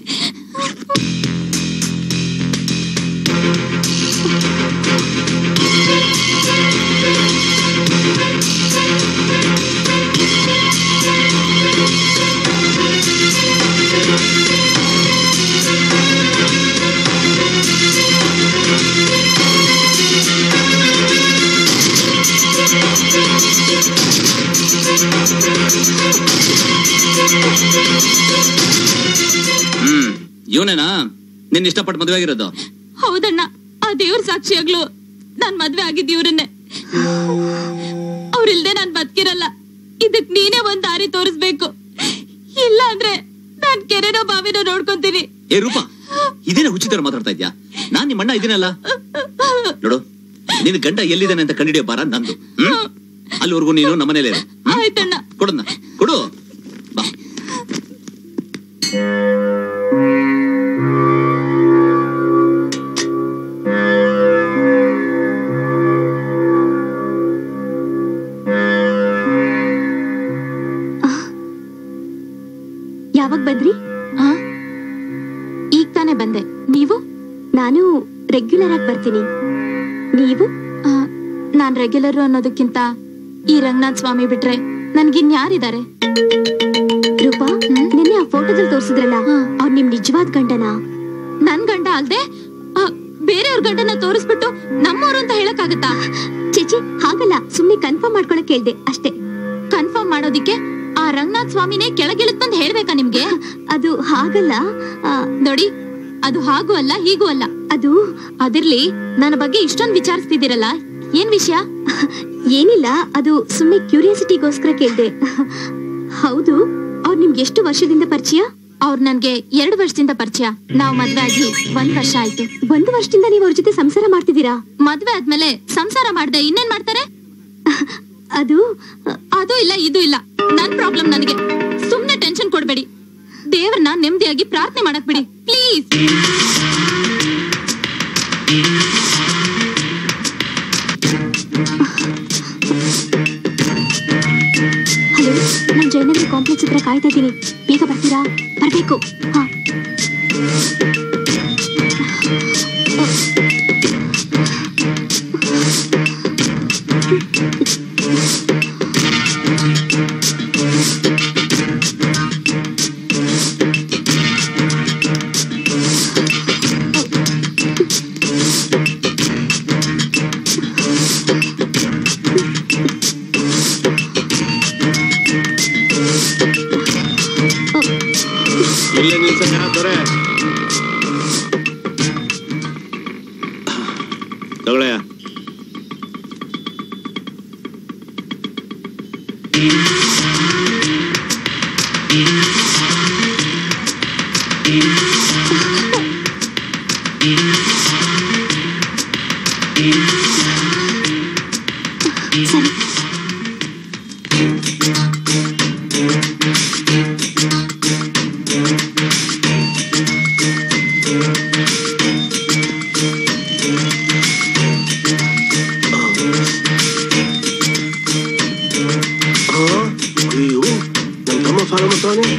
ಹ್ಮ್ ಇವನೇನಾ ನಿನ್ ಇಷ್ಟಪಟ್ಟು ಮದುವೆ ಆಗಿರೋದು ಹೌದಣ್ಣ ಆ ದೇವ್ರ ಸಾಕ್ಷಿಯಾಗ್ಲು ನಾನ್ ಮದ್ವೆ ಆಗಿದ್ ಇವ್ರನ್ನೇ ಅವ್ರಿಲ್ದೆ ನಾನ್ ಬದುಕಿರಲ್ಲ ಇದಕ್ ನೀನೇ ಒಂದ್ ದಾರಿ ತೋರಿಸ್ಬೇಕು ಇಲ್ಲ ಅಂದ್ರೆ ನಾನ್ ಕೆರೆನೋ ಬಾವಿನೋ ನೋಡ್ಕೊಂತೀನಿ ಏ ರೂಪಾ ಇದೇನ ಉಚಿತರ ಮಾತಾಡ್ತಾ ಇದ್ಯಾ ನಾನ್ ನಿಮ್ಮ ಅಣ್ಣ ಇದೀನಲ್ಲ ನೋಡು ನಿನ್ ಗಂಡ ಎಲ್ಲಿದ್ದಾನೆ ಅಂತ ಕಂಡಿಡಿಯೋ ಬಾರ ನಂದು ಹ್ಮ್ ಅಲ್ಲಿವರೆಗೂ ನೀನು ನಮ್ಮನೇಲೇ ಇರು ಆಯ್ತಣ್ಣ ಕೊಡನ್ನ ಕೊಡು ಬಾ ಯಾವಾಗ ಬಂದ್ರಿ ಈಗ ತಾನೇ ಬಂದೆ ನೀವು ನಾನು ರೆಗ್ಯುಲರ್ ಆಗಿ ಬರ್ತೀನಿ ನೀವು ನಾನ್ ರೆಗ್ಯುಲರ್ ಅನ್ನೋದಕ್ಕಿಂತ ಈ ರಂಗನಾಥ್ ಸ್ವಾಮಿ ಬಿಟ್ರೆ ನನ್ಗಿನ್ಯಾರಿದ್ದಾರೆ ರೂಪಾ ನಿನ್ನೆ ಆ ಫೋಟೋದಲ್ಲಿ ತೋರಿಸಿದ್ರಲ್ಲ ಅವ್ರು ನಿಮ್ ನಿಜವಾದ ಗಂಡನ ನನ್ ಗಂಡ ಅಲ್ದೆ ಆ, ಬೇರೆಯವ್ರ ಗಂಡನ ತೋರಿಸ್ಬಿಟ್ಟು ನಮ್ಮವ್ರು ಅಂತ ಹೇಳಕ್ಕಾಗತ್ತಾ ಚಿಚಿ ಹಾಗಲ್ಲ ಸುಮ್ನೆ ಕನ್ಫರ್ಮ್ ಮಾಡ್ಕೊಳಕ್ ಹೇಳ್ದೆ ಅಷ್ಟೇ ಕನ್ಫರ್ಮ್ ಮಾಡೋದಿಕ್ಕೆ ಆ ರಂಗನಾಥ್ ಸ್ವಾಮಿನೇ ಕೆಳಗಿಳುತ್ತಂತ ಹೇಳ್ಬೇಕಾ ನಿಮ್ಗೆ ಅದು ಹಾಗಲ್ಲ ನೋಡಿ ಅದು ಹಾಗೂ ಅಲ್ಲ ಹೀಗೂ ಅಲ್ಲ ಅದು ಅದಿರ್ಲಿ ನನ್ನ ಬಗ್ಗೆ ಇಷ್ಟೊಂದು ವಿಚಾರಿಸ್ತಿದ್ದೀರಲ್ಲ ಏನ್ ವಿಷಯ ಏನಿಲ್ಲ ಅದು ಸುಮ್ಮನೆ ಕ್ಯೂರಿಯಾಸಿಟಿಗೋಸ್ಕರ ಕೇಳ್ದೆ ಹೌದು ಅವ್ರು ನಿಮ್ಗೆ ಎಷ್ಟು ವರ್ಷದಿಂದ ಪರಿಚಯ ಅವ್ರು ನನ್ಗೆ ಎರಡು ವರ್ಷದಿಂದ ಪರಿಚಯ ನಾವ್ ಮದ್ವೆ ಆಗಿ ಒಂದ್ ವರ್ಷ ಆಯ್ತು ಒಂದು ವರ್ಷದಿಂದ ನೀವು ಅವ್ರ ಜೊತೆ ಸಂಸಾರ ಮಾಡ್ತಿದ್ದೀರಾ ಮದ್ವೆ ಆದ್ಮೇಲೆ ಸಂಸಾರ ಮಾಡ್ದೆ ಇನ್ನೇನ್ ಮಾಡ್ತಾರೆ ಅದು ಅದು ಇಲ್ಲ ಇದು ಇಲ್ಲ ನನ್ ಪ್ರಾಬ್ಲಮ್ ನನಗೆ ಸುಮ್ನೆ ಟೆನ್ಷನ್ ಕೊಡ್ಬೇಡಿ ದೇವ್ರನ್ನ ನೆಮ್ಮದಿಯಾಗಿ ಪ್ರಾರ್ಥನೆ ಮಾಡಕ್ ಬಿಡಿ ಪ್ಲೀಸ್ ನಾನ್ ಜಯನಗರ ಕಾಂಪ್ಲೆಕ್ಸ್ ಹತ್ರ ಕಾಯ್ತಾ ಇದ್ದೀನಿ ಬೇಗ ಬರ್ತೀರಾ ಬರ್ಬೇಕು ಹಾ ಇಲ್ಲೇ ನಿಲ್ಸಕ್ಕ ದೊರೆ ತಗೊಳಯ್ಯ ಸರಿ ಅಯ್ಯೋ ನನ್ನ ತಮ್ಮ ಫಾಲೋ ಮಾಡ್ತಾನೆ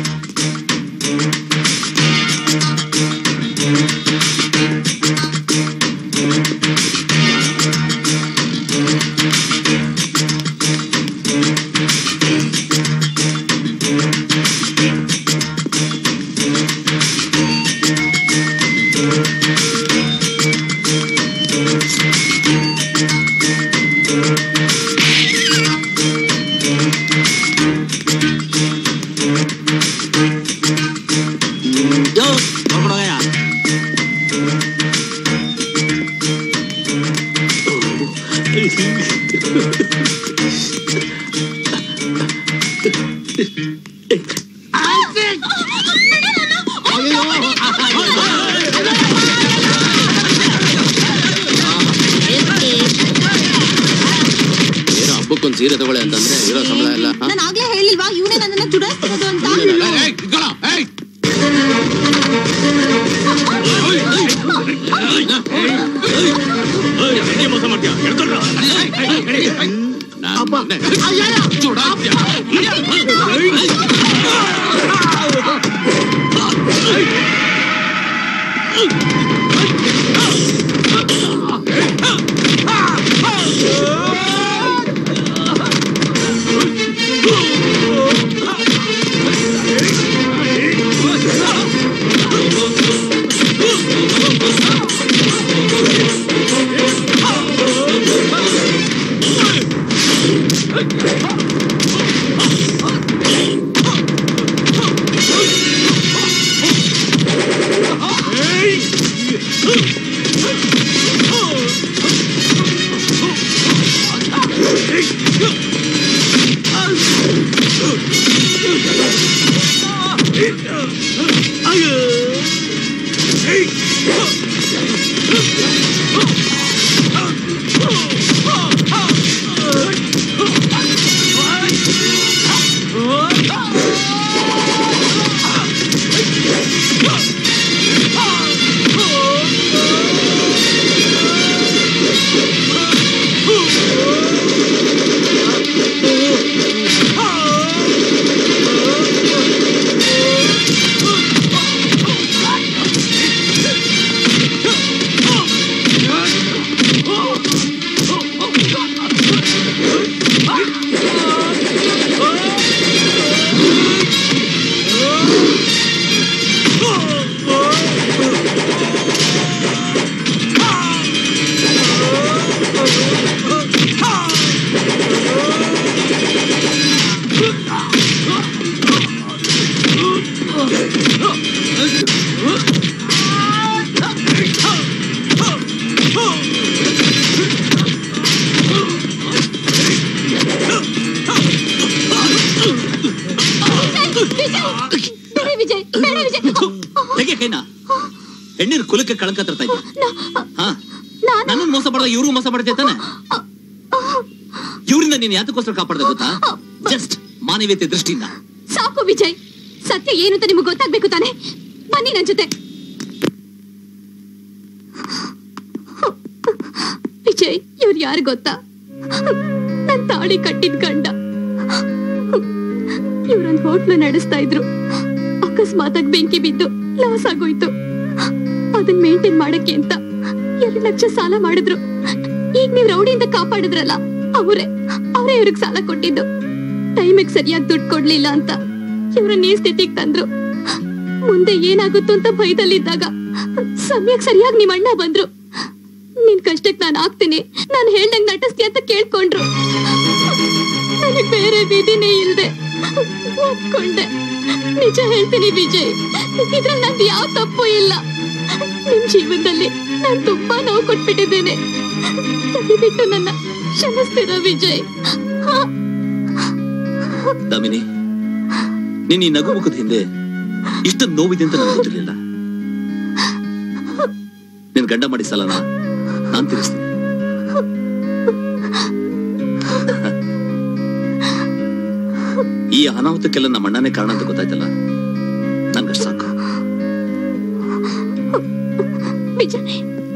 ಯೋ ನೋಡ್ಕೊಡೋಗಯ್ಯ ಏನೋ ಹಬ್ಬಕ್ಕೊಂದು ಸೀರೆ ತಗೊಳ್ಳಿ ಅಂತಂದ್ರೆ ಇರೋ ಸಂಬಳ ಎಲ್ಲ ಹಾ? ನಾನು ಆಗ್ಲೇ ಹೇಳಿಲ್ವಾ ಇವನೇ ನನ್ನನ್ನ ಚುಡಾಯಿಸ್ತಿರೋದು ಅಂತ ಮೋಸ ಮಾಡ್ತೀಯ ಬೇಡ ವಿಜಯ್ ಬೇಡ ವಿಜಯ್ ಹೇಗೆ ಕೈನ ಹೆಣ್ಣಿನ ಕುಲಕ್ಕೆ ಕಳಂಕ ತರ್ತಾ ಇದ್ದೆ ಹಾ ನನ್ನ ಮೋಸ ಮಾಡ್ದಾಗ ಇವ್ರಿಗೂ ಮೋಸ ಮಾಡ್ತೇ ತಾನೆ ಇವರಿಂದ ನೀನ್ ಯಾತಕ್ಕೋಸ್ಕರ ಕಾಪಾಡ್ದೆ ಗೊತ್ತಾ ಜಸ್ಟ್ ಮಾನವೀಯತೆ ದೃಷ್ಟಿಯಿಂದ ಸಾಕು ವಿಜಯ್ ಸತ್ಯ ಏನು ಅಂತ ನಿಮಗೆ ಗೊತ್ತಾಗ್ಬೇಕು ತಾನೆ ಬನ್ನಿ ನನ್ ಜೊತೆ ವಿಜಯ್ ಇವ್ರು ಯಾರು ಗೊತ್ತಾ ನನ್ ತಾಳಿ ಕಟ್ಟಿದ್ ಗಂಡ ಇವ್ರೊಂದ್ ಹೋಟ್ಲು ನಡೆಸ್ತಾ ಇದ್ರು ಅಕಸ್ಮಾತಾಗಿ ಬೆಂಕಿ ಬಿದ್ದು ಲಾಸ್ ಆಗೋಯ್ತು ಅದನ್ನ ಮೇಂಟೈನ್ ಮಾಡಕ್ಕೆ ಅಂತ ಎರಡು ಲಕ್ಷ ಸಾಲ ಮಾಡಿದ್ರು ಈಗ ನೀವ್ ರೌಡಿಯಿಂದ ಕಾಪಾಡಿದ್ರಲ್ಲ ಅವರೇ ಅವರೇ ಇವ್ರಿಗೆ ಸಾಲ ಕೊಟ್ಟಿದ್ದು ಟೈಮಿಗೆ ಸರಿಯಾಗಿ ದುಡ್ಡು ಕೊಡ್ಲಿಲ್ಲ ಅಂತ ಇವ್ರನ್ನ ಈ ಸ್ಥಿತಿಗೆ ತಂದ್ರು ಮುಂದೆ ಏನಾಗುತ್ತೋ ಅಂತ ಭಯದಲ್ಲಿದ್ದಾಗ ಸಮಯಕ್ಕೆ ಸರಿಯಾಗಿ ನಿಮ್ ಅಣ್ಣ ಬಂದ್ರು ನಿನ್ ಕಷ್ಟಕ್ಕೆ ನಾನು ಆಗ್ತೀನಿ ನಾನು ಹೇಳ್ದಂಗ್ ನಟಿಸ್ತಿ ಅಂತ ಕೇಳ್ಕೊಂಡ್ರು ನನಗ್ ಬೇರೆ ವಿಧಿನೇ ಇಲ್ದೆ ಒಪ್ಕೊಂಡೆ ನಿಜ ಹೇಳ್ತೀನಿ ವಿಜಯ್ ಇದ್ರಲ್ಲಿ ನಂದು ಯಾವ ತಪ್ಪು ಇಲ್ಲ ನಿಮ್ ಜೀವನದಲ್ಲಿ ನಾನ್ ತುಂಬಾ ನೋವು ಕೊಟ್ಬಿಟ್ಟಿದ್ದೇನೆ ದಯವಿಟ್ಟು ನನ್ನ ಕ್ಷಮಿಸ್ತೀರಾ ವಿಜಯ್ ಹಾ ದಾಮಿನಿ ನೀನ್ ಈ ನಗು ಮುಖದ ಹಿಂದೆ ಇಷ್ಟ ನೋವಿದೆ ಅಂತ ನನಗೆ ಗೊತ್ತಿರ್ಲಿಲ್ಲ ನಿನ್ ಗಂಡ ಮಾಡಿ ಸಾಲನ ನಾನ್ ತೀರಿಸ್ತೀನಿ ಈ ಅನಾಹುತಕ್ಕೆಲ್ಲ ನಮ್ಮ ಅಣ್ಣನೇ ಕಾರಣ ಅಂತ ಗೊತ್ತಾಯ್ತಲ್ಲ ನನ್ಗಷ್ಟು ಸಾಕು ವಿಜಯ್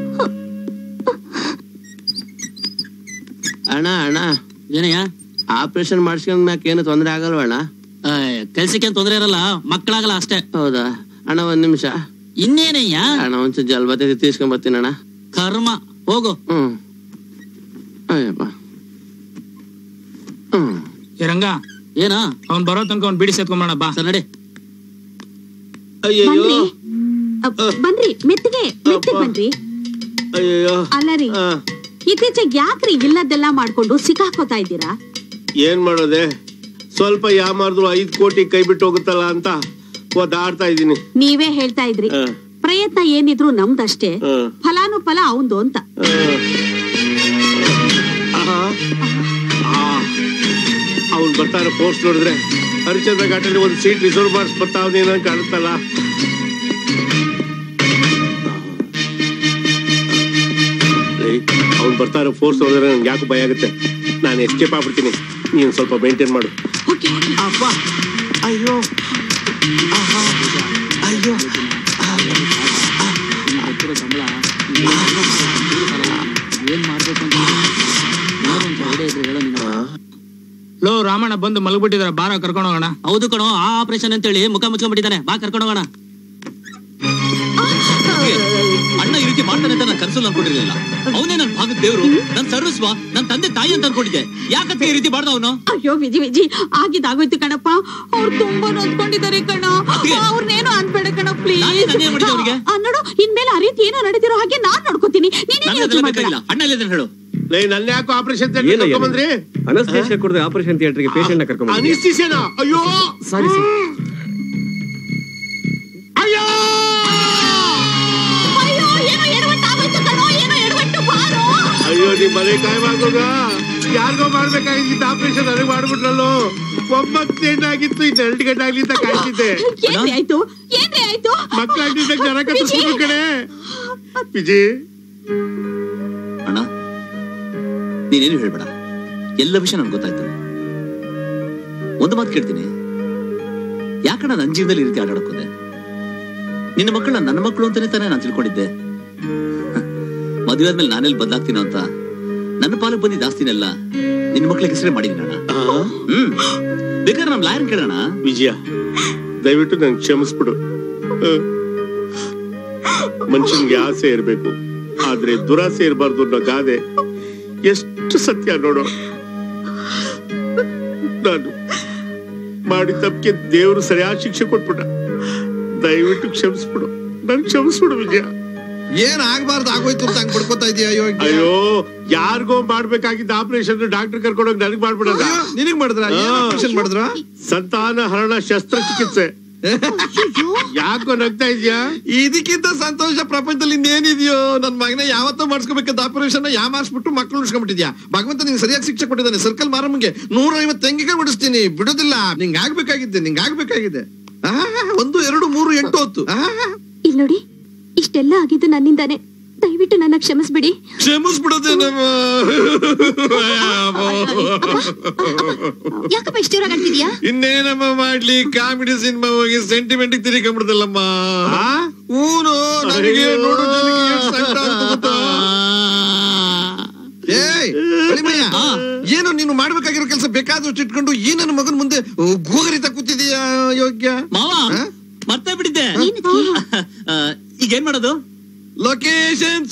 ಅಣ್ಣ ಅಣ್ಣ ಏನಯ್ಯ ಆಪರೇಷನ್ ಮಾಡಿಸ್ಕೊಂಡ್ ಮ್ಯಾಕ್ ಏನು ತೊಂದ್ರೆ ಆಗಲ್ವ ಅಣ್ಣ ಕೆಲ್ಸಕ್ಕೆ ತೊಂದ್ರೆ ಇರಲ್ಲ ಮಕ್ಕಳಾಗಲ್ಲ ಅಷ್ಟೇ ಹೌದಾ ಅಣ್ಣ ಒಂದ್ ನಿಮಿಷ ಇನ್ನೇನಯ್ಯ ಅಣ್ಣ ಒಂಚೂರು ಜಲ್ಬತ್ತೆ ತೀರ್ಸ್ಕೊಂಡ್ ಬರ್ತೀನಿ ಅಣ್ಣ ಕರ್ಮ ಹೋಗು ಹ್ಮ್ ಅಯ್ಯಪ್ಪ ಹ್ಮ್ ಏ ರಂಗ ಏನ ಅವ್ನ್ ಬರೋ ತನಕ ಅವ್ನ್ ಬಿಡಿ ಸೇತ್ಕೊಂಬೋಣ ಬಾ ಸರ್ ನಡಿ ಬನ್ರಿ ಅಪ್, ಬನ್ರಿ ಮೆತ್ತಿಗೆ ಮೆತ್ತಿಗೆ ಬನ್ರಿ ಅಯ್ಯೋ ಅಲ್ಲ ರೀ ಇತ್ತೀಚೆಗೆ ಯಾಕ್ರಿ ಇಲ್ಲದೆಲ್ಲ ಮಾಡ್ಕೊಂಡು ಸಿಕ್ಕಾಕೋತಾ ಇದ್ದೀರಾ ಏನ್ ಮಾಡೋದೆ ಸ್ವಲ್ಪ ಯಾಮಾರ್ದ್ರು ಐದ್ ಕೋಟಿ ಕೈ ಬಿಟ್ಟು ಹೋಗುತ್ತಲ್ಲ ಅಂತ ಒದ್ದಾಡ್ತಾ ಇದ್ದೀನಿ ನೀವೇ ಹೇಳ್ತಾ ಇದ್ರಿ ಹ. ಪ್ರಯತ್ನ ಏನಿದ್ರು ನಮ್ದಷ್ಟೇ ಹ. ಫಲಾನುಫಲ ಅವಂದು ಅಂತ ಅವ್ನು ಬರ್ತಾನೆ ಪೋಸ್ಟ್ ನೋಡಿದ್ರೆ ಹರಿಚಂದ್ರ ಘಾಟಲ್ಲಿ ಒಂದು ಸೀಟ್ ರಿಸರ್ವ್ ಮಾಡಿಸ್ ಬರ್ತಾವನೇನೋ ಕಾಣುತ್ತಲ್ಲ ಅವ್ನು ಬರ್ತಾರೆ ಫೋರ್ಸ್ ನೋಡಿದ್ರೆ ನನ್ಗೆ ಯಾಕೆ ಭಯ ಆಗುತ್ತೆ ನಾನು ಎಸ್ಕೇಪ್ ಆಗ್ಬಿಡ್ತೀನಿ ನೀನು ಸ್ವಲ್ಪ ಮೇಂಟೈನ್ ಮಾಡು ಅಪ್ಪ ಅಯ್ಯೋ ಆಹಾ. ಅಯ್ಯೋ ಏನ್ ಮಾಡ್ಬೇಕು ಅಂತ ಏನಾದ್ರು ಒಂದ್ idea ಇದ್ರೆ ಹೇಳು ನೀನು. ಲೋ ರಾಮಣ್ಣ ಬಂದು ಮಲಗ್ಬಿಟ್ಟಿದಾರ ಬಾರ ಕರ್ಕೊಂಡು ಹೋಗೋಣ ಹೌದು ಕಣೋ ಆ ಆಪರೇಷನ್ ಅಂತೇಳಿ ಮುಖ ಮುಚ್ಕೊಂಡ್ಬಿಟ್ಟಿದ್ದಾನೆ ಬಾ ಕರ್ಕೊಂಡು ಹೋಗೋಣ ಅಣ್ಣ ಈ ರೀತಿ ಮಾಡ್ತಾನೆ ಅಂತ ನಾನು ಕನ್ಸಲ್ ಅನ್ಕೊಂಡಿರ್ಲಿಲ್ಲ ಅವನೇ ನನ್ ಭಾಗದ ದೇವ್ರು ನನ್ ಸರ್ವಸ್ವ ನನ್ ತಂದೆ ತಾಯಿ ಅಂತ ಅನ್ಕೊಂಡಿದ್ದೆ ಯಾಕಂತ ಈ ರೀತಿ ಮಾಡ್ದ ಅವನು ಅಯ್ಯೋ ವಿಜಿ ವಿಜಿ ಆಗಿದ್ದಾಗೋಯ್ತು ಕಣಪ್ಪ ಅವ್ರು ತುಂಬಾ ನೊಂದ್ಕೊಂಡಿದ್ದಾರೆ ಕಣ ಅವ್ರನ್ನೇನು ಅನ್ಬೇಡ ಕಣ ಪ್ಲೀಸ್ ನಾನೇನ್ ಮಾಡಿದೆ ಅವ್ರಿಗೆ? ನೋಡು ಇನ್ಮೇಲೆ ಆ ರೀತಿ ಏನೋ ನಡೆದಿರೋ ಹಾಗೆ ನಾನ್ ನೋಡ್ಕೋತೀನಿ ನೀನೇನು ನನಗೆ ಯೋಚನೆ ಅದೆಲ್ಲ ಮಾಡ್ಬೇಡ ಬೇಕಾಗಿಲ್ಲ ಅಣ್ಣ ಇಲ್ಲಿದ್ದಾನೆ ಹೇಳು ಲೇ ನನ್ನ ಯಾಕೋ ಆಪರೇಷನ್ ಏನಯ್ಯ ಬಂದ್ರಿ ಅನಸ್ತೇಷಿಯಾ ಕೊಡದೆ ಆಪರೇಷನ್ ಥಿಯೇಟರ್ಗೆ ಪೇಷಂಟ್ ನ ಕರ್ಕೊಂಡು ಬಂದಿದ್ದೀಯಾ? ಅನಿಸ್ತಿಸೇನಾ ಅಯ್ಯೋ ಸಾರಿ ಸರ್ ಅಯ್ಯೋ ಅಯ್ಯೋ ಏನೋ ಎಡವಟ್ಟು ಆಗೋಯ್ತು ಕಣೋ ಏನೋ ಎಡವಟ್ಟು ಬಾರೋ ಅಯ್ಯೋ ನಿಮ್ ಮನೆ ಕಾಯವಾಗೋಗ ಯಾರಿಗೋ ಮಾಡ್ಬೇಕಾಗಿದ್ದ ಆಪರೇಷನ್ ನನಗೆ ಮಾಡ್ಬಿಟ್ರಲ್ಲೋ ಒಂಬತ್ತು ಹೆಣ್ಣಾಗಿತ್ತು ಇನ್ನು ಎರಡು ಗಂಟೆ ಆಗ್ಲಿ ಅಂತ ಕಾಯ್ತಿದ್ದೆ ಏನ್ರಿ ಆಯ್ತು ಏನ್ರಿ ಆಯ್ತು ಮಕ್ಕಳಾಗ್ತಿದ್ದಾಗ ಜನ ಕತ್ತಿಸ್ಬಿಟ್ರು ಕಡೆ ವಿಜಯ್ ಅಣ್ಣ ನೀನೇನು ಹೇಳ್ಬೇಡ ಎಲ್ಲ ವಿಷಯ ನನ್ಗೆ ಗೊತ್ತಾಯ್ತು ಒಂದು ಮಾತು ಕೇಳ್ತೀನಿ ಯಾಕಣ್ಣ ನನ್ನ ಜೀವನದಲ್ಲಿ ಈ ರೀತಿ ಆಟಾಡಕ್ಕೋದೆ ನಿನ್ನ ಮಕ್ಕಳನ್ನ ನನ್ನ ಮಕ್ಕಳು ಅಂತಾನೆ ತಾನೇ ನಾನು ತಿಳ್ಕೊಂಡಿದ್ದೆ ಮದುವೆ ಆದ್ಮೇಲೆ ನಾನೆಲ್ಲಿ ಬದಲಾಗ್ತೀನೋ ಅಂತ ನನ್ನ ಪಾಲಕ್ ಬಂದಿದ್ದ ಆಸ್ತಿನೆಲ್ಲ ನಿನ್ನ ಮಕ್ಳಿಗೆ ಹೆಸರೇ ಮಾಡಿದ್ದೀನಿ ಅಣ್ಣ ಹ್ಮ್ ಬೇಕಾದ್ರೆ ನಮ್ ಲಾಯರ್ ಕೇಳೋಣ ವಿಜಯ ದಯವಿಟ್ಟು ನನ್ ಕ್ಷಮಿಸ್ಬಿಡು ಮನುಷ್ಯನ್ಗೆ ಆಸೆ ಇರ್ಬೇಕು ಆದ್ರೆ ದುರಾಸೆ ಇರಬಾರ್ದು ಅನ್ನೋ ಗಾದೆ ಎಷ್ಟು ಸತ್ಯ ನೋಡು ನಾನು ಮಾಡಿದ ತಪ್ಪಿಗೆ ದೇವರು ಸರಿಯಾದ ಶಿಕ್ಷೆ ಕೊಟ್ಬಿಟ್ಟ ದಯವಿಟ್ಟು ಕ್ಷಮಿಸ್ಬಿಡು ನನ್ ಕ್ಷಮಿಸ್ಬಿಡು ವಿಜಯ ಏನ್ ಆಗ್ಬಾರ್ದು ಆಗೋಯ್ತು ಅಂತ ಹಂಗ್ ಬಿಡ್ಕೊತಾ ಇದೀಯ ಅಯ್ಯೋ ಅಯ್ಯೋ ಯಾರಿಗೋ ಮಾಡ್ಬೇಕಾಗಿದ್ದ ಆಪರೇಷನ್ ಡಾಕ್ಟರ್ ಕರ್ಕೊಂಡೋಗಿ ನನಗ್ ಮಾಡ್ಬಿಡದ ಅಯ್ಯೋ, ನಿನಗ್ ಮಾಡಿದ್ರ ಏನ್ ಆಪರೇಷನ್ ಮಾಡಿದ್ರ ಸಂತಾನ ಹರಣ ಶಸ್ತ್ರಚಿಕಿತ್ಸೆ ಯಾಕೋ ನಗ್ತಾ ಇದ್ಯಾ ಇದಕ್ಕಿಂತ ಸಂತೋಷ ಪ್ರಪಂಚದಲ್ಲಿ ಇನ್ನೇನಿದೆಯೋ ನನ್ ಮಗನ ಯಾವತ್ತೋ ಮಾಡಿಸ್ಕೋಬೇಕಂತ ಆಪರೇಷನ್ ಯಾ ಮಾಡಿಸ್ಬಿಟ್ಟು ಮಕ್ಳು ಉಳಿಸ್ಕೊಂಡ್ಬಿಟ್ಟಿದ್ಯಾ ಭಗವಂತ ನಿಂಗೆ ಸರಿಯಾಗಿ ಶಿಕ್ಷೆ ಕೊಟ್ಟಿದ್ದಾನೆ ಸರ್ಕಲ್ ಮಾರಮ್ಮಗೆ ನೂರ ಐವತ್ತು ತೆಂಗಿಗೆ ಬಿಡಿಸ್ತೀನಿ ಬಿಡೋದಿಲ್ಲ ನಿಂಗೆ ಆಗ್ಬೇಕಾಗಿದ್ದೆ ನಿಂಗೆ ಆಗ್ಬೇಕಾಗಿದೆ ಆಹಾ, ಒಂದು ಎರಡು ಮೂರು ಎಂಟು ಹೊತ್ತು ಆಹಾ, ಇಲ್ಲಿ ನೋಡಿ ಇಷ್ಟೆಲ್ಲ ಆಗಿದ್ದು ನನ್ನಿಂದಾನೆ ದಯವಿಟ್ಟು ನನ್ನ ಕ್ಷಮಿಸ್ಬಿಡಿ ಕ್ಷಮಿಸ್ಬಿಡೋದೇನಮ್ಮ ಯಾಕಪ್ಪ ಇಷ್ಟು ಜೋರಾಗಿ ಆಡ್ತಿದ್ಯಾ ಇನ್ನೇನಮ್ಮ ಮಾಡ್ಲಿ ಕಾಮಿಡಿ ಸಿನಿಮಾ ಹೋಗಿ ಸೆಂಟಿಮೆಂಟ್ ತಿರ್ಕೊಂಡ್ಬಿಡ್ದಲ್ಲಮ್ಮ ಊನು ನನಗೆ ನೋಡು ನನಗೆ ಎಷ್ಟ್ ಸಂಕಟ ಆಗ್ತಾ ಗೊತ್ತಾ? ಏಯ್, ಅಳಿಮಯ್ಯ, ಏನು ನೀನು ನೀನು ಮಾಡ್ಬೇಕಾಗಿರೋ ಕೆಲಸ ಬೇಕಾದಷ್ಟು ಇಟ್ಕೊಂಡು ಈ ನನ್ನ ಮಗನ ಮುಂದೆ ಗೋಗರಿತ ಕೂತಿದೀಯ ಯೋಗ್ಯ ಮಾವ ಮರ್ತೇ ಬಿಟ್ಟಿದ್ದೆ ಆ, ಈಗ ಏನ್ ಮಾಡೋದು ಲೊಕೇಶನ್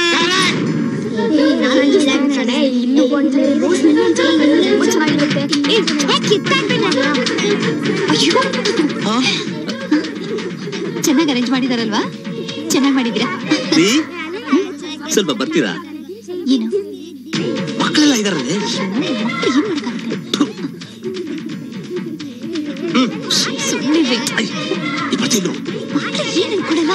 ಚೆನ್ನಾಗಿ ಅರೇಂಜ್ ಮಾಡಿದಾರಲ್ವಾ ಚೆನ್ನಾಗಿ ಮಾಡಿದೀರಾ ರೀ ಸ್ವಲ್ಪ ಬರ್ತೀರಾ ಏನು ಮಕ್ಕಳೆಲ್ಲ ಇದಾರೆ ಸುಮ್ಮನೆ ಬರ್ತಿದ್ರು ಏನೇನು ಕೊಡಲ್ಲ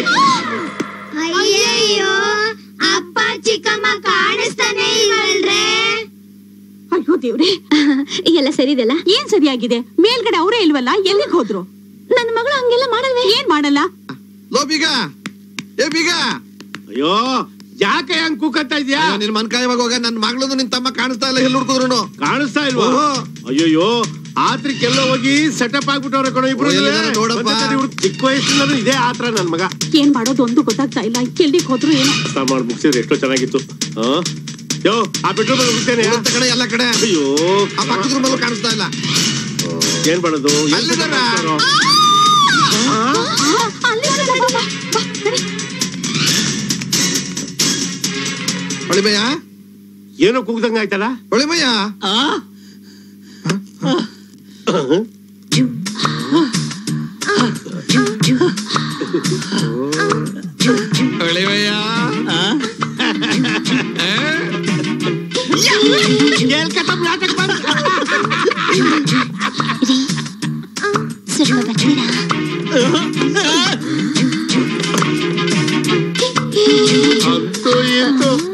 ಅಯ್ಯಯ್ಯೋ ಅಪ್ಪ ಚಿಕ್ಕಮ್ಮ ಕಾಣಿಸ್ತಾನೆ ಇಲ್ವಲ್ರೇ ಅಯ್ಯೋ ದೇವ್ರೆ ಎಲ್ಲ ಸರಿ ಇದೆಲ್ಲ ಏನ್ ಸರಿಯಾಗಿದೆ ಮೇಲ್ಗಡೆ ಅವರೇ ಇಲ್ವಲ್ಲ ಎಲ್ಲಿಗೆ ಹೋದ್ರು ನನ್ನ ಮಗಳು ಹಂಗೆಲ್ಲ ಮಾಡಲ್ವೇ ಏನ್ ಮಾಡಲ್ಲ ಲೋ ಬೀಗ ಏ ಬೀಗ ಅಯ್ಯೋ ಯಾಕೆ ಹಂಗ್ ಕೂಕತ್ತಾ ಇದ್ಯಾ ಅಯ್ಯೋ, ನಿನ್ ಮನ್ಕಾಯವಾಗ ಹೋಗ ನನ್ ಮಗಳದು ನಿನ್ ತಮ್ಮ ಕಾಣಿಸ್ತಾ ಇಲ್ಲ ಎಲ್ಲಿ ಹುಡ್ಕುದ್ರು ಕಾಣಿಸ್ತಾ ಇಲ್ವಾ ಅಯ್ಯೋ ಆತ್ರಕ್ಕೆಲ್ಲ ಹೋಗಿ ಸೆಟಪ್ ಆಗ್ಬಿಟ್ಟವ್ರೆ ಕಣೋ ಇಬ್ರು ಓ, ಎಲ್ಲಿದಾರೆ ನೋಡಪ್ಪ. ಚಿಕ್ಕ ವಯಸ್ಸಿನಲ್ಲೂ ಇದೇ ಆತ್ರ ನನ್ ಮಗ ಏನ್ ಮಾಡೋದು ಒಂದು ಗೊತ್ತಾಗ್ತಾ ಇಲ್ಲ ಎಲ್ಲಿಗೆ ಹೋದ್ರು ಏನೋ ಅರ್ಥ ಮಾಡಿ ಮುಗಿಸಿದ್ರೆ ಎಷ್ಟೋ ಚೆನ್ನಾಗಿತ್ತು ಆ? ಯೋ ಆ ಬೆಡ್ರೂಮ್ ಅಲ್ಲಿ ಮುಗಿಸ್ತೇನೆ ಊರಂತ ಕಡೆ ಎಲ್ಲ ಕಡೆ ಅಯ್ಯೋ ಆ ಪಕ್ಕದ ರೂಮಲ್ಲೂ ಕಾಣಿಸ್ತಾ ಇಲ್ಲ ಏನ್ ಮಾಡೋದು ಏನ್ ಅಲ್ಲಿದಾರ? ಮಾಡೋದು? ಹೊಳಿಮಯ್ಯ ಏನೋ ಕೂಗ್ದಂಗ ಆಯ್ತಲ್ಲ ಹೊಳಿಮಯ್ಯ ಹೊಳಿಮಯ್ಯ ಸ್ವಲ್ಪ ಬರ್ತೀರಾ ಅಂತೂ ಇಂತೂ